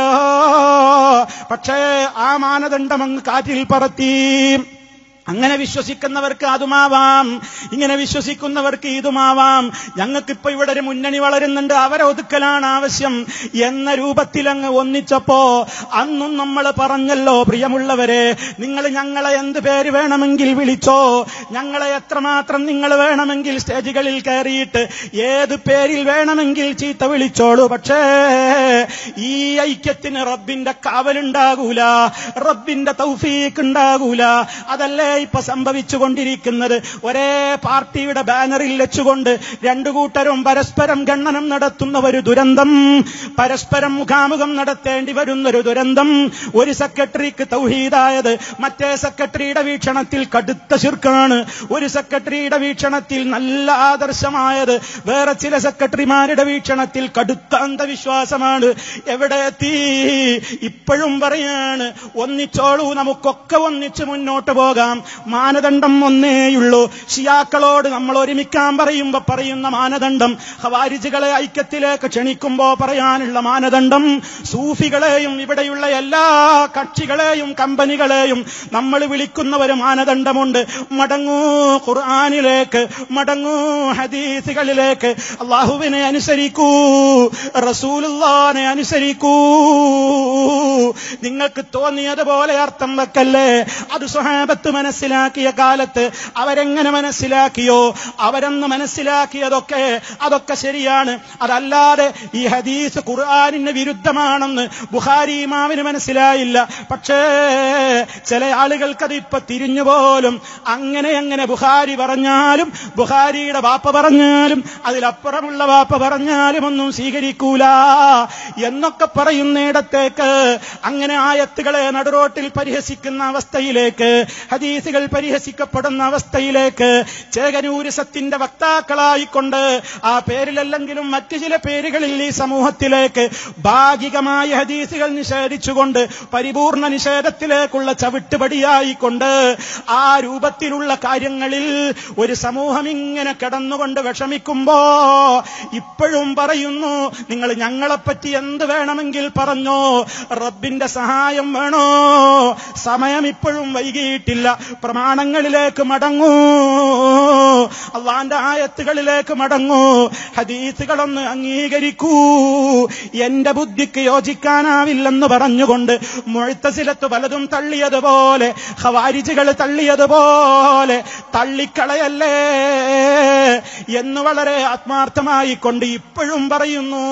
പക്ഷേ ആ മാനദണ്ഡം അങ്ങ് കാറ്റിൽ പറത്തി അങ്ങനെ വിശ്വസിക്കുന്നവർക്ക് അതുമാവാം ഇങ്ങനെ വിശ്വസിക്കുന്നവർക്ക് ഇതുമാവാം ഞങ്ങൾക്കിപ്പോ ഇവിടെ ഒരു മുന്നണി വളരുന്നുണ്ട് അവരെ ഒതുക്കലാണ് ആവശ്യം എന്ന രൂപത്തിൽ അങ്ങ് ഒന്നിച്ചപ്പോ അന്നും നമ്മൾ പറഞ്ഞല്ലോ പ്രിയമുള്ളവരെ നിങ്ങൾ ഞങ്ങളെ എന്ത് പേര് വേണമെങ്കിൽ വിളിച്ചോ ഞങ്ങളെ എത്രമാത്രം നിങ്ങൾ വേണമെങ്കിൽ സ്റ്റേജുകളിൽ കയറിയിട്ട് ഏത് പേരിൽ വേണമെങ്കിൽ ചീത്ത വിളിച്ചോളൂ പക്ഷേ ഈ ഐക്യത്തിന് റബ്ബിന്റെ കാവലുണ്ടാകൂല റബ്ബിന്റെ തൗഫീക്ക് ഉണ്ടാകൂല അതല്ലേ ഇപ്പൊ സംഭവിച്ചുകൊണ്ടിരിക്കുന്നത് ഒരേ പാർട്ടിയുടെ ബാനറിൽ വെച്ചുകൊണ്ട് രണ്ടു കൂട്ടരും പരസ്പരം ഗണ്ണനം നടത്തുന്ന ഒരു ദുരന്തം പരസ്പരം മുഖാമുഖം നടത്തേണ്ടി വരുന്നൊരു ദുരന്തം ഒരു സെക്രട്ടറിക്ക് തൗഹീദായത് മറ്റേ സെക്രട്ടറിയുടെ വീക്ഷണത്തിൽ കടുത്ത ശിർക്കാണ് ഒരു സെക്രട്ടറിയുടെ വീക്ഷണത്തിൽ നല്ല ആദർശമായത് വേറെ ചില സെക്രട്ടറിമാരുടെ വീക്ഷണത്തിൽ കടുത്ത അന്ധവിശ്വാസമാണ് എവിടെ എത്തി ഇപ്പോഴും പറയാണ് ഒന്നിച്ചോളൂ നമുക്കൊക്കെ ഒന്നിച്ച് മുന്നോട്ട് പോകാം മാനദണ്ഡം ഒന്നേയുള്ളൂ ഷിയാക്കളോട് നമ്മൾ ഒരുമിക്കാൻ പറയുമ്പോ പറയുന്ന മാനദണ്ഡം ഹവാരിജുകളെ ഐക്യത്തിലേക്ക് ക്ഷണിക്കുമ്പോ പറയാനുള്ള മാനദണ്ഡം സൂഫികളെയും ഇവിടെയുള്ള എല്ലാ കക്ഷികളെയും കമ്പനികളെയും നമ്മൾ വിളിക്കുന്ന ഒരു മാനദണ്ഡമുണ്ട് മടങ്ങൂ ഖുർആാനിലേക്ക് മടങ്ങൂ ഹദീസുകളിലേക്ക് അള്ളാഹുവിനെ അനുസരിക്കൂ റസൂലുള്ളാനെ അനുസരിക്കൂ നിങ്ങൾക്ക് തോന്നിയതുപോലെ അർത്ഥം വെക്കല്ലേ അത് സ്വഹാബത്ത് മനസ്സിൽ മനസ്സിലാക്കിയ കാലത്ത് അവരെങ്ങനെ മനസ്സിലാക്കിയോ അവരെന്ന് മനസ്സിലാക്കിയതൊക്കെ അതൊക്കെ ശരിയാണ് അതല്ലാതെ ഈ ഹദീസ് ഖുർആാനിന് വിരുദ്ധമാണെന്ന് ബുഹാരി ഇമാമിന് മനസ്സിലായില്ല പക്ഷേ ചില ആളുകൾക്കത് ഇപ്പൊ തിരിഞ്ഞു പോലും അങ്ങനെ അങ്ങനെ ബുഹാരി പറഞ്ഞാലും ബുഹാരിയുടെ വാപ്പ പറഞ്ഞാലും അതിലപ്പുറമുള്ള വാപ്പ പറഞ്ഞാലും ഒന്നും സ്വീകരിക്കൂല എന്നൊക്കെ പറയുന്നിടത്തേക്ക് അങ്ങനെ ആയത്തുകളെ നടുറോട്ടിൽ പരിഹസിക്കുന്ന അവസ്ഥയിലേക്ക് ഹദീസുകൾ പരിഹസിക്കപ്പെടുന്ന അവസ്ഥയിലേക്ക് ചേകനൂരിസത്തിന്റെ വക്താക്കളായിക്കൊണ്ട് ആ പേരിലല്ലെങ്കിലും മറ്റു ചില പേരുകളിൽ ഈ സമൂഹത്തിലേക്ക് ഭാഗികമായ ഹദീസുകൾ നിഷേധിച്ചുകൊണ്ട് പരിപൂർണ നിഷേധത്തിലേക്കുള്ള ചവിട്ടുപടിയായിക്കൊണ്ട് ആ രൂപത്തിലുള്ള കാര്യങ്ങളിൽ ഒരു സമൂഹം ഇങ്ങനെ കിടന്നുകൊണ്ട് വിഷമിക്കുമ്പോ ഇപ്പോഴും പറയുന്നു നിങ്ങൾ ഞങ്ങളെപ്പറ്റി എന്ത് വേണമെങ്കിൽ പറഞ്ഞോ റബ്ബിന്റെ സഹായം വേണോ സമയം ഇപ്പോഴും വൈകിയിട്ടില്ല പ്രമാണങ്ങളിലേക്ക് മടങ്ങൂ അള്ളാന്റെ ആയത്തുകളിലേക്ക് മടങ്ങൂ ഹദീസുകളൊന്ന് അംഗീകരിക്കൂ എന്റെ ബുദ്ധിക്ക് യോജിക്കാനാവില്ലെന്ന് പറഞ്ഞുകൊണ്ട് മുഴുത്തസിലത്ത് പലതും തള്ളിയതുപോലെ ഹവാരിജുകൾ തള്ളിയതുപോലെ തള്ളിക്കളയല്ലേ എന്ന് വളരെ ആത്മാർത്ഥമായി കൊണ്ട് ഇപ്പോഴും പറയുന്നു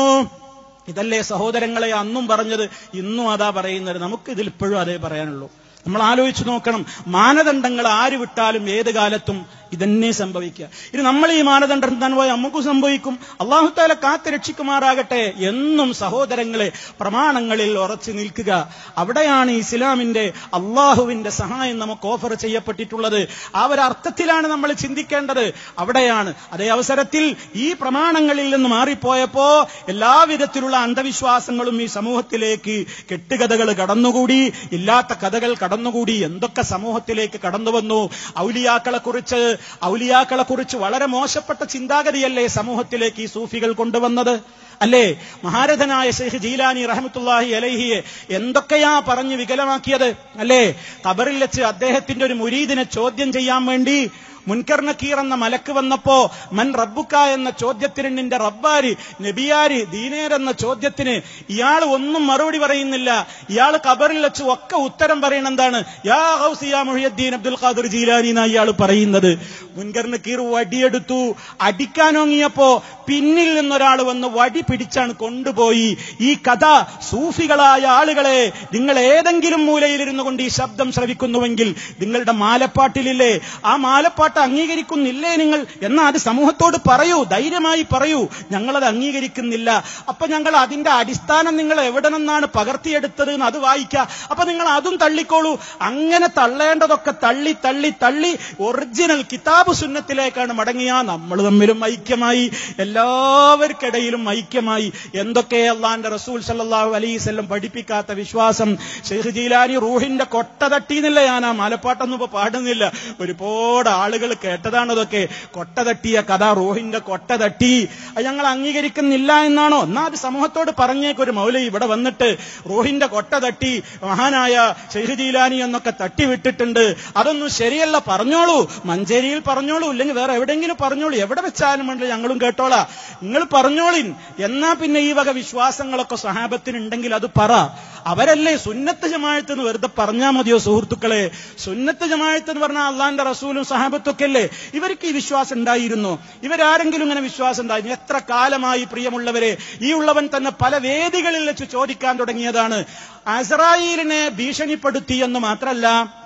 ഇതല്ലേ സഹോദരങ്ങളെ അന്നും പറഞ്ഞത് ഇന്നും അതാ പറയുന്നത് നമുക്ക് ഇതിൽ ഇപ്പോഴും അതേ പറയാനുള്ളൂ നമ്മൾ ആലോചിച്ചു നോക്കണം മാനദണ്ഡങ്ങൾ ആര് വിട്ടാലും ഏത് കാലത്തും ഇതന്നെ സംഭവിക്കുക ഇനി നമ്മൾ ഈ മാനദണ്ഡം താൻ പോയി നമുക്കും സംഭവിക്കും അള്ളാഹുത്താല കാത്ത് രക്ഷിക്കുമാറാകട്ടെ എന്നും സഹോദരങ്ങളെ പ്രമാണങ്ങളിൽ ഉറച്ചു നിൽക്കുക അവിടെയാണ് ഇസ്ലാമിന്റെ അള്ളാഹുവിന്റെ സഹായം നമുക്ക് ഓഫർ ചെയ്യപ്പെട്ടിട്ടുള്ളത് ആ ഒരു അർത്ഥത്തിലാണ് നമ്മൾ ചിന്തിക്കേണ്ടത് അവിടെയാണ് അതേ അവസരത്തിൽ ഈ പ്രമാണങ്ങളിൽ നിന്ന് മാറിപ്പോയപ്പോ എല്ലാവിധത്തിലുള്ള അന്ധവിശ്വാസങ്ങളും ഈ സമൂഹത്തിലേക്ക് കെട്ടുകഥകൾ കടന്നുകൂടി ഇല്ലാത്ത കഥകൾ കടന്നുകൂടി എന്തൊക്കെ സമൂഹത്തിലേക്ക് കടന്നു വന്നു ഔലിയാക്കളെ കുറിച്ച് ഔലിയാക്കളെ കുറിച്ച് വളരെ മോശപ്പെട്ട ചിന്താഗതിയല്ലേ സമൂഹത്തിലേക്ക് ഈ സൂഫികൾ കൊണ്ടുവന്നത് അല്ലേ മഹാരഥനായ ഷെയ്ഖ് ജീലാനി റഹമത്തുല്ലാഹി അലൈഹിയെ എന്തൊക്കെയാ പറഞ്ഞ് വികലമാക്കിയത് അല്ലേ ഖബറിൽ വെച്ച് അദ്ദേഹത്തിന്റെ ഒരു മുരീദിനെ ചോദ്യം ചെയ്യാൻ വേണ്ടി മുൻകർ നക്കീർ എന്ന മലക്ക് വന്നപ്പോ മൻ റബ്ബുക്ക എന്ന ചോദ്യത്തിന് നിന്റെ റബ്ബാര് നബിയാര് ദീനേർ എന്ന ചോദ്യത്തിന് ഇയാൾ ഒന്നും മറുപടി പറയുന്നില്ല ഇയാൾ കബറിൽ വെച്ച് ഒക്കെ ഉത്തരം പറയണ എന്താണ് യാ ഹൗസിയ മുഹിയദ്ദീൻ അബ്ദുൽ ഖാദർ ജീലാനി എന്നാ ഇയാൾ പറയുന്നത് മുൻകർ നക്കീർ വടിയെടുത്തു അടിക്കാനോങ്ങിയപ്പോ പിന്നിൽ നിന്നൊരാൾ വന്ന് വടി പിടിച്ചാണ് കൊണ്ടുപോയി ഈ കഥ സൂഫികളായ ആളുകളെ നിങ്ങൾ ഏതെങ്കിലും മൂലയിലിരുന്നു കൊണ്ട് ഈ ശബ്ദം ശ്രവിക്കുന്നുവെങ്കിൽ നിങ്ങളുടെ മാലപ്പാട്ടിലില്ലേ ആ മാലപ്പാട്ട് അംഗീകരിക്കുന്നില്ലേ നിങ്ങൾ എന്നാ അത് സമൂഹത്തോട് പറയൂ ധൈര്യമായി പറയൂ ഞങ്ങളത് അംഗീകരിക്കുന്നില്ല അപ്പൊ ഞങ്ങൾ അതിന്റെ അടിസ്ഥാനം നിങ്ങൾ എവിടെ നിന്നാണ് പകർത്തിയെടുത്തത് എന്ന് അത് വായിക്കുക അപ്പൊ നിങ്ങൾ അതും തള്ളിക്കോളൂ അങ്ങനെ തള്ളേണ്ടതൊക്കെ തള്ളി തള്ളി തള്ളി ഒറിജിനൽ കിതാബ് സുന്നത്തിലേക്കാണ് മടങ്ങിയ നമ്മൾ തമ്മിലും ഐക്യമായി എല്ലാവർക്കിടയിലും ഐക്യമായി എന്തൊക്കെ അള്ളാന്റെ റസൂൽ സല്ലല്ലാഹു അലൈവല്ലം പഠിപ്പിക്കാത്ത വിശ്വാസം ഷെയ്ഖ് ജീലാനി റൂഹിന്റെ കൊട്ട തട്ടിന്നില്ല ഞാൻ ആ മാലപ്പാട്ടൊന്നും ഇപ്പൊ പാടുന്നില്ല ഒരുപാട് ആളുകൾ കേട്ടതാണ് അതൊക്കെ കൊട്ട തട്ടിയ കഥ റൂഹിന്റെ കൊട്ട തട്ടി അത് ഞങ്ങൾ അംഗീകരിക്കുന്നില്ല എന്നാണോ എന്നാ അത് സമൂഹത്തോട് പറഞ്ഞേക്ക് ഒരു മൗലി ഇവിടെ വന്നിട്ട് റൂഹിന്റെ കൊട്ട തട്ടി മഹാനായ ഷെയ്ഖ് ജീലാനി എന്നൊക്കെ തട്ടി വിട്ടിട്ടുണ്ട് അതൊന്നും ശരിയല്ല പറഞ്ഞോളൂ മഞ്ചേരിയിൽ പറഞ്ഞോളൂ ഇല്ലെങ്കിൽ വേറെ എവിടെയെങ്കിലും പറഞ്ഞോളൂ എവിടെ വെച്ചാലും വേണ്ട ഞങ്ങളും കേട്ടോളാ നിങ്ങൾ പറഞ്ഞോളിൻ എന്നാ പിന്നെ ഈ വക വിശ്വാസങ്ങളൊക്കെ സഹാബത്തിനുണ്ടെങ്കിൽ അത് പറ അവരല്ലേ സുന്നത്ത് ജമാഴത്ത് എന്ന് വെറുതെ പറഞ്ഞാൽ മതിയോ സുഹൃത്തുക്കളെ സുന്നത്ത് ജമാഴത്ത് എന്ന് പറഞ്ഞാൽ അള്ളാന്റെ റസൂലും സഹാബത്തൊക്കെ അല്ലേ ഇവർക്ക് ഈ വിശ്വാസം ഉണ്ടായിരുന്നു ഇവരാരെങ്കിലും ഇങ്ങനെ വിശ്വാസം ഉണ്ടായിരുന്നു എത്ര കാലമായി പ്രിയമുള്ളവരെ ഈ ഉള്ളവൻ തന്നെ പല വേദികളിൽ വെച്ച് ചോദിക്കാൻ തുടങ്ങിയതാണ് അസറായിലിനെ ഭീഷണിപ്പെടുത്തി എന്ന് മാത്രമല്ല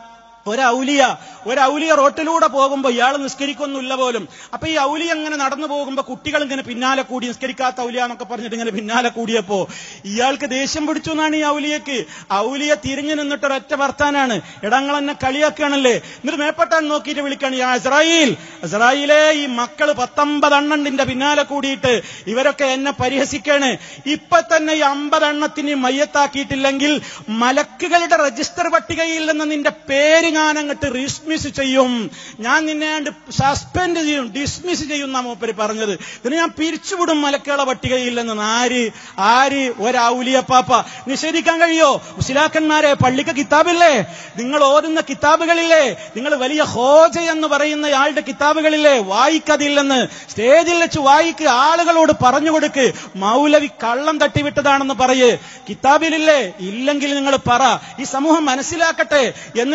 ഒരൗലിയ ഒരൗലിയ റോട്ടിലൂടെ പോകുമ്പോ ഇയാൾ നിസ്കരിക്കൊന്നുമില്ല പോലും അപ്പൊ ഈ ഔലിയ ഇങ്ങനെ നടന്നു പോകുമ്പോ കുട്ടികൾ ഇങ്ങനെ പിന്നാലെ കൂടി നിസ്കരിക്കാത്ത ഔലിയ എന്നൊക്കെ പറഞ്ഞിട്ട് ഇങ്ങനെ പിന്നാലെ കൂടിയപ്പോ ഇയാൾക്ക് ദേഷ്യം പിടിച്ചു എന്നാണ് ഈ ഔലിയക്ക് ഔലിയ തിരിഞ്ഞു നിന്നിട്ട് ഒരൊറ്റ വർത്താനാണ് ഇടങ്ങൾ എന്നെ കളിയാക്കുകയാണല്ലേ എന്നിട്ട് മേപ്പെട്ടാൻ നോക്കിയിട്ട് വിളിക്കാണ് യാ ഇസ്രായേൽ ഇസ്രായേലേ ഈ മക്കള് പത്തൊമ്പതെണ്ണണ്ടിന്റെ പിന്നാലെ കൂടിയിട്ട് ഇവരൊക്കെ എന്നെ പരിഹസിക്കാണ് ഇപ്പൊ തന്നെ ഈ അമ്പതെണ്ണത്തിന് മയ്യത്താക്കിയിട്ടില്ലെങ്കിൽ മലക്കുകളുടെ രജിസ്റ്റർ പട്ടികയിൽ നിന്ന് നിന്റെ പേര് ഞാൻ അങ്ങോട്ട് ഡിസ്മിസ് ചെയ്യും ഞാൻ നിന്നെ സസ്പെൻഡ് ചെയ്യും ഡിസ്മിസ് ചെയ്യും എന്നാ മൂപ്പര് പറഞ്ഞത് ഇതിന് ഞാൻ പിരിച്ചുവിടും മലക്കുകളെ പട്ടികയിൽ നിന്ന് ആര് ആര് ഒരൗലിയപ്പാപ്പ നിഷേധിക്കാൻ കഴിയോ മുസ്ലിയാക്കന്മാരെ പള്ളിക്ക് കിതാബില്ലേ നിങ്ങൾ ഓതുന്ന കിതാബുകളില്ലേ നിങ്ങൾ വലിയ ഹോജ എന്ന് പറയുന്ന ആളുടെ കിതാബുകളില്ലേ വായിക്കതില്ലെന്ന് സ്റ്റേജിൽ വെച്ച് വായിക്ക് ആളുകളോട് പറഞ്ഞു കൊടുക്ക് മൗലവി കള്ളം തട്ടിവിട്ടതാണെന്ന് പറയ് കിതാബിലില്ലേ ഇല്ലെങ്കിൽ നിങ്ങൾ പറ ഈ സമൂഹം മനസ്സിലാക്കട്ടെ എന്നിട്ട് എന്താണ്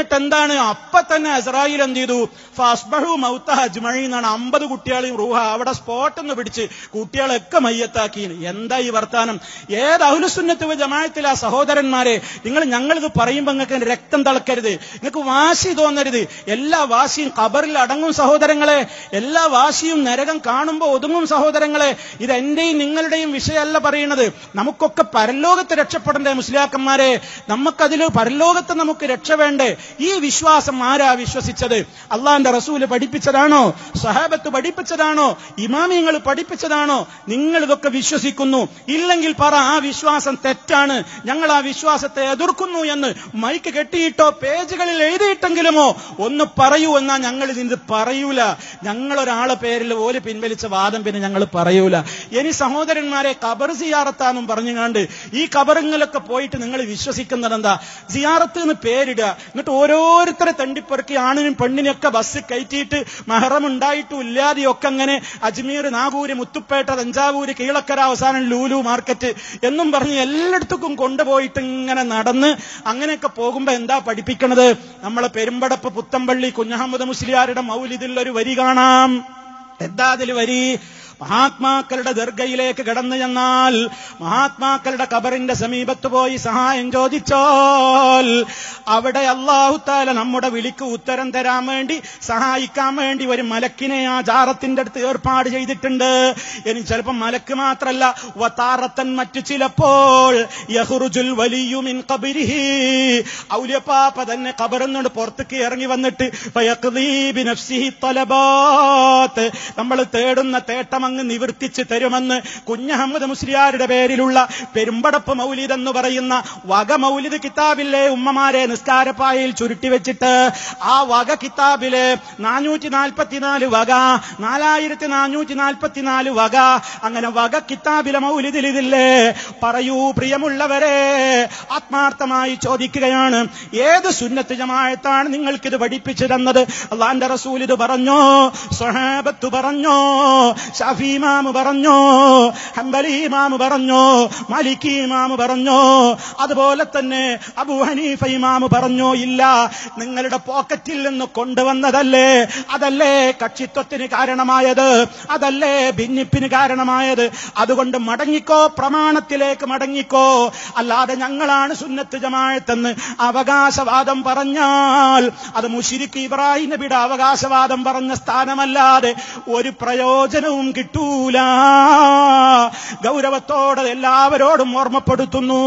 എന്താണ് അപ്പൊ തന്നെ ഇസ്രായേൽ എന്ത് ചെയ്തു ഫസ്ബഹു മൗത്ത അജ്മഴി എന്നാണ് അമ്പത് കുട്ടികളെയും റൂഹ അവിടെ സ്പോട്ട് എന്ന് പിടിച്ച് കുട്ടികളെയൊക്കെ മയ്യത്താക്കി എന്താ ഈ വർത്താനം ഏത് അഹുലുസുന്നത്ത് ജമായത്തിലെ ആ സഹോദരന്മാരെ നിങ്ങൾ ഞങ്ങളിത് പറയുമ്പോൾ നിങ്ങൾക്ക് രക്തം തിളക്കരുത് നിങ്ങൾക്ക് വാശി തോന്നരുത് എല്ലാ വാശിയും ഖബറിൽ അടങ്ങും സഹോദരങ്ങളെ എല്ലാ വാശിയും നരകം കാണുമ്പോൾ ഒതുങ്ങും സഹോദരങ്ങളെ ഇത് എന്റെയും നിങ്ങളുടെയും വിഷയമല്ല പറയുന്നത് നമുക്കൊക്കെ പരലോകത്ത് രക്ഷപ്പെടണ്ടേ മുസ്ലിയാക്കന്മാരെ നമുക്കതിൽ പരലോകത്ത് നമുക്ക് രക്ഷ വേണ്ടേ ഈ വിശ്വാസം ആരാ വിശ്വസിച്ചത് അള്ളാന്റെ റസൂല് പഠിപ്പിച്ചതാണോ സഹാബത്ത് പഠിപ്പിച്ചതാണോ ഇമാമിയങ്ങൾ പഠിപ്പിച്ചതാണോ നിങ്ങൾ ഇതൊക്കെ വിശ്വസിക്കുന്നു ഇല്ലെങ്കിൽ പറ ആ വിശ്വാസം തെറ്റാണ് ഞങ്ങൾ ആ വിശ്വാസത്തെ എതിർക്കുന്നു എന്ന് മൈക്ക് കെട്ടിയിട്ടോ പേജുകളിൽ എഴുതിയിട്ടെങ്കിലുമോ ഒന്ന് പറയൂ എന്നാ ഞങ്ങൾ ഇതിന് പറയൂല ഞങ്ങൾ ഒരാളെ പേരിൽ ഓല് പിൻവലിച്ച വാദം പിന്നെ ഞങ്ങൾ പറയൂല ഇനി സഹോദരന്മാരെ കബർ സിയാറത്താന്നും പറഞ്ഞുകാണ്ട് ഈ കബറുങ്ങളിലൊക്കെ പോയിട്ട് നിങ്ങൾ വിശ്വസിക്കുന്നത് എന്താ സിയാറത്ത് എന്ന് പേരിടുക എന്നിട്ട് ഓരോരുത്തരെ തണ്ടിപ്പെറുക്കി ആണിനും പെണ്ണിനും ഒക്കെ ബസ് കയറ്റിയിട്ട് മഹറം ഉണ്ടായിട്ടും ഇല്ലാതെയും ഒക്കെ അങ്ങനെ അജ്മീർ നാഗൂര് മുത്തുപ്പേട്ട തഞ്ചാവൂര് കീഴക്കര അവസാനം ലൂലു മാർക്കറ്റ് എന്നും പറഞ്ഞ് എല്ലായിടത്തേക്കും കൊണ്ടുപോയിട്ട് ഇങ്ങനെ നടന്ന് അങ്ങനെയൊക്കെ പോകുമ്പോ എന്താ പഠിപ്പിക്കണത് നമ്മളെ പെരുമ്പടപ്പ് പുത്തമ്പള്ളി കുഞ്ഞഹമ്മദ് മുസ്ലിയാരുടെ മൗലിദിൽ ഒരു വരി കാണാം എന്താ അതിൽ വരി മഹാത്മാക്കളുടെ ദർഗയിലേക്ക് കടന്നു ചെന്നാൽ മഹാത്മാക്കളുടെ കബറിന്റെ സമീപത്ത് പോയി സഹായം ചോദിച്ചാൽ അവിടെ അള്ളാഹുത്താല നമ്മുടെ വിളിക്ക് ഉത്തരം തരാൻ വേണ്ടി സഹായിക്കാൻ വേണ്ടി ഒരു മലക്കിനെ ആ ജാറത്തിന്റെ അടുത്ത് ഏർപ്പാട് ചെയ്തിട്ടുണ്ട് ഇനി ചിലപ്പോൾ മലക്ക് മാത്രല്ല വത്താറത്തൻ മറ്റു ചിലപ്പോൾ യഹുറുജുൽ വലിയുമിൻ കബിരിഹി ഔലിയപ്പാപ്പ തന്നെ കബറിന്നോട് പുറത്തേക്ക് ഇറങ്ങി വന്നിട്ട് ഫയഖ്ദീ ബിനഫ്സിഹി തലബാത്ത് നമ്മൾ തേടുന്ന തേട്ടം അങ്ങ് നിവർത്തിച്ച് തരുമെന്ന് കുഞ്ഞഹമ്മദ് മുസ്ലിയാരുടെ പേരിലുള്ള പെരുമ്പടപ്പ് മൗലിദ് എന്ന് പറയുന്ന വക മൗലിദ് കിതാബിലെ ഉമ്മമാരെ നിസ്കാരപ്പായയിൽ ചുരുട്ടി വെച്ചിട്ട് ആ വക കിതാബിലെ നാനൂറ്റി നാൽപ്പത്തിനാല് വക നാലായിരത്തി നാനൂറ്റി നാൽപ്പത്തിനാല് വക അങ്ങനെ വക കിതാബിലെ മൗലിദിൽ ഇതില്ലേ പറയൂ പ്രിയമുള്ളവരെ ആത്മാർത്ഥമായി ചോദിക്കുകയാണ് ഏത് സുന്നത്ത് ജമായത്താണ് നിങ്ങൾക്കിത് പഠിപ്പിച്ചു തന്നത് അള്ളാന്റെ റസൂൽ ഇത് പറഞ്ഞോ സ്വഹാബത്ത് പറഞ്ഞോ ഷാഫി ഇമാമ് പറഞ്ഞോ ഹംബലി ഇമാമ് പറഞ്ഞോ മാലിക്കി ഇമാമ് പറഞ്ഞോ അതുപോലെ തന്നെ അബു ഹനീഫ ഇമാമ് പറഞ്ഞോ ഇല്ല നിങ്ങളുടെ പോക്കറ്റിൽ നിന്ന് കൊണ്ടുവന്നതല്ലേ അതല്ലേ കക്ഷിത്വത്തിന് കാരണമായത് അതല്ലേ ഭിന്നിപ്പിന് കാരണമായത് അതുകൊണ്ട് മടങ്ങിക്കോ പ്രമാണത്തിലേക്ക് മടങ്ങിക്കോ അല്ലാതെ ഞങ്ങളാണ് സുന്നത്ത് ജമായത്തെന്ന് അവകാശവാദം പറഞ്ഞാൽ അത് മുഷിരിക്ക് ഇബ്രാഹിം നബിയുടെ അവകാശവാദം പറഞ്ഞ സ്ഥാനമല്ലാതെ ഒരു പ്രയോജനവും കിട്ടൂല ഗൗരവത്തോടെ എല്ലാവരോടും ഓർമ്മപ്പെടുത്തുന്നു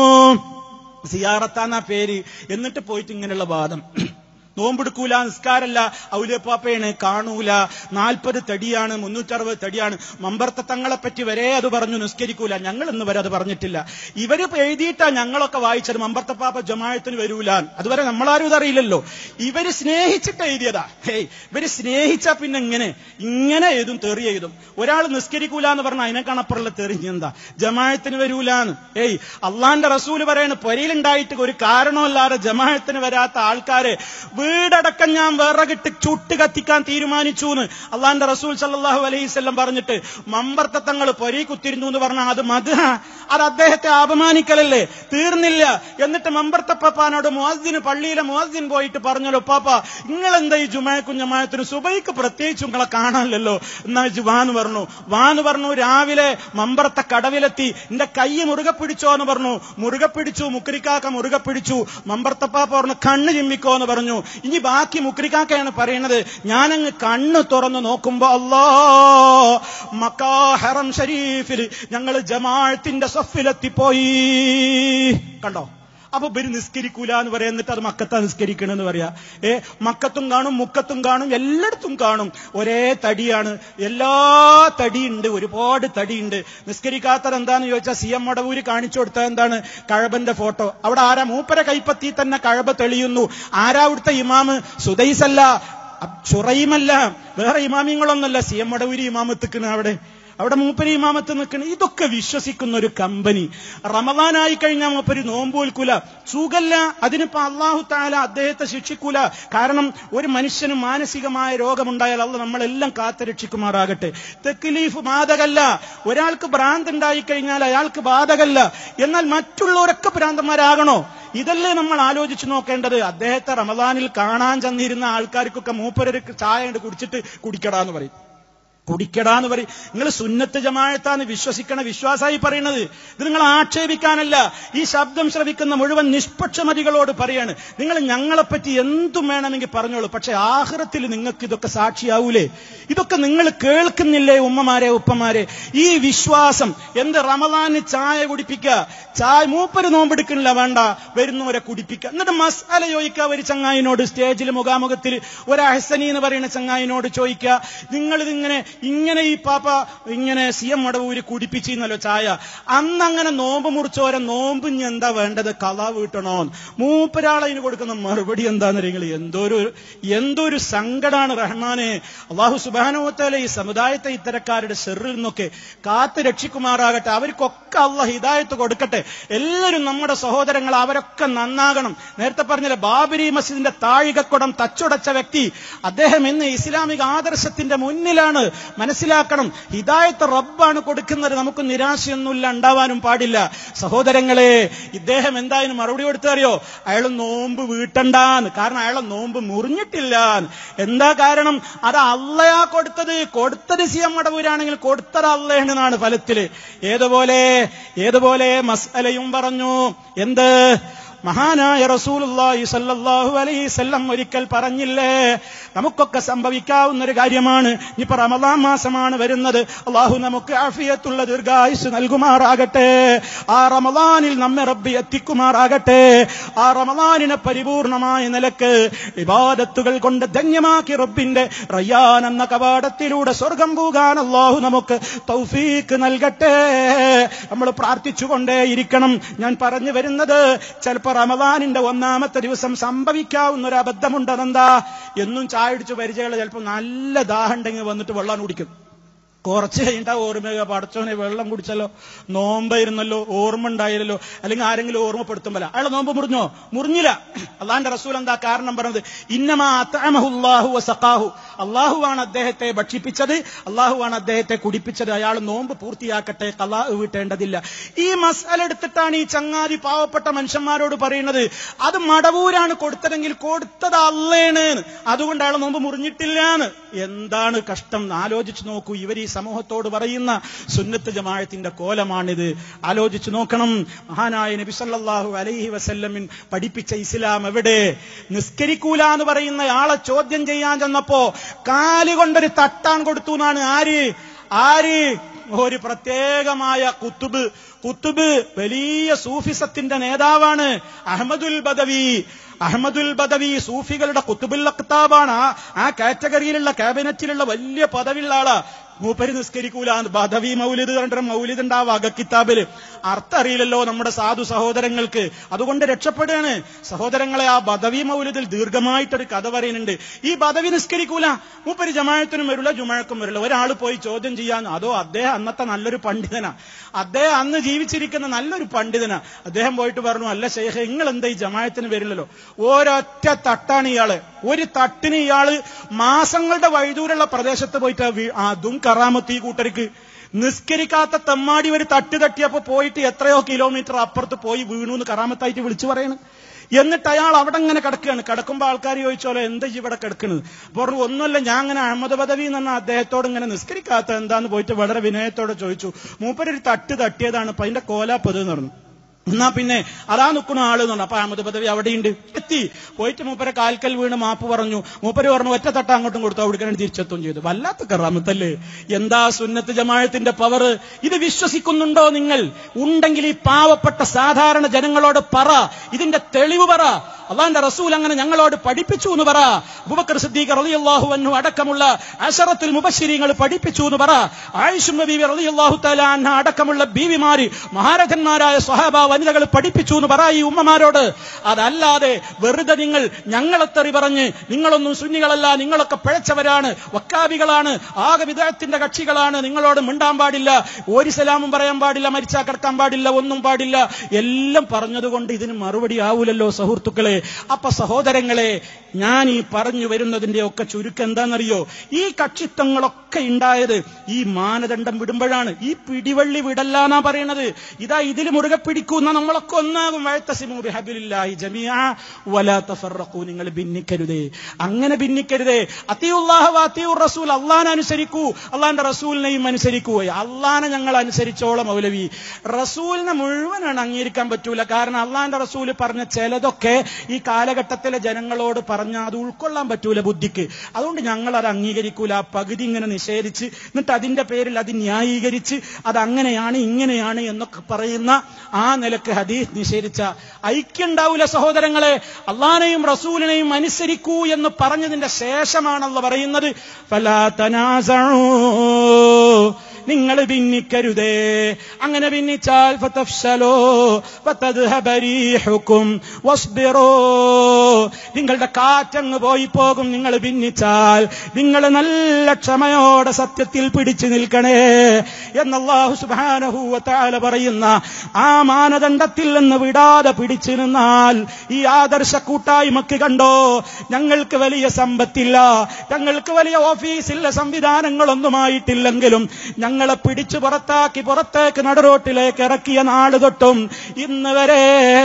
സിയാറത്താന്ന പേര് എന്നിട്ട് പോയിട്ട് ഇങ്ങനെയുള്ള വാദം നോമ്പെടുക്കൂല നിസ്കാരല്ല ഔലിയപ്പാപ്പയാണ് കാണൂല നാൽപ്പത് തടിയാണ് മുന്നൂറ്ററുപത് തടിയാണ് മമ്പർത്ത തങ്ങളെ പറ്റി വരെ അത് പറഞ്ഞു നിസ്കരിക്കൂല ഞങ്ങൾ ഇന്ന് വരെ അത് പറഞ്ഞിട്ടില്ല ഇവര് എഴുതിയിട്ടാ ഞങ്ങളൊക്കെ വായിച്ചത് മമ്പർത്തപ്പാപ്പ ജമായത്തിന് വരൂലാൻ അതുവരെ നമ്മളാരും ഇതറിയില്ലല്ലോ ഇവര് സ്നേഹിച്ചിട്ട് എഴുതിയതാ ഹേയ് ഇവര് സ്നേഹിച്ചാ പിന്നെ ഇങ്ങനെ ഇങ്ങനെ എഴുതും തെറി എഴുതും ഒരാൾ നിസ്കരിക്കൂല എന്ന് പറഞ്ഞാൽ അതിനെക്കാണപ്പുറമുള്ള തെറിഞ്ഞെന്താ ജമായത്തിന് വരൂലാന്ന് ഏയ് അള്ളാന്റെ റസൂല് പറയണ പൊരയിലുണ്ടായിട്ട് ഒരു കാരണമല്ലാതെ ജമായത്തിന് വരാത്ത ആൾക്കാരെ വീടടക്കം ഞാൻ വിറകിട്ട് ചുട്ട് കത്തിക്കാൻ തീരുമാനിച്ചു എന്ന് അള്ളാന്റെ റസൂൽ സല്ലാഹു അലൈവല്ലം പറഞ്ഞിട്ട് മമ്പർത്തങ്ങൾ പൊരി കുത്തിരുന്നു എന്ന് പറഞ്ഞാൽ അത് മധ അത് അദ്ദേഹത്തെ അപമാനിക്കലല്ലേ തീർന്നില്ല എന്നിട്ട് മമ്പർത്തപ്പാനോട് മുഹദ്ദിന് പള്ളിയിലെ മുഹദ്ദിൻ പോയിട്ട് പറഞ്ഞല്ലോ പാപ്പ നിങ്ങൾ എന്താ ഈ ജുമായക്കും ജമായത്തിന് സുബൈക്ക് പ്രത്യേകിച്ച് നിങ്ങളെ കാണാനില്ലല്ലോ എന്നാ വാന്ന് പറഞ്ഞു വാന്ന് പറഞ്ഞു രാവിലെ മമ്പറത്തെ കടവിലെത്തി എന്റെ കൈ മുറുകെ പിടിച്ചോ എന്ന് പറഞ്ഞു മുറുകെ പിടിച്ചു മുക്കരിക്കാക്ക മുറുകെ പിടിച്ചു മമ്പർത്തപ്പാപ്പ പറഞ്ഞു കണ്ണ് ചിമ്മിക്കോ എന്ന് പറഞ്ഞു ഇനി ബാക്കി മുക്രിക്കാക്കയാണ് പറയുന്നത് ഞാനങ്ങ് കണ്ണ് തുറന്നു നോക്കുമ്പോ അല്ലോ മക്കാ ഹറം ഷരീഫിൽ ഞങ്ങൾ ജമാഴത്തിന്റെ സഫിലെത്തിപ്പോയി കണ്ടോ അപ്പൊ ഇവര് നിസ്കരിക്കൂല എന്ന് പറയാം എന്നിട്ട് അത് മക്കത്താ നിസ്കരിക്കണമെന്ന് പറയാ ഏ മക്കത്തും കാണും മുക്കത്തും കാണും എല്ലായിടത്തും കാണും ഒരേ തടിയാണ് എല്ലാ തടിയുണ്ട് ഒരുപാട് തടിയുണ്ട് നിസ്കരിക്കാത്തത് എന്താന്ന് ചോദിച്ചാൽ സി എം മടവൂര് കാണിച്ചു കൊടുത്തത് എന്താണ് കഴബന്റെ ഫോട്ടോ അവിടെ ആരാ മൂപ്പര കൈപ്പത്തി തന്നെ കഴബ തെളിയുന്നു ആരാ അവിടുത്തെ ഇമാമ് സുദൈസല്ല ഷുറൈമല്ല വേറെ ഇമാമിങ്ങളൊന്നല്ല സി എം മടവൂര് ഇമാമത്തിക്കണ് അവിടെ അവിടെ മൂപ്പര് ഇമാമത്ത് നിൽക്കണം ഇതൊക്കെ വിശ്വസിക്കുന്ന ഒരു കമ്പനി റമദാനായി കഴിഞ്ഞാൽ മൂപ്പര് നോമ്പോൽക്കൂല സുഖല്ല അതിനിപ്പോ അള്ളാഹു താല അദ്ദേഹത്തെ ശിക്ഷിക്കൂല കാരണം ഒരു മാനസികമായ മാനസികമായ രോഗമുണ്ടായാൽ അള്ള നമ്മളെല്ലാം കാത്തുരക്ഷിക്കുമാറാകട്ടെ തെക്കിലീഫ് ബാധകല്ല ഒരാൾക്ക് ഭ്രാന്ത് ഉണ്ടായി കഴിഞ്ഞാൽ അയാൾക്ക് ബാധകല്ല എന്നാൽ മറ്റുള്ളവരൊക്കെ ഭ്രാന്തന്മാരാകണോ ഇതല്ലേ നമ്മൾ ആലോചിച്ചു നോക്കേണ്ടത് അദ്ദേഹത്തെ റമദാനിൽ കാണാൻ ചെന്നിരുന്ന ആൾക്കാർക്കൊക്കെ മൂപ്പരൊരു ചായ കണ്ട് കുടിച്ചിട്ട് കുടിക്കടാന്ന് പറയും കുടിക്കടാന്ന് പറയും നിങ്ങൾ സുന്നത്ത് ജമാഴത്താന്ന് വിശ്വസിക്കണ വിശ്വാസമായി പറയുന്നത് ഇത് നിങ്ങൾ ആക്ഷേപിക്കാനല്ല ഈ ശബ്ദം ശ്രവിക്കുന്ന മുഴുവൻ നിഷ്പക്ഷമതികളോട് പറയാണ് നിങ്ങൾ ഞങ്ങളെപ്പറ്റി എന്തും വേണമെങ്കിൽ പറഞ്ഞോളൂ പക്ഷെ ആഹ്റത്തിൽ നിങ്ങൾക്ക് ഇതൊക്കെ സാക്ഷിയാവൂലേ ഇതൊക്കെ നിങ്ങൾ കേൾക്കുന്നില്ലേ ഉമ്മമാരെ ഉപ്പമാരെ ഈ വിശ്വാസം എന്ത് റമദാന് ചായ കുടിപ്പിക്കുക ചായ മൂപ്പര് നോമ്പെടുക്കണില്ല വേണ്ട വരുന്നവരെ കുടിപ്പിക്കുക എന്നിട്ട് മസാല ചോദിക്കുക ഒരു ചങ്ങായിനോട് സ്റ്റേജിൽ മുഖാമുഖത്തിൽ ഒരു അഹസനി എന്ന് പറയുന്ന ചങ്ങായിനോട് ചോദിക്കുക നിങ്ങൾ ഇതിങ്ങനെ ഇങ്ങനെ ഈ പാപ്പ ഇങ്ങനെ സി എം മടവൂര് കുടിപ്പിച്ചിരുന്നല്ലോ ചായ അന്ന് അങ്ങനെ നോമ്പ് മുറിച്ചോരെ നോമ്പ് ഇനി എന്താ വേണ്ടത് കഥ വീട്ടണോ മൂപ്പരാളതിന് കൊടുക്കുന്ന മറുപടി എന്താന്ന് നിങ്ങൾ എന്തോരു എന്തൊരു സങ്കടാണ് റഹ്മാനെ അള്ളാഹു സുബാനോത്തല ഈ സമുദായത്തെ ഇത്തരക്കാരുടെ ഷെറിൽ നിന്നൊക്കെ കാത്ത് രക്ഷിക്കുമാറാകട്ടെ അവർക്കൊക്കെ അള്ളാഹ് ഹിദായത്ത് കൊടുക്കട്ടെ എല്ലാവരും നമ്മുടെ സഹോദരങ്ങൾ അവരൊക്കെ നന്നാകണം നേരത്തെ പറഞ്ഞില്ല ബാബരി മസ്ജിദിന്റെ താഴികക്കുടം തച്ചുടച്ച വ്യക്തി അദ്ദേഹം ഇന്ന് ഇസ്ലാമിക ആദർശത്തിന്റെ മുന്നിലാണ് മനസ്സിലാക്കണം ഹിദായത്ത് റബ്ബാണ് കൊടുക്കുന്നത് നമുക്ക് നിരാശയൊന്നുമില്ല ഉണ്ടാവാനും പാടില്ല സഹോദരങ്ങളെ ഇദ്ദേഹം എന്തായാലും മറുപടി കൊടുത്തറിയോ അയാൾ നോമ്പ് വീട്ടണ്ടാന്ന് കാരണം അയാളെ നോമ്പ് മുറിഞ്ഞിട്ടില്ല എന്താ കാരണം അത് അള്ളയാ കൊടുത്തത് കൊടുത്തത് സി എം മടവൂരാണെങ്കിൽ കൊടുത്തത് അള്ളയാണെന്നാണ് ഫലത്തില് ഏതുപോലെ ഏതുപോലെ മസ്അലയും പറഞ്ഞു എന്ത് മഹാനായ റസൂലുള്ളാഹി സല്ലല്ലാഹു അലൈഹി വസല്ലം ഒരിക്കൽ പറഞ്ഞില്ലേ നമുക്കൊക്കെ സംഭവിക്കാവുന്ന ഒരു കാര്യമാണ് ഇനിയിപ്പോ റമദാൻ മാസമാണ് വരുന്നത് അള്ളാഹു നമുക്ക് ആഫിയത്തുള്ള ദീർഘായുസ് നൽകുമാറാകട്ടെ ആ റമദാനിൽ നമ്മെ റബ്ബി എത്തിക്കുമാറാകട്ടെ ആ റമദാനിനെ പരിപൂർണമായ നിലക്ക് വിവാദത്തുകൾ കൊണ്ട് ധന്യമാക്കി റബ്ബിന്റെ റയ്യാൻ എന്ന കവാടത്തിലൂടെ സ്വർഗം പോകാൻ അള്ളാഹു നമുക്ക് തൗഫീക്ക് നൽകട്ടെ നമ്മൾ പ്രാർത്ഥിച്ചുകൊണ്ടേയിരിക്കണം ഞാൻ പറഞ്ഞു വരുന്നത് ചിലപ്പോ റമദാനിന്റെ ഒന്നാമത്തെ ദിവസം സംഭവിക്കാവുന്ന ഒരു അബദ്ധമുണ്ട് അതെന്താ എന്നും ചായ അടിച്ച് പരിചയമുള്ള ചിലപ്പോൾ നല്ല ദാഹം ഉണ്ടെങ്കിൽ വന്നിട്ട് വെള്ളം കുടിക്കും കുറച്ച് കഴിഞ്ഞിട്ട് ഓർമ്മ പടച്ചോനെ വെള്ളം കുടിച്ചല്ലോ നോമ്പായിരുന്നല്ലോ ഓർമ്മ ഉണ്ടായിരുന്നല്ലോ അല്ലെങ്കിൽ ആരെങ്കിലും ഓർമ്മപ്പെടുത്തുമ്പല അയാളെ നോമ്പ് മുറിഞ്ഞോ മുറിഞ്ഞില്ല അള്ളാന്റെ റസൂൽ എന്താ കാരണം പറഞ്ഞത് ഇന്നമാ അത്തമഹുല്ലാഹു സഖാഹു അള്ളാഹുവാണ് അദ്ദേഹത്തെ ഭക്ഷിപ്പിച്ചത് അള്ളാഹുവാണ് അദ്ദേഹത്തെ കുടിപ്പിച്ചത് അയാൾ നോമ്പ് പൂർത്തിയാക്കട്ടെ കലാ വീട്ടേണ്ടതില്ല ഈ മസാല എടുത്തിട്ടാണ് ഈ ചങ്ങാതി പാവപ്പെട്ട മനുഷ്യന്മാരോട് പറയുന്നത് അത് മടവൂരാണ് കൊടുത്തതെങ്കിൽ കൊടുത്തത് അല്ലേണ് അതുകൊണ്ട് അയാൾ നോമ്പ് മുറിഞ്ഞിട്ടില്ലാന്ന് എന്താണ് കഷ്ടം ആലോചിച്ചു നോക്കൂ ഇവർ ഈ സമൂഹത്തോട് പറയുന്ന സുന്നത്ത് ജമാഅത്തിന്റെ കോലമാണിത് ആലോചിച്ചു നോക്കണം മഹാനായ നബി സല്ലല്ലാഹു അലൈഹി വസല്ലമിൻ പഠിപ്പിച്ച ഇസ്ലാം എവിടെ നിസ്കരിക്കൂല എന്ന് പറയുന്ന ആളെ ചോദ്യം ചെയ്യാൻ ചെന്നപ്പോ കാലുകൊണ്ടൊരു തട്ടാൻ കൊടുത്തു എന്നാണ് ആര് ആര് ഒരു പ്രത്യേകമായ കുത്തുബ് കുത്തുബ് വലിയ സൂഫിസത്തിന്റെ നേതാവാണ് അഹമ്മദുൽ ബദവി അഹമ്മദുൽ ബദവി സൂഫികളുടെ കുത്തുബുൽ അക്താബാണ് ആ ആ കാറ്റഗറിയിലുള്ള ക്യാബിനറ്റിലുള്ള വലിയ പദവിയുള്ള ആളാ മൂപ്പര് നിസ്കരിക്കൂല ബദവി മൗലിദ് കണ്ട മൗലിദ് ഉണ്ടാവും അകക്കിതാബില് അർത്ഥം അറിയില്ലല്ലോ നമ്മുടെ സാധു സഹോദരങ്ങൾക്ക് അതുകൊണ്ട് രക്ഷപ്പെടുകയാണ് സഹോദരങ്ങളെ ആ ബദവി മൗലിദിൽ ദീർഘമായിട്ടൊരു കഥ പറയുന്നുണ്ട് ഈ ബദവി നിസ്കരിക്കൂല മൂപ്പര് ജമായത്തിനും വരില്ല ജുമാഴക്കും വരില്ല ഒരാൾ പോയി ചോദ്യം ചെയ്യാൻ അതോ അദ്ദേഹം അന്നത്തെ നല്ലൊരു പണ്ഡിതനാ അദ്ദേഹം അന്ന് ജീവിച്ചിരിക്കുന്ന നല്ലൊരു പണ്ഡിതനാ അദ്ദേഹം പോയിട്ട് പറഞ്ഞു അല്ല ശേഖ നിങ്ങൾ എന്താ ഈ ജമായത്തിന് വരില്ലല്ലോ ഒരൊറ്റ തട്ടാണ് ഇയാള് ഒരു തട്ടിന് ഇയാള് മാസങ്ങളുടെ വഴിദൂരുള്ള പ്രദേശത്ത് പോയിട്ട് വീ- അതും കറാമത്ത് ഈ കൂട്ടർക്ക് നിസ്കരിക്കാത്ത തെമ്മാടി ഒരു തട്ട് തട്ടിയപ്പോ പോയിട്ട് എത്രയോ കിലോമീറ്റർ അപ്പുറത്ത് പോയി വീണു എന്ന് കറാമത്തായിട്ട് വിളിച്ചു പറയണ് എന്നിട്ട് അയാൾ അവിടെ ഇങ്ങനെ കിടക്കുകയാണ് കിടക്കുമ്പോൾ ആൾക്കാർ ചോദിച്ചോലോ എന്താ ഈ ഇവിടെ കിടക്കുന്നത് പറഞ്ഞു ഒന്നുമല്ല ഞാൻ അങ്ങനെ അഹമ്മദ് പദവി എന്ന് പറഞ്ഞാൽ അദ്ദേഹത്തോട് ഇങ്ങനെ നിസ്കരിക്കാത്ത എന്താന്ന് പോയിട്ട് വളരെ വിനയത്തോടെ ചോദിച്ചു മൂപ്പരൊരു തട്ട് തട്ടിയതാണ് അപ്പൊ അതിന്റെ കോലാപ്പത് എന്ന് പറഞ്ഞു എന്നാ പിന്നെ അതാ നിൽക്കുന്ന ആള് എന്നുണ്ട് അപ്പൊ അഹമ്മദ് പദവി അവിടെയുണ്ട് എത്തി പോയിട്ട് മൂപ്പരെ കാൽക്കൽ വീണ് മാപ്പ് പറഞ്ഞു മൂപ്പര് പറഞ്ഞു ഒറ്റ തട്ട അങ്ങോട്ടും കൊടുത്തു അവിടേക്കാണ് തിരിച്ചെത്തും ചെയ്തു വല്ലാത്ത കറാമത്തല്ലേ എന്താ സുന്നത്ത് ജമാഴത്തിന്റെ പവർ ഇത് വിശ്വസിക്കുന്നുണ്ടോ നിങ്ങൾ ഉണ്ടെങ്കിൽ ഈ പാവപ്പെട്ട സാധാരണ ജനങ്ങളോട് പറ ഇതിന്റെ തെളിവ് പറ അള്ളാന്റെ റസൂൽ അങ്ങനെ ഞങ്ങളോട് പഠിപ്പിച്ചു എന്ന് പറ അബൂബക്കർ സിദ്ദീഖ് റളിയല്ലാഹു അൻഹു അടക്കമുള്ള അശറത്തുൽ മുബശ്ശിരീങ്ങൾ പഠിപ്പിച്ചു എന്ന് പറ ആയിഷും ബീവി റളിയല്ലാഹു തആല അൻഹ അടക്കമുള്ള ബീവിമാര് മഹാരഥന്മാരായ സ്വഹാബ വനിതകൾ പഠിപ്പിച്ചു എന്ന് പറ ഈ ഉമ്മമാരോട് അതല്ലാതെ വെറുതെ നിങ്ങൾ ഞങ്ങളെ തെറി പറഞ്ഞ് നിങ്ങളൊന്നും സുന്നികളല്ല നിങ്ങളൊക്കെ പിഴച്ചവരാണ് വക്കാബികളാണ് ആകെ വിദേഹത്തിന്റെ കക്ഷികളാണ് നിങ്ങളോട് മിണ്ടാൻ പാടില്ല ഒരു സലാമും പറയാൻ പാടില്ല മരിച്ചാ കിടക്കാൻ പാടില്ല ഒന്നും പാടില്ല എല്ലാം പറഞ്ഞതുകൊണ്ട് ഇതിന് മറുപടി ആവൂലല്ലോ സുഹൃത്തുക്കളെ അപ്പൊ സഹോദരങ്ങളെ ഞാൻ ഈ പറഞ്ഞു വരുന്നതിന്റെ ഒക്കെ ചുരുക്കം എന്താണെന്നറിയോ ഈ കക്ഷിത്വങ്ങളൊക്കെ ഉണ്ടായത് ഈ മാനദണ്ഡം വിടുമ്പോഴാണ് ഈ പിടിവള്ളി വിടല്ല എന്നാ പറയണത് ഇതാ ഇതിൽ മുറുകെ പിടിക്കുന്ന നമ്മളൊക്കെ ഒന്നാകും വഴത്തസിമു ബിഹബിലില്ലാഹി ജമീഅ വലാ തഫറഖു നിങ്ങൾ ഭിന്നിക്കരുതേ അങ്ങനെ ഭിന്നിക്കരുതേ അത്തിയുല്ലാഹ അത്തിയുർ റസൂൽ അള്ളാനെ അനുസരിക്കൂ അള്ളാന്റെ റസൂലിനെയും അനുസരിക്കൂ അള്ളാനെ ഞങ്ങൾ അനുസരിച്ചോളം മൗലവി റസൂലിനെ മുഴുവനാണ് അംഗീകരിക്കാൻ പറ്റൂല കാരണം അള്ളാന്റെ റസൂല് പറഞ്ഞ ചിലതൊക്കെ ഈ കാലഘട്ടത്തിലെ ജനങ്ങളോട് പറഞ്ഞ അത് ഉൾക്കൊള്ളാൻ പറ്റൂല ബുദ്ധിക്ക് അതുകൊണ്ട് ഞങ്ങൾ അത് അംഗീകരിക്കൂല ആ പകുതി ഇങ്ങനെ നിഷേധിച്ച് എന്നിട്ട് അതിന്റെ പേരിൽ അത് ന്യായീകരിച്ച് അത് അങ്ങനെയാണ് ഇങ്ങനെയാണ് എന്നൊക്കെ പറയുന്ന ആ നിലക്ക് ഹദീസ് നിഷേധിച്ച ഐക്യം ഉണ്ടാവൂല സഹോദരങ്ങളെ അള്ളാനെയും റസൂലിനെയും അനുസരിക്കൂ എന്ന് പറഞ്ഞതിന്റെ ശേഷമാണല്ലോ പറയുന്നത് ഫലാ തനാസഊ നിങ്ങൾ ഭിന്നിക്കരുതേ അങ്ങനെ ഭിന്നിച്ചാൽ ഫതഫ്ശലോ ഫതദ്ഹബ റീഹുക്കും വസ്ബിറൂ നിങ്ങളുടെ കാറ്റങ്ങ് പോയി പോകും നിങ്ങൾ ഭിന്നിച്ചാൽ നിങ്ങൾ നല്ല ക്ഷമയോടെ സത്യത്തിൽ പിടിച്ചു നിൽക്കണേ എന്നല്ലാഹു സുബ്ഹാനഹു വതആല പറയുന്ന ആ മാനദണ്ഡത്തിൽ നിന്ന് വിടാതെ പിടിച്ചു നിന്നാൽ ഈ ആദർശ കൂട്ടായ്മക്ക് കണ്ടോ ഞങ്ങൾക്ക് വലിയ സമ്പത്തില്ല ഞങ്ങൾക്ക് വലിയ ഓഫീസില്ല സംവിധാനങ്ങളൊന്നുമായിട്ടില്ലെങ്കിലും ഞങ്ങളെ പിടിച്ചു പുറത്താക്കി പുറത്തേക്ക് നടുറോട്ടിലേക്ക് ഇറക്കിയ നാട് തൊട്ടും ഇന്ന് വരെ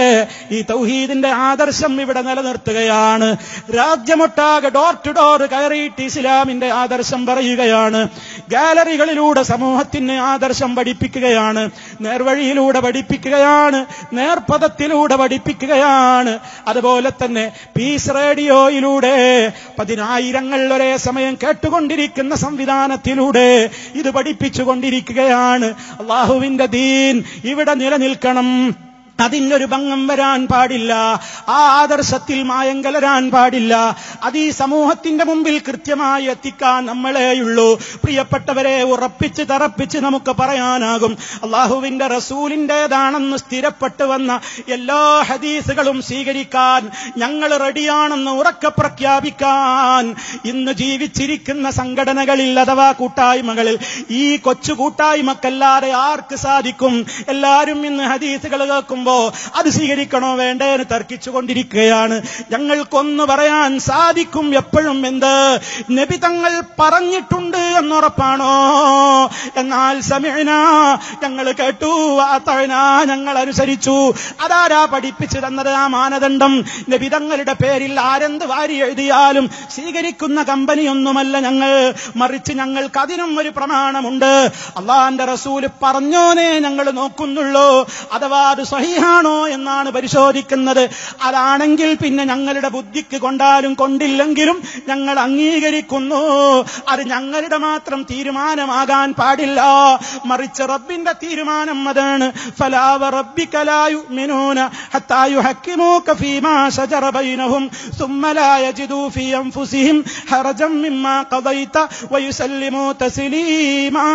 ഈ തൗഹീദിന്റെ ആദർശം ഇവിടെ നിലനിർത്തുകയാണ് രാജ്യമൊട്ടാകെ ഡോർ ടു ഡോർ കയറിയിട്ട് ഇസ്ലാമിന്റെ ആദർശം പറയുകയാണ് ഗാലറികളിലൂടെ സമൂഹത്തിന് ആദർശം പഠിപ്പിക്കുകയാണ് നേർവഴിയിലൂടെ പഠിപ്പിക്കുകയാണ് നേർപഥത്തിലൂടെ പഠിപ്പിക്കുകയാണ് അതുപോലെ തന്നെ പീസ് റേഡിയോയിലൂടെ പതിനായിരങ്ങൾ ഒരേ സമയം കേട്ടുകൊണ്ടിരിക്കുന്ന സംവിധാനത്തിലൂടെ ഇത് പഠിപ്പിച്ചുകൊണ്ടിരിക്കുകയാണ് അള്ളാഹുവിന്റെ ദീൻ ഇവിടെ നിലനിൽക്കണം അതിനൊരു ഭംഗം വരാൻ പാടില്ല ആ ആദർശത്തിൽ മായം കലരാൻ പാടില്ല അത് ഈ സമൂഹത്തിന്റെ മുമ്പിൽ കൃത്യമായി എത്തിക്കാൻ നമ്മളെയുള്ളൂ പ്രിയപ്പെട്ടവരെ ഉറപ്പിച്ച് തറപ്പിച്ച് നമുക്ക് പറയാനാകും അള്ളാഹുവിന്റെ റസൂലിന്റേതാണെന്ന് സ്ഥിരപ്പെട്ടു വന്ന എല്ലാ ഹദീസുകളും സ്വീകരിക്കാൻ ഞങ്ങൾ റെഡിയാണെന്ന് ഉറക്കെ പ്രഖ്യാപിക്കാൻ ഇന്ന് ജീവിച്ചിരിക്കുന്ന സംഘടനകളിൽ അഥവാ കൂട്ടായ്മകളിൽ ഈ കൊച്ചു കൂട്ടായ്മക്കല്ലാതെ ആർക്ക് സാധിക്കും എല്ലാവരും ഇന്ന് ഹദീസുകൾ കേൾക്കുമ്പോ അത് സ്വീകരിക്കണോ വേണ്ടേ എന്ന് തർക്കിച്ചുകൊണ്ടിരിക്കുകയാണ് ഞങ്ങൾക്കൊന്ന് പറയാൻ സാധിക്കും എപ്പോഴും എന്ത് നബി തങ്ങൾ പറഞ്ഞിട്ടുണ്ട് എന്നുറപ്പാണോ എന്നാൽ സമയന ഞങ്ങൾ കേട്ടു വാത്തഴന ഞങ്ങൾ അനുസരിച്ചു അതാരാ പഠിപ്പിച്ചു തന്നത് ആ മാനദണ്ഡം നബി തങ്ങളുടെ പേരിൽ ആരെന്ത് വാരി എഴുതിയാലും സ്വീകരിക്കുന്ന കമ്പനിയൊന്നുമല്ല ഞങ്ങൾ മറിച്ച് ഞങ്ങൾക്ക് അതിനും ഒരു പ്രമാണമുണ്ട് അള്ളാന്റെ റസൂല് പറഞ്ഞോനെ ഞങ്ങൾ നോക്കുന്നുള്ളൂ അഥവാ അത് സഹിയാണോ എന്നാണ് പരിശോധിക്കുന്നത് അതാണെങ്കിൽ പിന്നെ ഞങ്ങളുടെ ബുദ്ധിക്ക് കൊണ്ടാലും കൊണ്ടില്ലെങ്കിലും ഞങ്ങൾ അംഗീകരിക്കുന്നു അത് ഞങ്ങളുടെ മാത്രം തീരുമാനമാകാൻ പാടില്ല മറിച്ച് റബ്ബിന്റെ തീരുമാനം അതാണ് ഫലാവ റബ്ബിക്കലായു മിനൂന ഹത്തായു ഹക്കിമൂക്ക ഫീമാ ശജറ ബൈനഹും ثم لا يجدوا في أنفسهم حرجا مما قضيت ويسلموا تسليما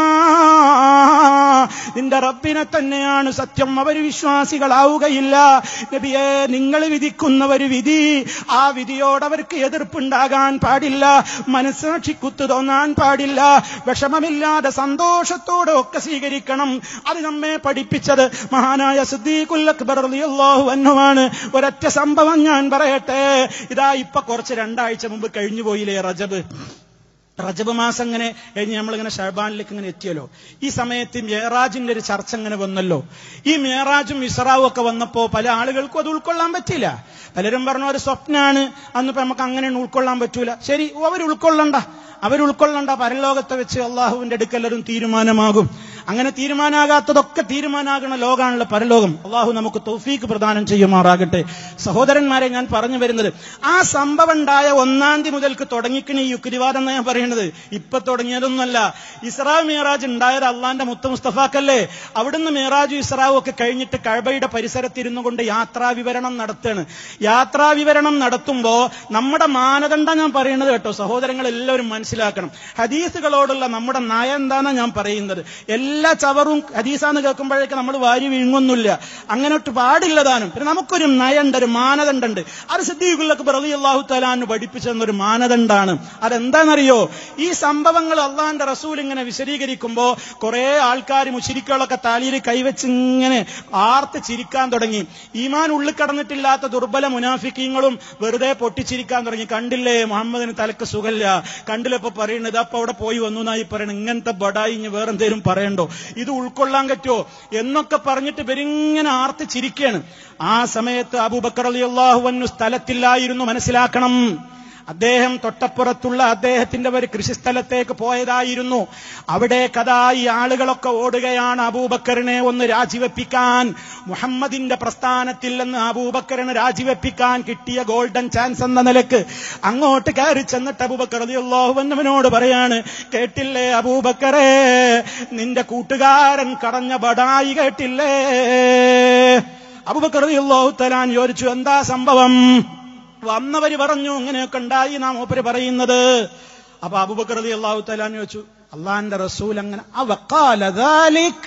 നിന്റെ റബ്ബിനെ തന്നെയാണ് സത്യം അവർ വിശ്വാസികളാവുകയില്ല നബിയെ നിങ്ങൾ വിധിക്കുന്ന ഒരു വിധി ആ വിധിയോട് അവർക്ക് എതിർപ്പുണ്ടാകാൻ പാടില്ല മനസ്സാക്ഷി കുത്തു തോന്നാൻ പാടില്ല വിഷമമില്ലാതെ സന്തോഷത്തോടെ ഒക്കെ സ്വീകരിക്കണം അത് നമ്മെ പഠിപ്പിച്ചത് മഹാനായ സിദ്ദീഖുൽ അക്ബർ റളിയല്ലാഹു അൻഹുവാണ് ഒരൊറ്റ സംഭവം ഞാൻ പറയട്ടെ ഇതാ ഇപ്പൊ കുറച്ച് രണ്ടാഴ്ച മുമ്പ് കഴിഞ്ഞു പോയില്ലേ റജബ് റജബ് മാസം ഇങ്ങനെ കഴിഞ്ഞ് നമ്മളിങ്ങനെ ഷഹബാനിലേക്ക് ഇങ്ങനെ എത്തിയല്ലോ ഈ സമയത്ത് മേറാജിന്റെ ഒരു ചർച്ച ഇങ്ങനെ വന്നല്ലോ ഈ മേറാജും ഇസ്രാവും ഒക്കെ വന്നപ്പോ പല ആളുകൾക്കും അത് ഉൾക്കൊള്ളാൻ പറ്റില്ല പലരും പറഞ്ഞു ഒരു സ്വപ്നാണ് അന്നിപ്പോ നമുക്ക് അങ്ങനെ ഉൾക്കൊള്ളാൻ പറ്റൂല ശരി അവർ ഉൾക്കൊള്ളണ്ട അവർ ഉൾക്കൊള്ളണ്ട പരലോകത്തെ വെച്ച് അള്ളാഹുവിന്റെ അടുക്കലരും തീരുമാനമാകും അങ്ങനെ തീരുമാനാകാത്തതൊക്കെ തീരുമാനാകണ ലോകാണല്ലോ പരലോകം അള്ളാഹു നമുക്ക് തൗഫീക്ക് പ്രദാനം ചെയ്യുമാറാകട്ടെ സഹോദരന്മാരെ ഞാൻ പറഞ്ഞു വരുന്നത് ആ സംഭവം ഉണ്ടായ ഒന്നാം തീയതി മുതൽക്ക് തുടങ്ങിക്കണ ഈ യുക്തിവാദം എന്ന് ഞാൻ പറയുന്നത് ഇപ്പൊ തുടങ്ങിയതൊന്നുമല്ല ഇസ്രാ മീറാജ് ഉണ്ടായത് അള്ളാന്റെ മുത്ത മുസ്തഫാക്കല്ലേ അവിടുന്ന് മീറാജും ഇസ്രാവും ഒക്കെ കഴിഞ്ഞിട്ട് കഴബയുടെ പരിസരത്തിരുന്നു കൊണ്ട് യാത്രാ വിവരണം നടത്തുകയാണ് യാത്രാ വിവരണം നടത്തുമ്പോ നമ്മുടെ മാനദണ്ഡം ഞാൻ പറയുന്നത് കേട്ടോ സഹോദരങ്ങൾ എല്ലാവരും മനസ്സിലാക്കണം ഹദീസുകളോടുള്ള നമ്മുടെ നയം എന്താണെന്ന് ഞാൻ പറയുന്നത് എല്ലാ എല്ലാ ചവറും ഹദീസാന്ന് കേൾക്കുമ്പോഴേക്ക് നമ്മൾ വാരി വിഴുങ്ങൊന്നുമില്ല അങ്ങനോട്ട് പാടില്ലതാനും പിന്നെ നമുക്കൊരു നയണ്ട് ഒരു മാനദണ്ഡുണ്ട് അത് സിദ്ദീഖുല്ലക്ക് പ്രതി അള്ളാഹു തലാന്ന് പഠിപ്പിച്ചെന്നൊരു മാനദണ്ഡാണ് അതെന്താണെന്നറിയോ ഈ സംഭവങ്ങൾ അള്ളാന്റെ റസൂൽ ഇങ്ങനെ വിശദീകരിക്കുമ്പോ കുറെ ആൾക്കാർ മുശിരിക്കുകളൊക്കെ താലിയിൽ കൈവച്ച് ഇങ്ങനെ ആർത്ത് ചിരിക്കാൻ തുടങ്ങി ഈമാൻ ഉള്ളിൽ കടന്നിട്ടില്ലാത്ത ദുർബല മുനാഫിക്കീങ്ങളും വെറുതെ പൊട്ടിച്ചിരിക്കാൻ തുടങ്ങി കണ്ടില്ലേ മുഹമ്മദിന് തലക്ക് സുഖല്ല കണ്ടില്ലപ്പോ പറയുന്നത് അപ്പൊ അവിടെ പോയി വന്നു എന്നായി പറയണം ഇങ്ങനത്തെ ബടായി ഇനി വേറെന്തേലും പറയണ്ടോ ഇത് ഉൾക്കൊള്ളാൻ പറ്റുമോ എന്നൊക്കെ പറഞ്ഞിട്ട് ഇവരിങ്ങനെ ആർത്ത് ചിരിക്കുകയാണ് ആ സമയത്ത് അബൂബക്കർ അലി അള്ളാഹുവന്നു സ്ഥലത്തില്ലായിരുന്നു മനസ്സിലാക്കണം അദ്ദേഹം തൊട്ടപ്പുറത്തുള്ള അദ്ദേഹത്തിന്റെ ഒരു കൃഷിസ്ഥലത്തേക്ക് പോയതായിരുന്നു അവിടെ കഥാ ഈ ആളുകളൊക്കെ ഓടുകയാണ് അബൂബക്കറിനെ ഒന്ന് രാജിവെപ്പിക്കാൻ മുഹമ്മദിന്റെ പ്രസ്ഥാനത്തിൽ നിന്ന് അബൂബക്കറിനെ രാജിവെപ്പിക്കാൻ കിട്ടിയ ഗോൾഡൻ ചാൻസ് എന്ന നിലക്ക് അങ്ങോട്ട് കയറി ചെന്നിട്ട് അബൂബക്കർ അള്ളാഹുവന്നവനോട് പറയാണ് കേട്ടില്ലേ അബൂബക്കറേ നിന്റെ കൂട്ടുകാരൻ കടഞ്ഞ ബടായി കേട്ടില്ലേ അബൂബക്കർ അള്ളാഹു തലാൻ ചോദിച്ചു എന്താ സംഭവം വന്നവര് പറഞ്ഞു ഇങ്ങനെയൊക്കെ ഉണ്ടായി നാം ഓപ്പര് പറയുന്നത് അപ്പൊ അബുബക്കർ അലി അള്ളാഹു തലാൻ ചോദിച്ചു അള്ളാന്റെ റസൂൽ അങ്ങനെ അവക്കാലി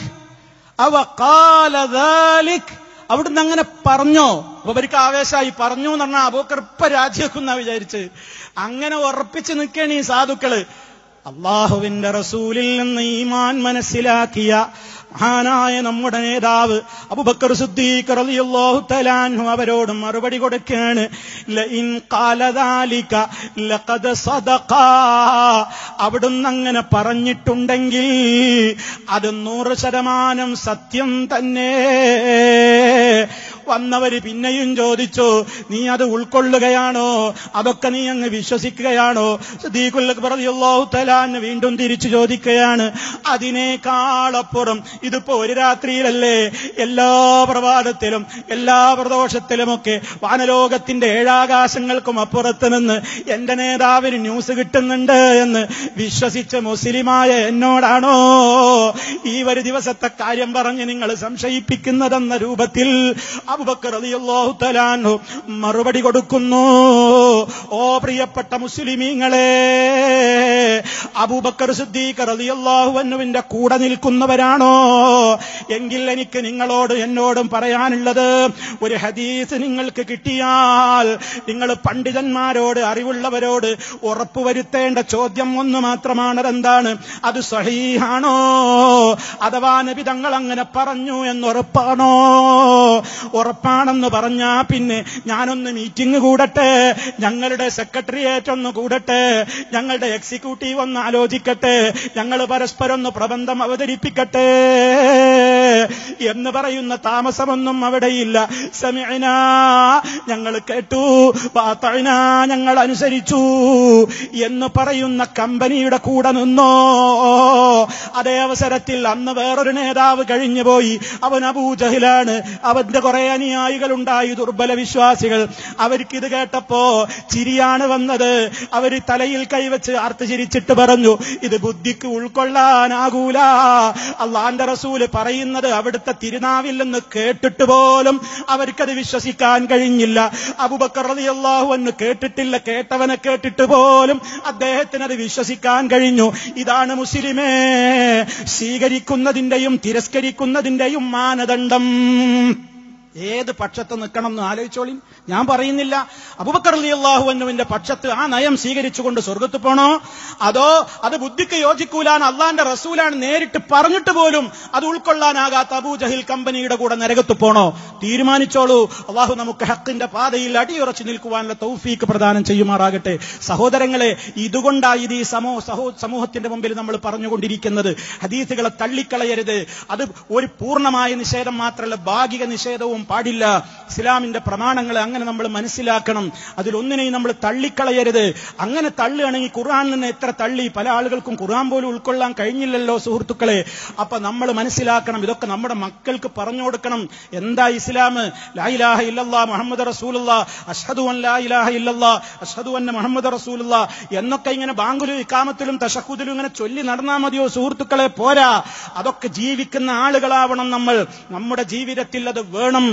അവക്കാലി അവിടുന്ന് അങ്ങനെ പറഞ്ഞോ അപ്പൊ അവർക്ക് ആവേശമായി പറഞ്ഞു എന്ന് പറഞ്ഞാൽ അബൂക്കർ ഇപ്പൊ രാജിവെക്കുന്ന വിചാരിച്ച് അങ്ങനെ ഉറപ്പിച്ച് നിൽക്കണ ഈ സാധുക്കള് അള്ളാഹുവിന്റെ റസൂലിൽ നിന്ന് ഈമാൻ മനസ്സിലാക്കിയ മഹാനായ നമ്മുടെ നേതാവ് അബുബക്കർ സിദ്ദീഖ് റളിയല്ലാഹു തആലാഹു അവരോട് മറുപടി കൊടുക്കുകയാണ് ലഇൻ ഖാലദാലിക ലഖദ് സദഖ അവിടുന്ന് അങ്ങനെ പറഞ്ഞിട്ടുണ്ടെങ്കിൽ അത് നൂറ് ശതമാനം സത്യം തന്നെ വന്നവര് പിന്നെയും ചോദിച്ചു നീ അത് ഉൾക്കൊള്ളുകയാണോ അതൊക്കെ നീ അങ്ങ് വിശ്വസിക്കുകയാണോ റളിയല്ലാഹു തആലാഹു വീണ്ടും തിരിച്ചു ചോദിക്കുകയാണ് അതിനേക്കാളപ്പുറം ഇതിപ്പോ ഒരു രാത്രിയിലല്ലേ എല്ലാ പ്രഭാതത്തിലും എല്ലാ പ്രദോഷത്തിലുമൊക്കെ വാനലോകത്തിന്റെ ഏഴാകാശങ്ങൾക്കും അപ്പുറത്ത് നിന്ന് എന്റെ നേതാവിന് ന്യൂസ് കിട്ടുന്നുണ്ട് എന്ന് വിശ്വസിച്ച മുസ്ലിമായ എന്നോടാണോ ഈ ഒരു ദിവസത്തെ കാര്യം പറഞ്ഞ് നിങ്ങൾ സംശയിപ്പിക്കുന്നതെന്ന രൂപത്തിൽ അബുബക്കർ റളിയല്ലാഹു തആലാഹു മറുപടി കൊടുക്കുന്നു ഓ പ്രിയപ്പെട്ട മുസ്ലിമീങ്ങളെ അബൂബക്കർ സിദ്ദീഖ് റളിയല്ലാഹു അൻഹുവിന്റെ കൂടെ നിൽക്കുന്നവരാണോ എങ്കിൽ എനിക്ക് നിങ്ങളോട് എന്നോടും പറയാനുള്ളത് ഒരു ഹദീസ് നിങ്ങൾക്ക് കിട്ടിയാൽ നിങ്ങൾ പണ്ഡിതന്മാരോട് അറിവുള്ളവരോട് ഉറപ്പുവരുത്തേണ്ട ചോദ്യം ഒന്ന് മാത്രമാണ് അതെന്താണ് അത് സഹീഹാണോ അഥവാ നബി തങ്ങൾ അങ്ങനെ പറഞ്ഞു എന്നുറപ്പാണോ ഉറപ്പാണെന്ന് പറഞ്ഞാ പിന്നെ ഞാനൊന്ന് മീറ്റിംഗ് കൂടട്ടെ ഞങ്ങളുടെ സെക്രട്ടറിയേറ്റ് ഒന്ന് കൂടട്ടെ ഞങ്ങളുടെ എക്സിക്യൂട്ടീവ് ഒന്ന് ആലോചിക്കട്ടെ ഞങ്ങൾ പരസ്പരം ഒന്ന് പ്രബന്ധം അവതരിപ്പിക്കട്ടെ എന്ന് പറയുന്ന താമസമൊന്നും അവിടെയില്ല സമയന ഞങ്ങൾ കേട്ടു പാത്തഴന ഞങ്ങൾ അനുസരിച്ചു എന്ന് പറയുന്ന കമ്പനിയുടെ കൂടെ നിന്നോ അതേ അവസരത്തിൽ അന്ന് വേറൊരു നേതാവ് കഴിഞ്ഞുപോയി അവൻ അബൂജഹിലാണ് അവന്റെ കുറെ അനുയായികളുണ്ടായി ദുർബല വിശ്വാസികൾ അവർക്ക് ഇത് കേട്ടപ്പോ ചിരിയാണ് വന്നത് അവര് തലയിൽ കൈവച്ച് ആർത്ത് ചിരിച്ചിട്ട് പറഞ്ഞു ഇത് ബുദ്ധിക്ക് ഉൾക്കൊള്ളാനാകൂല അള്ളാന്റെ റസൂല് പറയുന്നത് അവിടുത്തെ തിരുനാവിൽ നിന്ന് കേട്ടിട്ട് പോലും അവർക്കത് വിശ്വസിക്കാൻ കഴിഞ്ഞില്ല അബുബക്കർ റളിയല്ലാഹു അൻഹു കേട്ടിട്ടില്ല കേട്ടവനെ കേട്ടിട്ട് പോലും അദ്ദേഹത്തിന് അത് വിശ്വസിക്കാൻ കഴിഞ്ഞു ഇതാണ് മുസ്ലിമേ സ്വീകരിക്കുന്നതിന്റെയും തിരസ്കരിക്കുന്നതിന്റെയും മാനദണ്ഡം ഏത് പക്ഷത്ത് നിൽക്കണം എന്ന് ആലോചിച്ചോളി ഞാൻ പറയുന്നില്ല അബുബക്കർ അലി അള്ളാഹുവിന്റെ പക്ഷത്ത് ആ നയം സ്വീകരിച്ചുകൊണ്ട് സ്വർഗത്ത് പോണോ അതോ അത് ബുദ്ധിക്ക് യോജിക്കൂലാൻ അള്ളാന്റെ റസൂലാണ് നേരിട്ട് പറഞ്ഞിട്ട് പോലും അത് ഉൾക്കൊള്ളാനാകാത്ത അബൂജഹിൽ കമ്പനിയുടെ കൂടെ നരകത്ത് പോണോ തീരുമാനിച്ചോളൂ അള്ളാഹു നമുക്ക് ഹക്കിന്റെ പാതയിൽ അടിയുറച്ചു നിൽക്കുവാനുള്ള തൗഫീക്ക് പ്രദാനം ചെയ്യുമാറാകട്ടെ സഹോദരങ്ങളെ ഇതുകൊണ്ടാണ് ഇത് ഈ സമൂഹ സഹോ സമൂഹത്തിന്റെ മുമ്പിൽ നമ്മൾ പറഞ്ഞുകൊണ്ടിരിക്കുന്നത് ഹദീസുകളെ തള്ളിക്കളയരുത് അത് ഒരു പൂർണ്ണമായ നിഷേധം മാത്രമല്ല ഭാഗിക നിഷേധവും പാടില്ല ഇസ്ലാമിന്റെ പ്രമാണങ്ങളെ അങ്ങനെ നമ്മൾ മനസ്സിലാക്കണം അതിലൊന്നിനെയും നമ്മൾ തള്ളിക്കളയരുത് അങ്ങനെ തള്ളുകയാണെങ്കിൽ ഖുർആൻ നിന്ന് എത്ര തള്ളി പല ആളുകൾക്കും ഖുർആൻ പോലും ഉൾക്കൊള്ളാൻ കഴിഞ്ഞില്ലല്ലോ സുഹൃത്തുക്കളെ അപ്പൊ നമ്മൾ മനസ്സിലാക്കണം ഇതൊക്കെ നമ്മുടെ മക്കൾക്ക് പറഞ്ഞു കൊടുക്കണം എന്താ ഇസ്ലാം ലായിലാഹ ഇല്ലല്ലാ മുഹമ്മദ് റസൂലുള്ള അഷ്ഹദു അൻ ലാ ഇലാഹ ഇല്ലല്ലാ അഷ്ഹദു അന്ന മുഹമ്മദ് റസൂലുള്ള എന്നൊക്കെ ഇങ്ങനെ ബാങ്കുലും ഇക്കാമത്തിലും തഷഹുദിലും ഇങ്ങനെ ചൊല്ലി നടന്നാൽ മതിയോ സുഹൃത്തുക്കളെ പോരാ അതൊക്കെ ജീവിക്കുന്ന ആളുകളാവണം നമ്മൾ നമ്മുടെ ജീവിതത്തിൽ അത് വേണം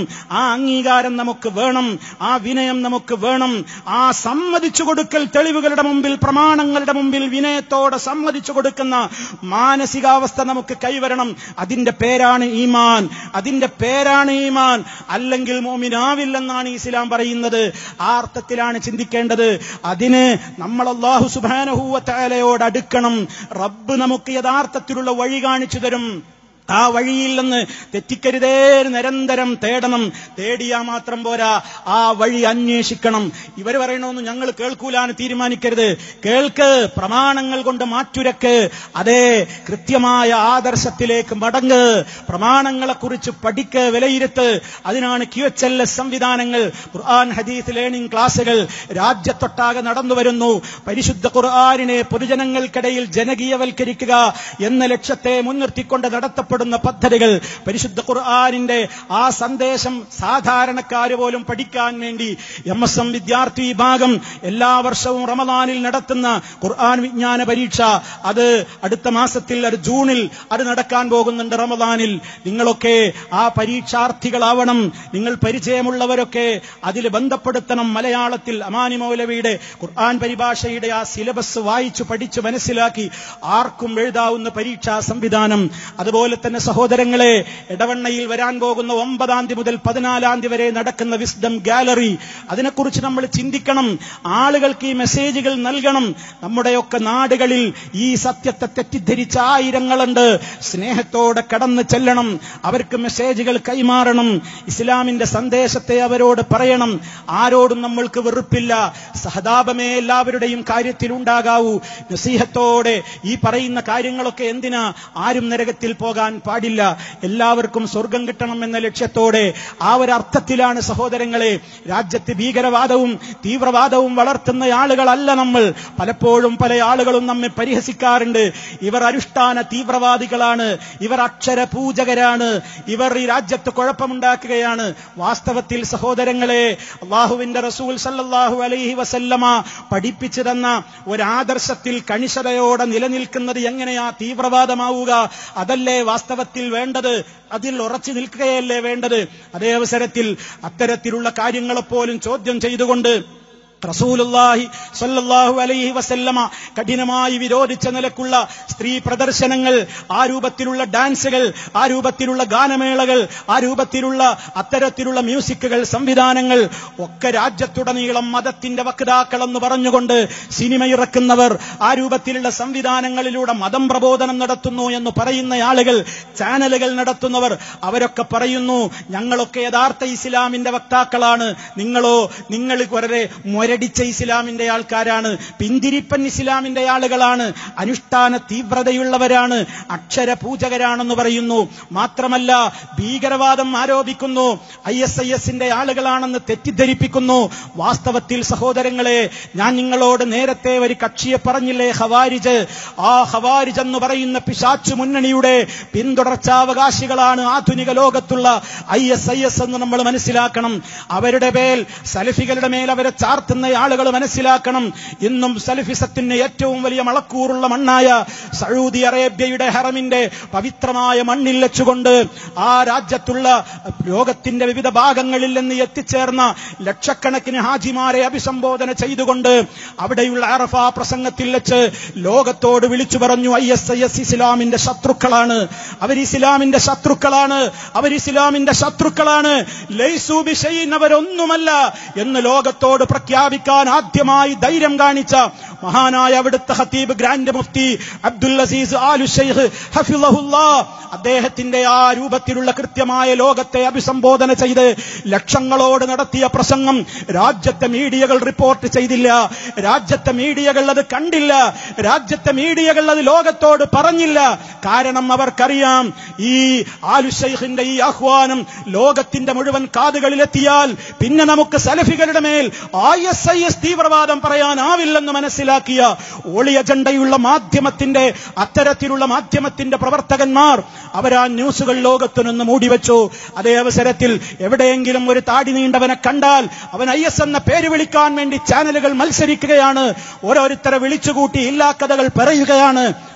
ആ അംഗീകാരം നമുക്ക് വേണം ആ വിനയം നമുക്ക് വേണം ആ സമ്മതിച്ചു കൊടുക്കൽ തെളിവുകളുടെ മുമ്പിൽ പ്രമാണങ്ങളുടെ മുമ്പിൽ വിനയത്തോടെ സമ്മതിച്ചു കൊടുക്കുന്ന മാനസികാവസ്ഥ നമുക്ക് കൈവരണം അതിന്റെ പേരാണ് ഈമാൻ അതിന്റെ പേരാണ് ഈമാൻ അല്ലെങ്കിൽ മോമിനാവില്ലെന്നാണ് ഇസ്ലാം പറയുന്നത് ആ അർത്ഥത്തിലാണ് ചിന്തിക്കേണ്ടത് അതിന് നമ്മൾ അള്ളാഹു സുബാനഹൂവത്താലയോട് അടുക്കണം റബ്ബ് നമുക്ക് യഥാർത്ഥത്തിലുള്ള വഴി കാണിച്ചു തരും ആ വഴിയിൽ നിന്ന് തെറ്റിക്കരുതേ നിരന്തരം തേടണം തേടിയാ മാത്രം പോരാ ആ വഴി അന്വേഷിക്കണം ഇവർ പറയണമെന്ന് ഞങ്ങൾ കേൾക്കൂലാന്ന് തീരുമാനിക്കരുത് കേൾക്ക് പ്രമാണങ്ങൾ കൊണ്ട് മാറ്റുരക്ക് അതേ കൃത്യമായ ആദർശത്തിലേക്ക് മടങ്ങ് പ്രമാണങ്ങളെക്കുറിച്ച് പഠിക്ക് വിലയിരുത്ത് അതിനാണ് ക്യു എച്ച് എൽ എസ് സംവിധാനങ്ങൾ ഖുർആൻ ഹദീസ് ലേണിംഗ് ക്ലാസുകൾ രാജ്യത്തൊട്ടാകെ നടന്നു വരുന്നു പരിശുദ്ധ ഖുർആാനിനെ പൊതുജനങ്ങൾക്കിടയിൽ ജനകീയവൽക്കരിക്കുക എന്ന ലക്ഷ്യത്തെ മുൻനിർത്തിക്കൊണ്ട് നടത്തപ്പെടുന്ന പദ്ധതികൾ പരിശുദ്ധ ഖുർആാനിന്റെ ആ സന്ദേശം സാധാരണക്കാര് പോലും പഠിക്കാൻ വേണ്ടി എം എസ് എം വിദ്യാർത്ഥി വിഭാഗം എല്ലാ വർഷവും റമദാനിൽ നടത്തുന്ന ഖുർആൻ വിജ്ഞാന പരീക്ഷ അത് അടുത്ത മാസത്തിൽ അത് ജൂണിൽ അത് നടക്കാൻ പോകുന്നുണ്ട് റമദാനിൽ നിങ്ങളൊക്കെ ആ പരീക്ഷാർത്ഥികളാവണം നിങ്ങൾ പരിചയമുള്ളവരൊക്കെ അതിൽ ബന്ധപ്പെടുത്തണം മലയാളത്തിൽ അമാനി മൗലവിയുടെ ഖുർആൻ പരിഭാഷയുടെ ആ സിലബസ് വായിച്ചു പഠിച്ചു മനസ്സിലാക്കി ആർക്കും എഴുതാവുന്ന പരീക്ഷാ സംവിധാനം അതുപോലെ തന്നെ സഹോദരങ്ങളെ ഇടവണ്ണയിൽ വരാൻ പോകുന്ന ഒമ്പതാം തീയതി മുതൽ പതിനാലാം തീയതി വരെ നടക്കുന്ന വിസ്ഡം ഗാലറി അതിനെക്കുറിച്ച് നമ്മൾ ചിന്തിക്കണം ആളുകൾക്ക് ഈ മെസ്സേജുകൾ നൽകണം നമ്മുടെയൊക്കെ നാടുകളിൽ ഈ സത്യത്തെ തെറ്റിദ്ധരിച്ച ആയിരങ്ങളുണ്ട് സ്നേഹത്തോടെ കടന്നു ചെല്ലണം അവർക്ക് മെസ്സേജുകൾ കൈമാറണം ഇസ്ലാമിന്റെ സന്ദേശത്തെ അവരോട് പറയണം ആരോടും നമ്മൾക്ക് വെറുപ്പില്ല സഹതാപമേ എല്ലാവരുടെയും കാര്യത്തിൽ ഉണ്ടാകാവൂ നസീഹത്തോടെ ഈ പറയുന്ന കാര്യങ്ങളൊക്കെ എന്തിനാ ആരും നരകത്തിൽ പോകാൻ പാടില്ല എല്ലാവർക്കും സ്വർഗം കിട്ടണം എന്ന ലക്ഷ്യത്തോടെ ആ ഒരു അർത്ഥത്തിലാണ് സഹോദരങ്ങളെ രാജ്യത്ത് ഭീകരവാദവും തീവ്രവാദവും വളർത്തുന്ന ആളുകളല്ല നമ്മൾ പലപ്പോഴും പല ആളുകളും നമ്മെ പരിഹസിക്കാറുണ്ട് ഇവർ അനുഷ്ഠാന തീവ്രവാദികളാണ് ഇവർ അക്ഷര പൂജകരാണ് ഇവർ ഈ രാജ്യത്ത് കുഴപ്പമുണ്ടാക്കുകയാണ് വാസ്തവത്തിൽ സഹോദരങ്ങളെ അള്ളാഹുവിന്റെ റസൂൽ സല്ലല്ലാഹു അലൈഹി വസല്ലമ പഠിപ്പിച്ചു തന്ന ഒരാദർശത്തിൽ കണിശതയോടെ നിലനിൽക്കുന്നത് എങ്ങനെയാ തീവ്രവാദമാവുക അതല്ലേ വാസ്തവത്തിൽ വേണ്ടത് അതിൽ ഉറച്ചു നിൽക്കുകയല്ലേ വേണ്ടത് അതേ അവസരത്തിൽ അത്തരത്തിലുള്ള കാര്യങ്ങളെപ്പോലും ചോദ്യം ചെയ്തുകൊണ്ട് റസൂലുള്ളാഹി സ്വല്ലല്ലാഹു അലൈഹി വസല്ലമ കഠിനമായി വിരോധിച്ച നിലക്കുള്ള സ്ത്രീ പ്രദർശനങ്ങൾ ആ രൂപത്തിലുള്ള ഡാൻസുകൾ ആ രൂപത്തിലുള്ള ഗാനമേളകൾ ആ രൂപത്തിലുള്ള അത്തരത്തിലുള്ള മ്യൂസിക്കുകൾ സംവിധാനങ്ങൾ ഒക്കെ രാജ്യത്തുടനീളം മതത്തിന്റെ വക്താക്കളെന്ന് പറഞ്ഞുകൊണ്ട് സിനിമ ഇറക്കുന്നവർ ആ രൂപത്തിലുള്ള സംവിധാനങ്ങളിലൂടെ മതം പ്രബോധനം നടത്തുന്നു എന്ന് പറയുന്ന ആളുകൾ ചാനലുകൾ നടത്തുന്നവർ അവരൊക്കെ പറയുന്നു ഞങ്ങളൊക്കെ യഥാർത്ഥ ഇസ്ലാമിന്റെ വക്താക്കളാണ് നിങ്ങളോ നിങ്ങൾ വളരെ മുരടിച്ച ഇസ്ലാമിന്റെ ആൾക്കാരാണ് പിന്തിരിപ്പൻ ഇസ്ലാമിന്റെ ആളുകളാണ് അനുഷ്ഠാന തീവ്രതയുള്ളവരാണ് അക്ഷര പൂജകരാണെന്ന് പറയുന്നു മാത്രമല്ല ഭീകരവാദം ആരോപിക്കുന്നു ഐ എസ് ഐ എസിന്റെ ആളുകളാണെന്ന് തെറ്റിദ്ധരിപ്പിക്കുന്നു വാസ്തവത്തിൽ സഹോദരങ്ങളെ ഞാൻ നിങ്ങളോട് നേരത്തെ ഒരു കക്ഷിയെ പറഞ്ഞില്ലേ ഹവാരിജ് ആ ഹവാരിജ് എന്ന് പറയുന്ന പിശാച്ചു മുന്നണിയുടെ പിന്തുടർച്ചാവകാശികളാണ് ആധുനിക ലോകത്തുള്ള ഐ എസ് ഐ എസ് എന്ന് നമ്മൾ മനസ്സിലാക്കണം അവരുടെ മേൽ സലഫികളുടെ മേൽ അവരെ ചാർത്തുന്ന ആളുകൾ മനസ്സിലാക്കണം ഇന്നും സലഫിസത്തിന് ഏറ്റവും വലിയ മളക്കൂറുള്ള മണ്ണായ സൗദി അറേബ്യയുടെ ഹറമിന്റെ പവിത്രമായ മണ്ണിൽ വെച്ചുകൊണ്ട് ആ രാജ്യത്തുള്ള ലോകത്തിന്റെ വിവിധ ഭാഗങ്ങളിൽ നിന്ന് എത്തിച്ചേർന്ന ലക്ഷക്കണക്കിന് ഹാജിമാരെ അഭിസംബോധന ചെയ്തുകൊണ്ട് അവിടെയുള്ള അറഫ പ്രസംഗത്തിൽ വെച്ച് ലോകത്തോട് വിളിച്ചു പറഞ്ഞു ഐ എസ് ഐ എസ് ഇസ്ലാമിന്റെ ശത്രുക്കളാണ് അവർ ഇസ്ലാമിന്റെ ശത്രുക്കളാണ് അവർ ഇസ്ലാമിന്റെ ശത്രുക്കളാണ് ലൈസു ബിഷൈൻ അവരൊന്നുമല്ല എന്ന് ലോകത്തോട് പ്രഖ്യാപിക്കാൻ ആദ്യമായി ധൈര്യം കാണിച്ച മഹാനായ അവിടുത്തെ ഹത്തീബ് ഗ്രാൻഡ് മുഫ്തി അബ്ദുൽ അസീസ് ആലു ഷെയ്ഖ് ഹഫിളഹുല്ലാ അദ്ദേഹത്തിന്റെ ആ രൂപത്തിലുള്ള കൃത്യമായ ലോകത്തെ അഭിസംബോധന ചെയ്ത് ലക്ഷങ്ങളോട് നടത്തിയ പ്രസംഗം രാജ്യത്തെ മീഡിയകൾ റിപ്പോർട്ട് ചെയ്തില്ല രാജ്യത്തെ മീഡിയകൾ അത് കണ്ടില്ല രാജ്യത്തെ മീഡിയകൾ അത് ലോകത്തോട് പറഞ്ഞില്ല കാരണം അവർക്കറിയാം ഈ ആലു ഷെയ്ഖിന്റെ ഈ ആഹ്വാനം ലോകത്തിന്റെ മുഴുവൻ കാതുകളിലെത്തിയാൽ പിന്നെ നമുക്ക് സലഫികളുടെ മേൽ ഐ എസ് ഐ എസ് തീവ്രവാദം പറയാനാവില്ലെന്ന് മനസ്സിലാക്കിയ ഒളി അജണ്ടയുള്ള മാധ്യമത്തിന്റെ അത്തരത്തിലുള്ള മാധ്യമത്തിന്റെ പ്രവർത്തകന്മാർ അവരാ ന്യൂസുകൾ ലോകത്തു നിന്ന് മൂടിവെച്ചു അതേ അവസരത്തിൽ എവിടെയെങ്കിലും ഒരു താടി നീണ്ടവനെ കണ്ടാൽ അവൻ ഐ എസ് എന്ന പേര് വിളിക്കാൻ വേണ്ടി ചാനലുകൾ മത്സരിക്കുകയാണ് ഓരോരുത്തരെ വിളിച്ചുകൂട്ടി ഇല്ലാ കഥകൾ പറയുകയാണ്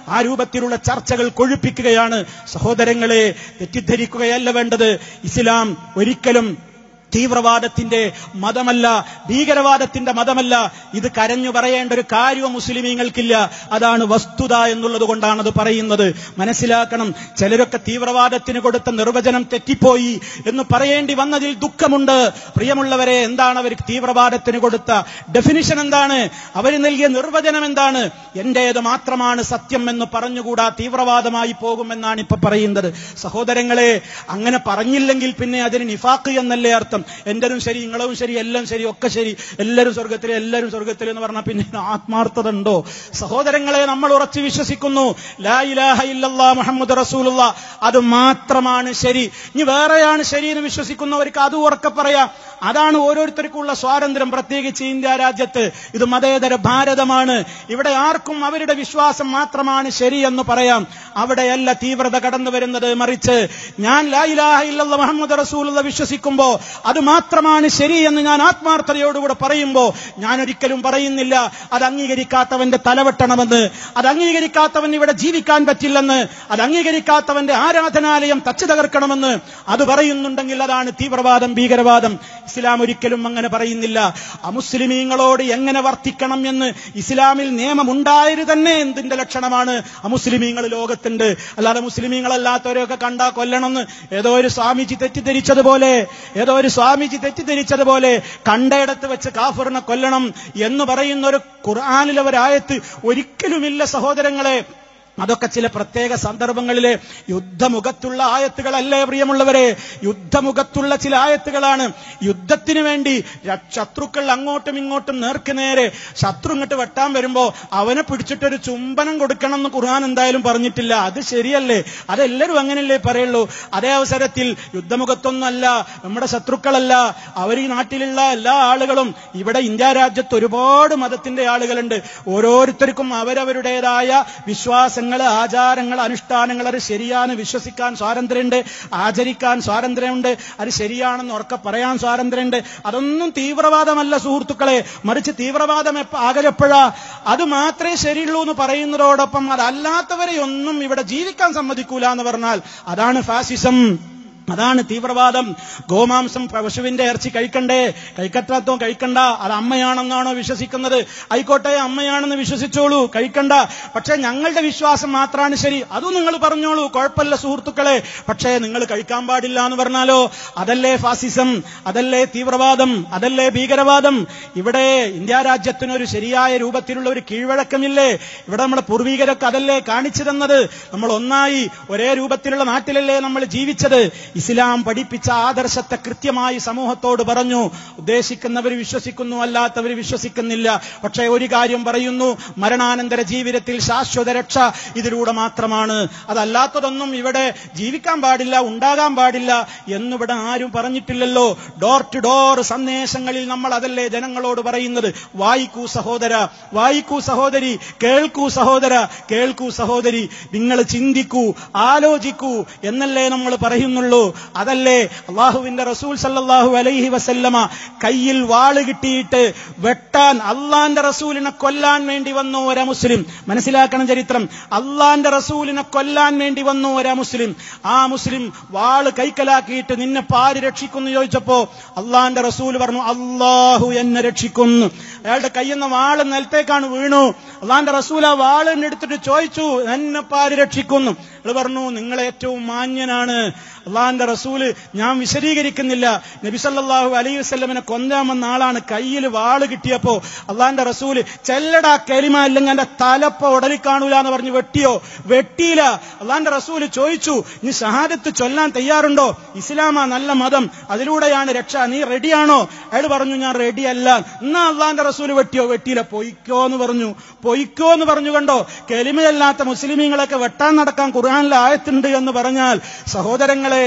ആ രൂപത്തിലുള്ള ചർച്ചകൾ കൊഴുപ്പിക്കുകയാണ് സഹോദരങ്ങളെ തെറ്റിദ്ധരിക്കുകയല്ല വേണ്ടത് ഇസ്ലാം ഒരിക്കലും തീവ്രവാദത്തിന്റെ മതമല്ല ഭീകരവാദത്തിന്റെ മതമല്ല ഇത് കരഞ്ഞു പറയേണ്ട ഒരു കാര്യവും മുസ്ലിമീങ്ങൾക്കില്ല അതാണ് വസ്തുത എന്നുള്ളത് കൊണ്ടാണ് അത് പറയുന്നത് മനസ്സിലാക്കണം ചിലരൊക്കെ തീവ്രവാദത്തിന് കൊടുത്ത നിർവചനം തെറ്റിപ്പോയി എന്ന് പറയേണ്ടി വന്നതിൽ ദുഃഖമുണ്ട് പ്രിയമുള്ളവരെ എന്താണ് അവർ തീവ്രവാദത്തിന് കൊടുത്ത ഡെഫിനിഷൻ എന്താണ് അവർ നൽകിയ നിർവചനം എന്താണ് എന്റേത് മാത്രമാണ് സത്യം എന്ന് പറഞ്ഞുകൂടാ തീവ്രവാദമായി പോകുമെന്നാണ് ഇപ്പൊ പറയുന്നത് സഹോദരങ്ങളെ അങ്ങനെ പറഞ്ഞില്ലെങ്കിൽ പിന്നെ അതിന് നിഫാക്ക് എന്നല്ലേ അർത്ഥം എന്റെതും ശരി നിങ്ങളും ശരി എല്ലാം ശരി ഒക്കെ ശരി എല്ലാവരും സ്വർഗത്തിൽ എല്ലാവരും സ്വർഗത്തിൽ എന്ന് പറഞ്ഞാൽ പിന്നെ ആത്മാർത്ഥത ഉണ്ടോ സഹോദരങ്ങളെ നമ്മൾ ഉറച്ചു വിശ്വസിക്കുന്നു ലാ ഇലാഹ ഇല്ലല്ലാ മുഹമ്മദ് റസൂലുള്ള അത് മാത്രമാണ് ശരി ഇനി വേറെയാണ് ശരി എന്ന് വിശ്വസിക്കുന്നവർക്ക് അത് ഉറക്കെ പറയാം അതാണ് ഓരോരുത്തർക്കുള്ള സ്വാതന്ത്ര്യം പ്രത്യേകിച്ച് ഇന്ത്യ രാജ്യത്ത് ഇത് മതേതര ഭാരതമാണ് ഇവിടെ ആർക്കും അവരുടെ വിശ്വാസം മാത്രമാണ് ശരി എന്ന് പറയാം അവിടെയല്ല തീവ്രത കടന്നു വരുന്നത് മറിച്ച് ഞാൻ ലാ ഇലാഹ ഇല്ലല്ലാ മുഹമ്മദ് റസൂലുള്ള വിശ്വസിക്കുമ്പോ അത് മാത്രമാണ് ശരി എന്ന് ഞാൻ ആത്മാർത്ഥതയോടുകൂടെ പറയുമ്പോ ഞാൻ ഒരിക്കലും പറയുന്നില്ല അത് അംഗീകരിക്കാത്തവന്റെ തലവെട്ടണമെന്ന് അത് അംഗീകരിക്കാത്തവൻ ഇവിടെ ജീവിക്കാൻ പറ്റില്ലെന്ന് അത് അംഗീകരിക്കാത്തവന്റെ ആരാധനാലയം തച്ചു തകർക്കണമെന്ന് അത് പറയുന്നുണ്ടെങ്കിൽ അതാണ് തീവ്രവാദം ഭീകരവാദം ഇസ്ലാം ഒരിക്കലും അങ്ങനെ പറയുന്നില്ല അമുസ്ലിമീങ്ങളോട് എങ്ങനെ വർത്തിക്കണം എന്ന് ഇസ്ലാമിൽ നിയമമുണ്ടായത് തന്നെ എന്തിന്റെ ലക്ഷണമാണ് അമുസ്ലിമീങ്ങൾ ലോകത്തുണ്ട് അല്ലാതെ മുസ്ലിമീങ്ങളല്ലാത്തവരെയൊക്കെ കണ്ടാ കൊല്ലണമെന്ന് ഏതോ ഒരു സ്വാമിജി തെറ്റിദ്ധരിച്ചതുപോലെ ഏതോ ഒരു സ്വാമിജി തെറ്റിദ്ധരിച്ചതുപോലെ കണ്ടയിടത്ത് വെച്ച് കാഫറിനെ കൊല്ലണം എന്ന് പറയുന്ന ഒരു ഖുർആാനിലെ ഒരായത്ത് ഒരിക്കലുമില്ല സഹോദരങ്ങളെ അതൊക്കെ ചില പ്രത്യേക സന്ദർഭങ്ങളിലെ യുദ്ധമുഖത്തുള്ള ആയത്തുകളല്ലേ പ്രിയമുള്ളവരെ യുദ്ധമുഖത്തുള്ള ചില ആയത്തുകളാണ് യുദ്ധത്തിന് വേണ്ടി ര- ശത്രുക്കൾ അങ്ങോട്ടും ഇങ്ങോട്ടും നേർക്ക് നേരെ ശത്രു ഇങ്ങോട്ട് വെട്ടാൻ വരുമ്പോ അവനെ പിടിച്ചിട്ടൊരു ചുംബനം കൊടുക്കണം എന്ന് ഖുർആൻ എന്തായാലും പറഞ്ഞിട്ടില്ല അത് ശരിയല്ലേ അതെല്ലാവരും അങ്ങനെയല്ലേ പറയുള്ളൂ അതേ അവസരത്തിൽ യുദ്ധമുഖത്തൊന്നല്ല നമ്മുടെ ശത്രുക്കളല്ല അവർ ഈ നാട്ടിലുള്ള എല്ലാ ആളുകളും ഇവിടെ ഇന്ത്യ രാജ്യത്ത് ഒരുപാട് മതത്തിന്റെ ആളുകളുണ്ട് ഓരോരുത്തർക്കും അവരവരുടേതായ വിശ്വാസങ്ങൾ ആചാരങ്ങൾ അനുഷ്ഠാനങ്ങൾ അത് ശരിയാണ് വിശ്വസിക്കാൻ സ്വാതന്ത്ര്യമുണ്ട് ആചരിക്കാൻ സ്വാതന്ത്ര്യമുണ്ട് അത് ശരിയാണെന്ന് ഉറക്കെ പറയാൻ സ്വാതന്ത്ര്യമുണ്ട് അതൊന്നും തീവ്രവാദമല്ല സുഹൃത്തുക്കളെ മറിച്ച് തീവ്രവാദം എപ്പ ആകലെപ്പോഴാ അത് മാത്രമേ ശരിയുള്ളൂ എന്ന് പറയുന്നതോടൊപ്പം അതല്ലാത്തവരെ ഒന്നും ഇവിടെ ജീവിക്കാൻ സമ്മതിക്കൂല എന്ന് പറഞ്ഞാൽ അതാണ് ഫാസിസം അതാണ് തീവ്രവാദം ഗോമാംസം പശുവിന്റെ ഇറച്ചി കഴിക്കണ്ടേ കഴിക്കറ്റാത്തോ കഴിക്കണ്ട അത് അമ്മയാണെന്നാണോ വിശ്വസിക്കുന്നത് ആയിക്കോട്ടെ അമ്മയാണെന്ന് വിശ്വസിച്ചോളൂ കഴിക്കണ്ട പക്ഷെ ഞങ്ങളുടെ വിശ്വാസം മാത്രമാണ് ശരി അതും നിങ്ങൾ പറഞ്ഞോളൂ കുഴപ്പമില്ല സുഹൃത്തുക്കളെ പക്ഷേ നിങ്ങൾ കഴിക്കാൻ പാടില്ല എന്ന് പറഞ്ഞാലോ അതല്ലേ ഫാസിസം അതല്ലേ തീവ്രവാദം അതല്ലേ ഭീകരവാദം ഇവിടെ ഇന്ത്യ രാജ്യത്തിനൊരു ശരിയായ രൂപത്തിലുള്ള ഒരു കീഴ്വഴക്കമില്ലേ ഇവിടെ നമ്മുടെ പൂർവീകരൊക്കെ അതല്ലേ കാണിച്ചു തന്നത് നമ്മൾ ഒന്നായി ഒരേ രൂപത്തിലുള്ള നാട്ടിലല്ലേ നമ്മൾ ജീവിച്ചത് ഇസ്ലാം പഠിപ്പിച്ച ആദർശത്തെ കൃത്യമായി സമൂഹത്തോട് പറഞ്ഞു ഉദ്ദേശിക്കുന്നവർ വിശ്വസിക്കുന്നു അല്ലാത്തവർ വിശ്വസിക്കുന്നില്ല പക്ഷേ ഒരു കാര്യം പറയുന്നു മരണാനന്തര ജീവിതത്തിൽ ശാശ്വത രക്ഷ ഇതിലൂടെ മാത്രമാണ് അതല്ലാത്തതൊന്നും ഇവിടെ ജീവിക്കാൻ പാടില്ല ഉണ്ടാകാൻ പാടില്ല എന്നിവിടെ ആരും പറഞ്ഞിട്ടില്ലല്ലോ ഡോർ ടു ഡോർ സന്ദേശങ്ങളിൽ നമ്മൾ അതല്ലേ ജനങ്ങളോട് പറയുന്നത് വായിക്കൂ സഹോദര വായിക്കൂ സഹോദരി കേൾക്കൂ സഹോദര കേൾക്കൂ സഹോദരി നിങ്ങൾ ചിന്തിക്കൂ ആലോചിക്കൂ എന്നല്ലേ നമ്മൾ പറയുന്നുള്ളൂ അതല്ലേ അള്ളാഹുവിന്റെ റസൂൽ സല്ലല്ലാഹു അലൈഹി വസല്ലമ കയ്യിൽ വാള് കിട്ടിയിട്ട് വെട്ടാൻ അള്ളാന്റെ റസൂലിനെ കൊല്ലാൻ വേണ്ടി വന്നു ഒരാ മുസ്ലിം മനസ്സിലാക്കണം ചരിത്രം അള്ളാന്റെ റസൂലിനെ കൊല്ലാൻ വേണ്ടി വന്നു ഒരാ മുസ്ലിം ആ മുസ്ലിം വാള് കൈക്കലാക്കിയിട്ട് നിന്നെ പാര് രക്ഷിക്കുന്നു ചോദിച്ചപ്പോ അള്ളാന്റെ റസൂൽ പറഞ്ഞു അള്ളാഹു എന്നെ രക്ഷിക്കുന്നു അയാളുടെ കയ്യിൽ നിന്ന് വാള് നിലത്തേക്കാണ് വീണു അള്ളാന്റെ റസൂൽ ആ വാള് എടുത്തിട്ട് ചോദിച്ചു എന്നെ പാര് രക്ഷിക്കുന്നു അയാൾ പറഞ്ഞു നിങ്ങൾ ഏറ്റവും മാന്യനാണ് അള്ളാന്റെ റസൂല് ഞാൻ വിശദീകരിക്കുന്നില്ല നബിസല്ലാഹു അലൈഹി വസ്ലമിനെ കൊല്ലാമെന്ന ആളാണ് കയ്യിൽ വാള് കിട്ടിയപ്പോ അള്ളാന്റെ റസൂല് ചെല്ലടാ കരിമ അല്ലെങ്കിൽ എന്റെ തലപ്പ ഉടലി കാണൂല എന്ന് പറഞ്ഞ് വെട്ടിയോ വെട്ടിയില്ല അള്ളാന്റെ റസൂല് ചോദിച്ചു നീ ഷഹാദത്ത് ചൊല്ലാൻ തയ്യാറുണ്ടോ ഇസ്ലാമാ നല്ല മതം അതിലൂടെയാണ് രക്ഷ നീ റെഡിയാണോ അയാൾ പറഞ്ഞു ഞാൻ റെഡിയല്ല എന്നാ അള്ളാന്റെ റസൂല് വെട്ടിയോ വെട്ടിയില്ല പൊയ്ക്കോ എന്ന് പറഞ്ഞു പൊയ്ക്കോ എന്ന് പറഞ്ഞു കണ്ടോ കെലിമയല്ലാത്ത മുസ്ലിമീങ്ങളൊക്കെ വെട്ടാൻ നടക്കാൻ ഖുർആാനിൽ ആയത്തുണ്ട് എന്ന് പറഞ്ഞാൽ സഹോദരങ്ങളെ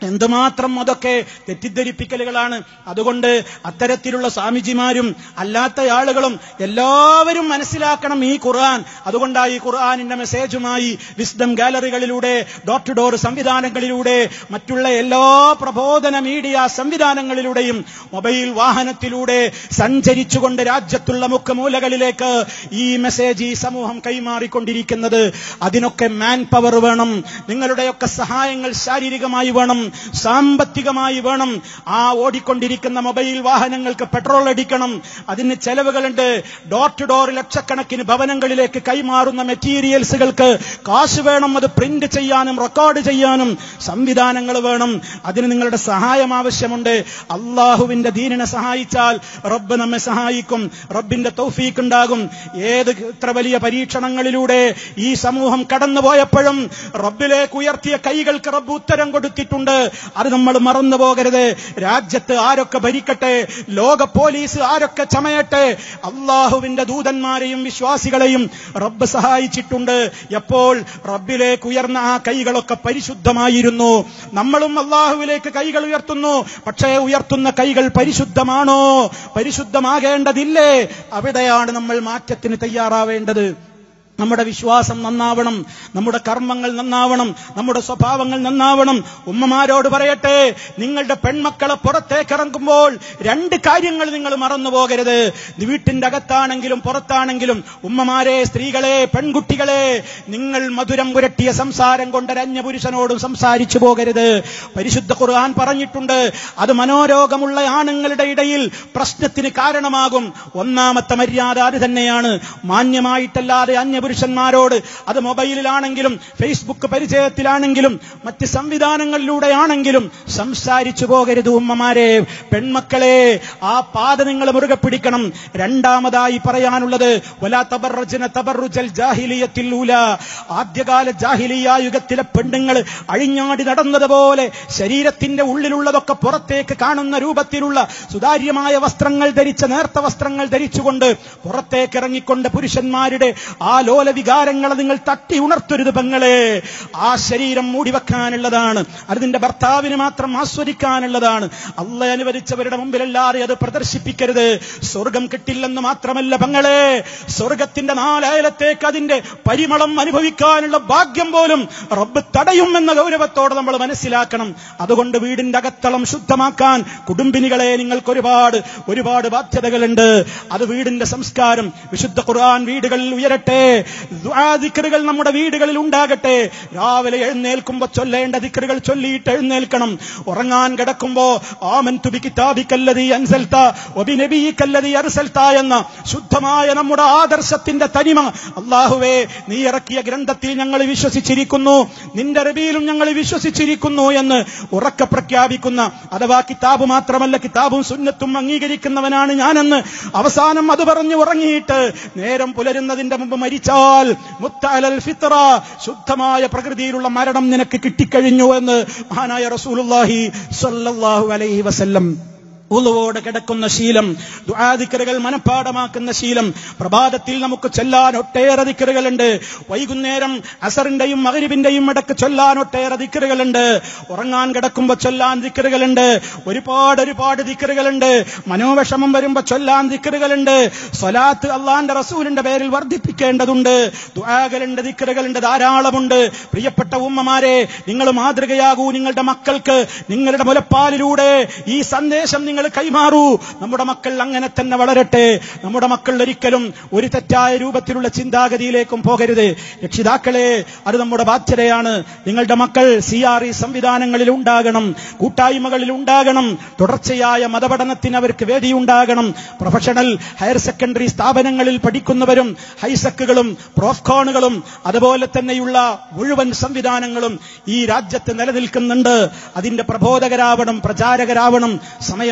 എന്തുമാത്രം അതൊക്കെ തെറ്റിദ്ധരിപ്പിക്കലുകളാണ് അതുകൊണ്ട് അത്തരത്തിലുള്ള സ്വാമിജിമാരും അല്ലാത്ത ആളുകളും എല്ലാവരും മനസ്സിലാക്കണം ഈ ഖുർആൻ അതുകൊണ്ടാണ് ഈ ഖുർആാനിന്റെ മെസ്സേജുമായി വിസ്ഡം ഗാലറികളിലൂടെ ഡോർ ടു ഡോർ സംവിധാനങ്ങളിലൂടെ മറ്റുള്ള എല്ലാ പ്രബോധന മീഡിയ സംവിധാനങ്ങളിലൂടെയും മൊബൈൽ വാഹനത്തിലൂടെ സഞ്ചരിച്ചുകൊണ്ട് രാജ്യത്തുള്ള മുഖമൂലകളിലേക്ക് ഈ മെസ്സേജ് ഈ സമൂഹം കൈമാറിക്കൊണ്ടിരിക്കുന്നത് അതിനൊക്കെ മാൻ പവർ വേണം നിങ്ങളുടെയൊക്കെ സഹായങ്ങൾ ശാരീരികമായി വേണം സാമ്പത്തികമായി വേണം ആ ഓടിക്കൊണ്ടിരിക്കുന്ന മൊബൈൽ വാഹനങ്ങൾക്ക് പെട്രോൾ അടിക്കണം അതിന് ചെലവുകളുണ്ട് ഡോർ ടു ഡോർ ലക്ഷക്കണക്കിന് ഭവനങ്ങളിലേക്ക് കൈമാറുന്ന മെറ്റീരിയൽസുകൾക്ക് കാശ് വേണം അത് പ്രിന്റ് ചെയ്യാനും റെക്കോർഡ് ചെയ്യാനും സംവിധാനങ്ങൾ വേണം അതിന് നിങ്ങളുടെ സഹായം ആവശ്യമുണ്ട് അള്ളാഹുവിന്റെ ദീനിനെ സഹായിച്ചാൽ റബ്ബ് നമ്മെ സഹായിക്കും റബ്ബിന്റെ തൗഫീക്ക് ഉണ്ടാകും ഏത് ഇത്ര വലിയ പരീക്ഷണങ്ങളിലൂടെ ഈ സമൂഹം കടന്നുപോയപ്പോഴും റബ്ബിലേക്ക് ഉയർത്തിയ കൈകൾക്ക് റബ്ബ് ഉത്തരം കൊടുത്തിട്ടുണ്ട് അത് നമ്മൾ മറന്നു പോകരുത് രാജ്യത്ത് ആരൊക്കെ ഭരിക്കട്ടെ ലോക പോലീസ് ആരൊക്കെ ചമയട്ടെ അള്ളാഹുവിന്റെ ദൂതന്മാരെയും വിശ്വാസികളെയും റബ്ബ് സഹായിച്ചിട്ടുണ്ട് എപ്പോൾ റബ്ബിലേക്ക് ഉയർന്ന ആ കൈകളൊക്കെ പരിശുദ്ധമായിരുന്നു നമ്മളും അള്ളാഹുവിലേക്ക് കൈകൾ ഉയർത്തുന്നു പക്ഷേ ഉയർത്തുന്ന കൈകൾ പരിശുദ്ധമാണോ പരിശുദ്ധമാകേണ്ടതില്ലേ അവിടെയാണ് നമ്മൾ മാറ്റത്തിന് തയ്യാറാവേണ്ടത് നമ്മുടെ വിശ്വാസം നന്നാവണം നമ്മുടെ കർമ്മങ്ങൾ നന്നാവണം നമ്മുടെ സ്വഭാവങ്ങൾ നന്നാവണം ഉമ്മമാരോട് പറയട്ടെ നിങ്ങളുടെ പെൺമക്കളെ പുറത്തേക്ക് ഇറങ്ങുമ്പോൾ രണ്ട് കാര്യങ്ങൾ നിങ്ങൾ മറന്നു പോകരുത് വീട്ടിന്റെ അകത്താണെങ്കിലും പുറത്താണെങ്കിലും ഉമ്മമാരെ സ്ത്രീകളെ പെൺകുട്ടികളെ നിങ്ങൾ മധുരം പുരട്ടിയ സംസാരം കൊണ്ട് അന്യപുരുഷനോടും സംസാരിച്ചു പോകരുത് പരിശുദ്ധ ഖുർആൻ പറഞ്ഞിട്ടുണ്ട് അത് മനോരോഗമുള്ള ആണുങ്ങളുടെ ഇടയിൽ പ്രശ്നത്തിന് കാരണമാകും ഒന്നാമത്തെ മര്യാദ അത് തന്നെയാണ് മാന്യമായിട്ടല്ലാതെ അന്യപുരുഷന്മാരോട് അത് മൊബൈലിലാണെങ്കിലും ഫേസ്ബുക്ക് പരിചയത്തിലാണെങ്കിലും മറ്റ് സംവിധാനങ്ങളിലൂടെയാണെങ്കിലും സംസാരിച്ചു പോകരുത് ഉമ്മമാരെ പെൺമക്കളെ ആ പാത നിങ്ങൾ മുറുകെ പിടിക്കണം രണ്ടാമതായി പറയാനുള്ളത് വലാ തബർറജന തബറുജൽ ജാഹിലിയത്തിൽ ഊല ആദ്യകാല ജാഹിലിയ യുഗത്തിലെ പെണ്ണുങ്ങൾ അഴിഞ്ഞാടി നടന്നതുപോലെ ശരീരത്തിന്റെ ഉള്ളിലുള്ളതൊക്കെ പുറത്തേക്ക് കാണുന്ന രൂപത്തിലുള്ള സുതാര്യമായ വസ്ത്രങ്ങൾ ധരിച്ച നേർത്ത വസ്ത്രങ്ങൾ ധരിച്ചുകൊണ്ട് പുറത്തേക്ക് ഇറങ്ങിക്കൊണ്ട് പുരുഷന്മാരുടെ ആ ലോല വികാരങ്ങളെ നിങ്ങൾ തട്ടി ഉണർത്തരുത് പെങ്ങളെ ആ ശരീരം മൂടിവെക്കാനുള്ളതാണ് അത് നിന്റെ ഭർത്താവിന് മാത്രം ആസ്വദിക്കാനുള്ളതാണ് അല്ല അനുവദിച്ചവരുടെ മുമ്പിലല്ലാതെ അത് പ്രദർശിപ്പിക്കരുത് സ്വർഗം കിട്ടില്ലെന്ന് മാത്രമല്ല പെങ്ങളെ സ്വർഗത്തിന്റെ നാലയലത്തേക്ക് അതിന്റെ പരിമളം അനുഭവിക്കാനുള്ള ഭാഗ്യം പോലും റബ്ബ് തടയുമെന്ന ഗൗരവത്തോടെ നമ്മൾ മനസ്സിലാക്കണം അതുകൊണ്ട് വീടിന്റെ അകത്തളം ശുദ്ധമാക്കാൻ കുടുംബിനികളെ നിങ്ങൾക്ക് ഒരുപാട് ഒരുപാട് ബാധ്യതകളുണ്ട് അത് വീടിന്റെ സംസ്കാരം വിശുദ്ധ ഖുർആൻ വീടുകളിൽ ഉയരട്ടെ ദിക്കറുകൾ നമ്മുടെ വീടുകളിൽ ഉണ്ടാകട്ടെ രാവിലെ എഴുന്നേൽക്കുമ്പോ ചൊല്ലേണ്ട ദിക്കറുകൾ ചൊല്ലിയിട്ട് എഴുന്നേൽക്കണം ഉറങ്ങാൻ കിടക്കുമ്പോ ആമൻ തുബി കിതാബിക്കല്ലതി അൻസൽത്ത ഒബിനബിക്കല്ലതി അർസൽത്ത എന്ന ശുദ്ധമായ നമ്മുടെ ആദർശത്തിന്റെ തനിമ അള്ളാഹുവേ നീ ഇറക്കിയ ഗ്രന്ഥത്തിൽ ഞങ്ങൾ വിശ്വസിച്ചിരിക്കുന്നു നിന്റെ റബിയിലും ഞങ്ങൾ വിശ്വസിച്ചിരിക്കുന്നു എന്ന് ഉറക്കെ പ്രഖ്യാപിക്കുന്ന അഥവാ കിതാബ് മാത്രമല്ല കിതാബും സുന്നത്തും അംഗീകരിക്കുന്നവനാണ് ഞാനെന്ന് അവസാനം അത് പറഞ്ഞു ഉറങ്ങിയിട്ട് നേരം പുലരുന്നതിന്റെ മുമ്പ് മരിച്ചാൽ മുത്തലൽ ഫിത്ര ശുദ്ധമായ പ്രകൃതിയിലുള്ള മരണം നിനക്ക് കിട്ടിക്കഴിഞ്ഞു എന്ന് മഹാനായ റസൂലുള്ളാഹി സ്വല്ലല്ലാഹു അലൈഹി വസല്ലം ഉളുവോടെ കിടക്കുന്ന ശീലം ദുആദിക്കറുകൾ മനഃപ്പാടമാക്കുന്ന ശീലം പ്രഭാതത്തിൽ നമുക്ക് ചൊല്ലാൻ ഒട്ടേറെ ദിക്കറുകളുണ്ട് വൈകുന്നേരം അസറിന്റെയും മകരിബിന്റെയും ഇടക്ക് ചൊല്ലാൻ ഒട്ടേറെ ദിക്കറുകളുണ്ട് ഉറങ്ങാൻ കിടക്കുമ്പോ ചൊല്ലാൻ ദിക്കറുകളുണ്ട് ഒരുപാട് ഒരുപാട് ദിക്കറുകളുണ്ട് മനോവിഷമം വരുമ്പോ ചൊല്ലാൻ ദിക്കറുകളുണ്ട് സ്വലാത്ത് അള്ളാന്റെ റസൂലിന്റെ പേരിൽ വർദ്ധിപ്പിക്കേണ്ടതുണ്ട് ദുആകളുണ്ട് ദിക്കറുകളുണ്ട് ധാരാളമുണ്ട് പ്രിയപ്പെട്ട ഉമ്മമാരെ നിങ്ങൾ മാതൃകയാകൂ നിങ്ങളുടെ മക്കൾക്ക് നിങ്ങളുടെ മുലപ്പാലിലൂടെ ഈ സന്ദേശം നിങ്ങൾ കൈമാറൂ നമ്മുടെ മക്കൾ അങ്ങനെ തന്നെ വളരട്ടെ നമ്മുടെ മക്കൾ ഒരിക്കലും ഒരു തെറ്റായ രൂപത്തിലുള്ള ചിന്താഗതിയിലേക്കും പോകരുത് രക്ഷിതാക്കളെ അത് നമ്മുടെ ബാധ്യതയാണ് നിങ്ങളുടെ മക്കൾ സി ആർ ഇ സംവിധാനങ്ങളിൽ ഉണ്ടാകണം കൂട്ടായ്മകളിൽ ഉണ്ടാകണം തുടർച്ചയായ മതപഠനത്തിന് അവർക്ക് വേദിയുണ്ടാകണം പ്രൊഫഷണൽ ഹയർ സെക്കൻഡറി സ്ഥാപനങ്ങളിൽ പഠിക്കുന്നവരും ഹൈസക്കുകളും പ്രോഫ്കോണുകളും അതുപോലെ തന്നെയുള്ള മുഴുവൻ സംവിധാനങ്ങളും ഈ രാജ്യത്ത് നിലനിൽക്കുന്നുണ്ട് അതിന്റെ പ്രബോധകരാവണം പ്രചാരകരാവണം സമയം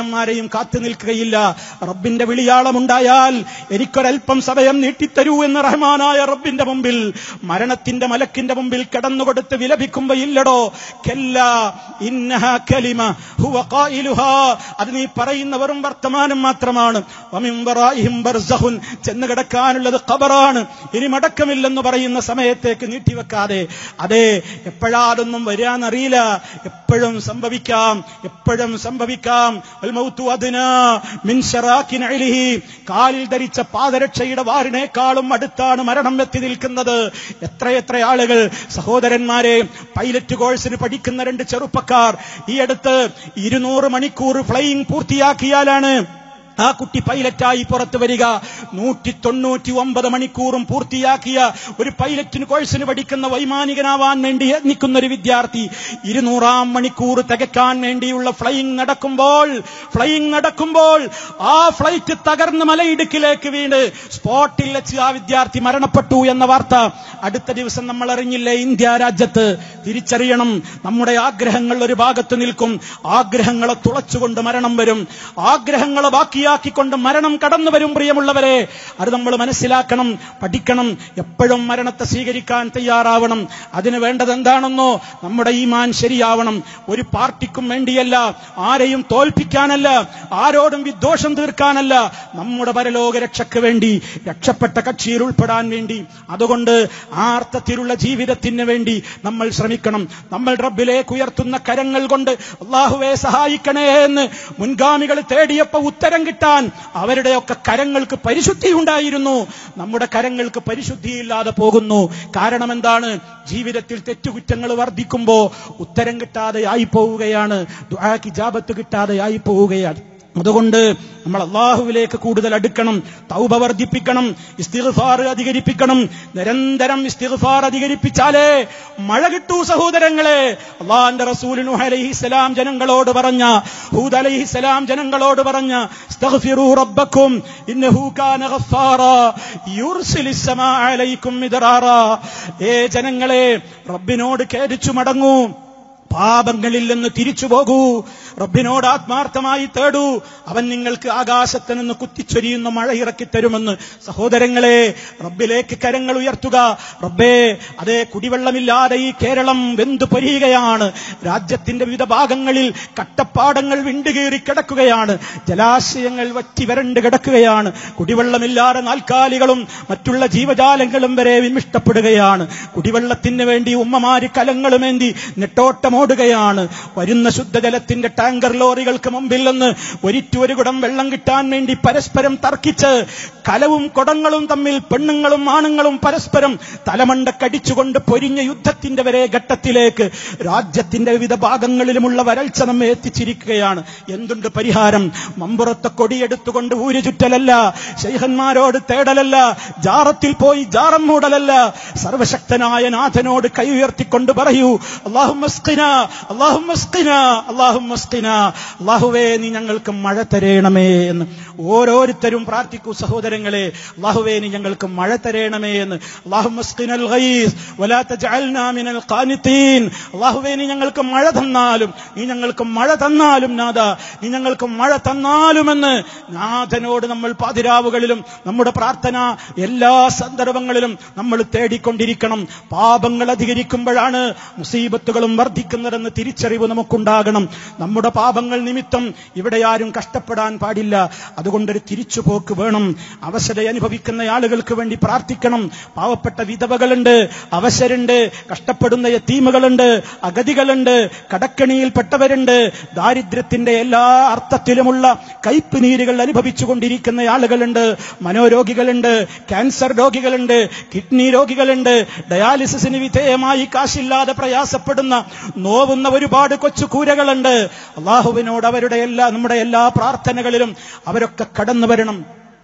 സഹോദരന്മാരെയും കാത്തു നിൽക്കുകയില്ല റബ്ബിന്റെ വിളിയാളമുണ്ടായാൽ എനിക്കൊരൽപ്പം സമയം നീട്ടിത്തരൂ എന്ന് റഹ്മാനായ റബ്ബിന്റെ മുമ്പിൽ മരണത്തിന്റെ മലക്കിന്റെ മുമ്പിൽ കിടന്നുകൊടുത്ത് വിലപിക്കുമ്പോ ഇല്ലടോ കെല്ല ഇന്നഹ കലിമ ഹുവ ഖായിലുഹാ അത് നീ പറയുന്ന വെറും വർത്തമാനം മാത്രമാണ് വമിൻ വറാഇഹിം ബർസഖുൻ ചെന്ന് കിടക്കാനുള്ളത് ഖബറാണ് ഇനി മടക്കമില്ലെന്ന് പറയുന്ന സമയത്തേക്ക് നീട്ടിവെക്കാതെ അതെ എപ്പോഴാതൊന്നും വരാന്നറിയില്ല എപ്പോഴും സംഭവിക്കാം എപ്പോഴും സംഭവിക്കാം അൽ മൗതു അദ്നാ മിൻ ശറാക്കി നഅലിഹി കാലിൽ ധരിച്ച പാദരക്ഷയുടെ വാറിനേക്കാളും അടുത്താണ് മരണം എത്തി നിൽക്കുന്നത് എത്രയെത്ര ആളുകൾ സഹോദരന്മാരെ പൈലറ്റ് കോഴ്സിന് പഠിക്കുന്ന രണ്ട് ചെറുപ്പക്കാർ ഈ അടുത്ത് ഇരുന്നൂറ് മണിക്കൂർ ഫ്ലൈയിങ് പൂർത്തിയാക്കിയാലാണ് ആ കുട്ടി പൈലറ്റായി പുറത്തു വരിക നൂറ്റി തൊണ്ണൂറ്റി ഒമ്പത് മണിക്കൂറും പൂർത്തിയാക്കിയ ഒരു പൈലറ്റിന് കോഴ്സിന് പഠിക്കുന്ന വൈമാനികനാവാൻ വേണ്ടി യത്നിക്കുന്ന ഒരു വിദ്യാർത്ഥി ഇരുന്നൂറാം മണിക്കൂർ തികക്കാൻ വേണ്ടിയുള്ള ഫ്ലൈയിങ് നടക്കുമ്പോൾ ഫ്ലൈയിങ് നടക്കുമ്പോൾ ആ ഫ്ലൈറ്റ് തകർന്ന് മലയിടുക്കിലേക്ക് വീണ് സ്പോട്ടിൽ വെച്ച് ആ വിദ്യാർത്ഥി മരണപ്പെട്ടു എന്ന വാർത്ത അടുത്ത ദിവസം നമ്മൾ അറിഞ്ഞില്ലേ ഇന്ത്യ രാജ്യത്ത് തിരിച്ചറിയണം നമ്മുടെ ആഗ്രഹങ്ങൾ ഒരു ഭാഗത്ത് നിൽക്കും ആഗ്രഹങ്ങളെ തുളച്ചുകൊണ്ട് മരണം വരും ആഗ്രഹങ്ങളെ ബാക്കിയാക്കിക്കൊണ്ട് മരണം കടന്നു വരും പ്രിയമുള്ളവരെ അത് നമ്മൾ മനസ്സിലാക്കണം പഠിക്കണം എപ്പോഴും മരണത്തെ സ്വീകരിക്കാൻ തയ്യാറാവണം അതിന് വേണ്ടത് എന്താണെന്നോ നമ്മുടെ ഈമാൻ ശരിയാവണം ഒരു പാർട്ടിക്കും വേണ്ടിയല്ല ആരെയും തോൽപ്പിക്കാനല്ല ആരോടും വിദ്വേഷം തീർക്കാനല്ല നമ്മുടെ പരലോക രക്ഷയ്ക്ക് വേണ്ടി രക്ഷപ്പെട്ട കക്ഷിയിൽ ഉൾപ്പെടാൻ വേണ്ടി അതുകൊണ്ട് ആ അർത്ഥത്തിലുള്ള ജീവിതത്തിന് വേണ്ടി നമ്മൾ ശ്രമിക്കണം നമ്മൾ റബ്ബിലേക്ക് ഉയർത്തുന്ന കരങ്ങൾ കൊണ്ട് അള്ളാഹുവെ സഹായിക്കണേ എന്ന് മുൻഗാമികൾ തേടിയപ്പോ ഉത്തരം കിട്ടാൻ അവരുടെയൊക്കെ കരങ്ങൾക്ക് പരിശുദ്ധി ഉണ്ടായിരുന്നു നമ്മുടെ കരങ്ങൾക്ക് പരിശുദ്ധിയില്ലാതെ പോകുന്നു കാരണം എന്താണ് ജീവിതത്തിൽ തെറ്റുകുറ്റങ്ങൾ വർദ്ധിക്കുമ്പോ ഉത്തരം കിട്ടാതെ ആയി പോവുകയാണ് ദുആക്ക് ജാബത്ത് കിട്ടാതെ ആയി പോവുകയാണ് അതുകൊണ്ട് നമ്മൾ അള്ളാഹുവിലേക്ക് കൂടുതൽ അടുക്കണം തൗബ വർദ്ധിപ്പിക്കണം ഇസ്തിഗ്ഫാർ അധികരിപ്പിക്കണം നിരന്തരം ഇസ്തിഗ്ഫാർ അധികരിപ്പിച്ചാലേ മഴ കിട്ടൂ സഹോദരങ്ങളെ അള്ളാന്റെ റസൂലിനു അലൈഹിസ്സലാം ജനങ്ങളോട് പറഞ്ഞ ഹൂദ് അലൈഹിസ്സലാം ജനങ്ങളോട് പറഞ്ഞ ഇസ്തഗ്ഫിറൂ റബ്ബക്കും ഇന്നഹു കാന ഗഫാറാ യുർസിലിസ് സമാ അലൈക്കും മിദ്റാറാ ഏ ജനങ്ങളെ റബ്ബിനോട് ഖേദിച്ചു മടങ്ങൂ പാപങ്ങളിൽ നിന്ന് തിരിച്ചു പോകൂ റബ്ബിനോട് ആത്മാർത്ഥമായി തേടൂ അവൻ നിങ്ങൾക്ക് ആകാശത്ത് നിന്ന് കുത്തിച്ചൊരിയുന്ന മഴ ഇറക്കി തരുമെന്ന് സഹോദരങ്ങളെ റബ്ബിലേക്ക് കരങ്ങൾ ഉയർത്തുക റബ്ബേ അതേ കുടിവെള്ളമില്ലാതെ ഈ കേരളം വെന്തു പൊരിയുകയാണ് രാജ്യത്തിന്റെ വിവിധ ഭാഗങ്ങളിൽ കട്ടപ്പാടങ്ങൾ വിണ്ടുകീറി കിടക്കുകയാണ് ജലാശയങ്ങൾ വറ്റി വരണ്ട് കിടക്കുകയാണ് കുടിവെള്ളമില്ലാതെ നാൽക്കാലികളും മറ്റുള്ള ജീവജാലങ്ങളും വരെ വിമിഷ്ടപ്പെടുകയാണ് കുടിവെള്ളത്തിന് വേണ്ടി ഉമ്മമാര് കലങ്ങളുമേന്തി നെട്ടോട്ടമോടുകയാണ് വരുന്ന ശുദ്ധജലത്തിന്റെ ടാങ്കർ ലോറികൾക്ക് മുമ്പിൽ നിന്ന് ഒരിറ്റു ഒരു കുടം വെള്ളം കിട്ടാൻ വേണ്ടി പരസ്പരം തർക്കിച്ച് കലവും കുടങ്ങളും തമ്മിൽ പെണ്ണുങ്ങളും ആണുങ്ങളും പരസ്പരം തലമണ്ടക്കടിച്ചുകൊണ്ട് പൊരിഞ്ഞ യുദ്ധത്തിന്റെ വരെ ഘട്ടത്തിലേക്ക് രാജ്യത്തിന്റെ വിവിധ ഭാഗങ്ങളിലുമുള്ള വരൾച്ച നമ്മെ എത്തിച്ചിരിക്കുകയാണ് എന്തുണ്ട് പരിഹാരം മമ്പുറത്തെ കൊടിയെടുത്തുകൊണ്ട് ഊരു ചുറ്റലല്ല ശൈഹന്മാരോട് തേടലല്ല ജാറത്തിൽ പോയി ജാറം മൂടലല്ല സർവശക്തനായ നാഥനോട് കൈ ഉയർത്തിക്കൊണ്ട് പറയൂ അള്ളാഹുമസ്കിന അള്ളാഹുമസ്കിന അള്ളാഹുമസ്കിന അള്ളാഹുവേ നീ ഞങ്ങൾക്ക് മഴ തരേണമേ എന്ന് ഓരോരുത്തരും പ്രാർത്ഥിക്കൂ സഹോദരങ്ങളെ അള്ളാഹുവേ നീ ഞങ്ങൾക്ക് മഴ തരേണമേ എന്ന് അള്ളാഹുമസ്കിനൽ ഗൈസ് വലാ തജഅൽനാ മിനൽ ഖാനിതീൻ അള്ളാഹുവേ നീ ഞങ്ങൾക്ക് മഴ തന്നാലും നീ ഞങ്ങൾക്ക് മഴ തന്നാലും നാഥ നീ ഞങ്ങൾക്ക് മഴ തന്നാലുമെന്ന് നാഥനോട് നമ്മൾ പാതിരാവുകളിലും നമ്മുടെ പ്രാർത്ഥന എല്ലാ സന്ദർഭങ്ങളിലും നമ്മൾ തേടിക്കൊണ്ടിരിക്കണം പാപങ്ങൾ അധികരിക്കുമ്പോഴാണ് മുസീബത്തുകളും വർദ്ധിക്കുന്നതെന്ന് തിരിച്ചറിവ് നമുക്കുണ്ടാകണം നമ്മുടെ പാപങ്ങൾ നിമിത്തം ഇവിടെ ആരും കഷ്ടപ്പെടാൻ പാടില്ല അതുകൊണ്ടൊരു തിരിച്ചുപോക്ക് വേണം അവശത അനുഭവിക്കുന്ന ആളുകൾക്ക് വേണ്ടി പ്രാർത്ഥിക്കണം പാവപ്പെട്ട വിധവകളുണ്ട് അവശരുണ്ട് കഷ്ടപ്പെടുന്ന യത്തീമുകളുണ്ട് അഗതികളുണ്ട് കടക്കണിയിൽപ്പെട്ടവരുണ്ട് ദാരിദ്ര്യത്തിന്റെ എല്ലാ അർത്ഥത്തിലുമുള്ള കയ്പ് നീരുകൾ അനുഭവിച്ചുകൊണ്ടിരിക്കുന്ന ആളുകളുണ്ട് മനോരോഗികളുണ്ട് ക്യാൻസർ രോഗികളുണ്ട് കിഡ്നി രോഗികളുണ്ട് ഡയാലിസിസിന് വിധേയമായി കാശില്ലാതെ പ്രയാസപ്പെടുന്ന നോവുന്ന ഒരുപാട് കൊച്ചു കൂരകളുണ്ട് അള്ളാഹുവിനോട് അവരുടെ എല്ലാ നമ്മുടെ എല്ലാ പ്രാർത്ഥനകളിലും അവരൊക്കെ കടന്നു വരണം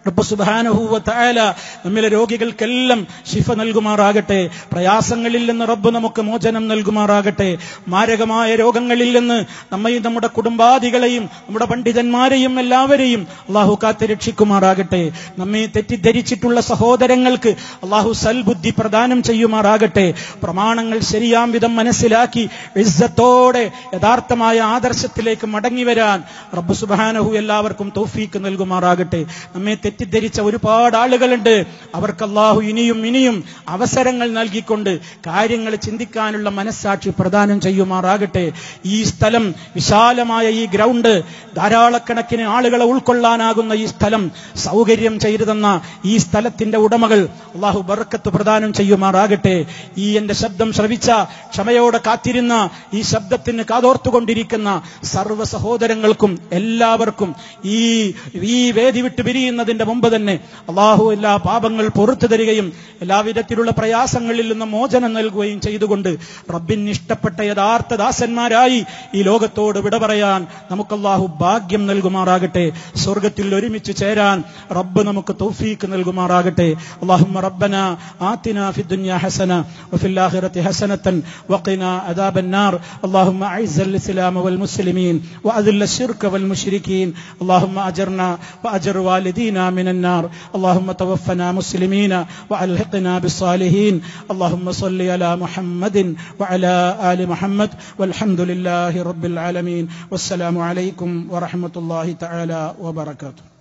റബ്ബ് സുബ്ഹാനഹു തആല നമ്മിലെ രോഗികൾക്കെല്ലാം ശിഫ നൽകുമാറാകട്ടെ പ്രയാസങ്ങളിൽ നിന്ന് റബ്ബ് നമുക്ക് മോചനം നൽകുമാറാകട്ടെ മാരകമായ രോഗങ്ങളിൽ നിന്ന് നമ്മയും നമ്മുടെ കുടുംബാദികളെയും നമ്മുടെ പണ്ഡിതന്മാരെയും എല്ലാവരെയും അള്ളാഹു കാത്ത് രക്ഷിക്കുമാറാകട്ടെ നമ്മെ തെറ്റിദ്ധരിച്ചിട്ടുള്ള സഹോദരങ്ങൾക്ക് അള്ളാഹു സൽബുദ്ധി പ്രദാനം ചെയ്യുമാറാകട്ടെ പ്രമാണങ്ങൾ ശരിയാം വിധം മനസ്സിലാക്കി ഇസ്സത്തോടെ യഥാർത്ഥമായ ആദർശത്തിലേക്ക് മടങ്ങി വരാൻ റബ്ബ് സുബാനഹു എല്ലാവർക്കും തൗഫീക്ക് നൽകുമാറാകട്ടെ നമ്മെ തെറ്റിദ്ധരിച്ച ഒരുപാട് ആളുകളുണ്ട് അവർക്ക് അള്ളാഹു ഇനിയും ഇനിയും അവസരങ്ങൾ നൽകിക്കൊണ്ട് കാര്യങ്ങൾ ചിന്തിക്കാനുള്ള മനസ്സാക്ഷി പ്രദാനം ചെയ്യുമാറാകട്ടെ ഈ സ്ഥലം വിശാലമായ ഈ ഗ്രൗണ്ട് ധാരാളക്കണക്കിന് ആളുകളെ ഉൾക്കൊള്ളാനാകുന്ന ഈ സ്ഥലം സൗകര്യം ചെയ്തു തന്ന ഈ സ്ഥലത്തിന്റെ ഉടമകൾ അള്ളാഹു ബർക്കത്ത് പ്രദാനം ചെയ്യുമാറാകട്ടെ ഈ എന്റെ ശബ്ദം ശ്രവിച്ച ക്ഷമയോടെ കാത്തിരുന്ന ഈ ശബ്ദത്തിന് കാതോർത്തുകൊണ്ടിരിക്കുന്ന സർവ്വ സഹോദരങ്ങൾക്കും എല്ലാവർക്കും ഈ ഈ വേദി വിട്ട് പിരിയുന്നതിന്റെ മുമ്പ് തന്നെ അള്ളാഹു എല്ലാ പാപങ്ങൾ പുറത്തു തരികയും എല്ലാവിധത്തിലുള്ള പ്രയാസങ്ങളിൽ നിന്ന് മോചനം നൽകുകയും ചെയ്തുകൊണ്ട് റബ്ബിന് ഇഷ്ടപ്പെട്ട യഥാർത്ഥ ദാസന്മാരായി ഈ ലോകത്തോട് വിട പറയാൻ നമുക്ക് അള്ളാഹു ഭാഗ്യം നൽകുമാറാകട്ടെ സ്വർഗത്തിൽ ഒരുമിച്ച് ചേരാൻ റബ്ബ് നമുക്ക് തൗഫീക്ക് നൽകുമാറാകട്ടെ അള്ളാഹുമ്മ റബ്ബന ആതിന ഫി الدنيا حسنة وفي الآخرة حسنة وقنا عذاب النار اللهم أعز الإسلام والمسلمين وأذل الشرك والمشركين اللهم أجرنا وأجر والدينا من النار اللهم توفنا مسلمين وألحقنا بالصالحين اللهم صل على محمد وعلى آل محمد والحمد لله رب العالمين والسلام عليكم ورحمة الله تعالى وبركاته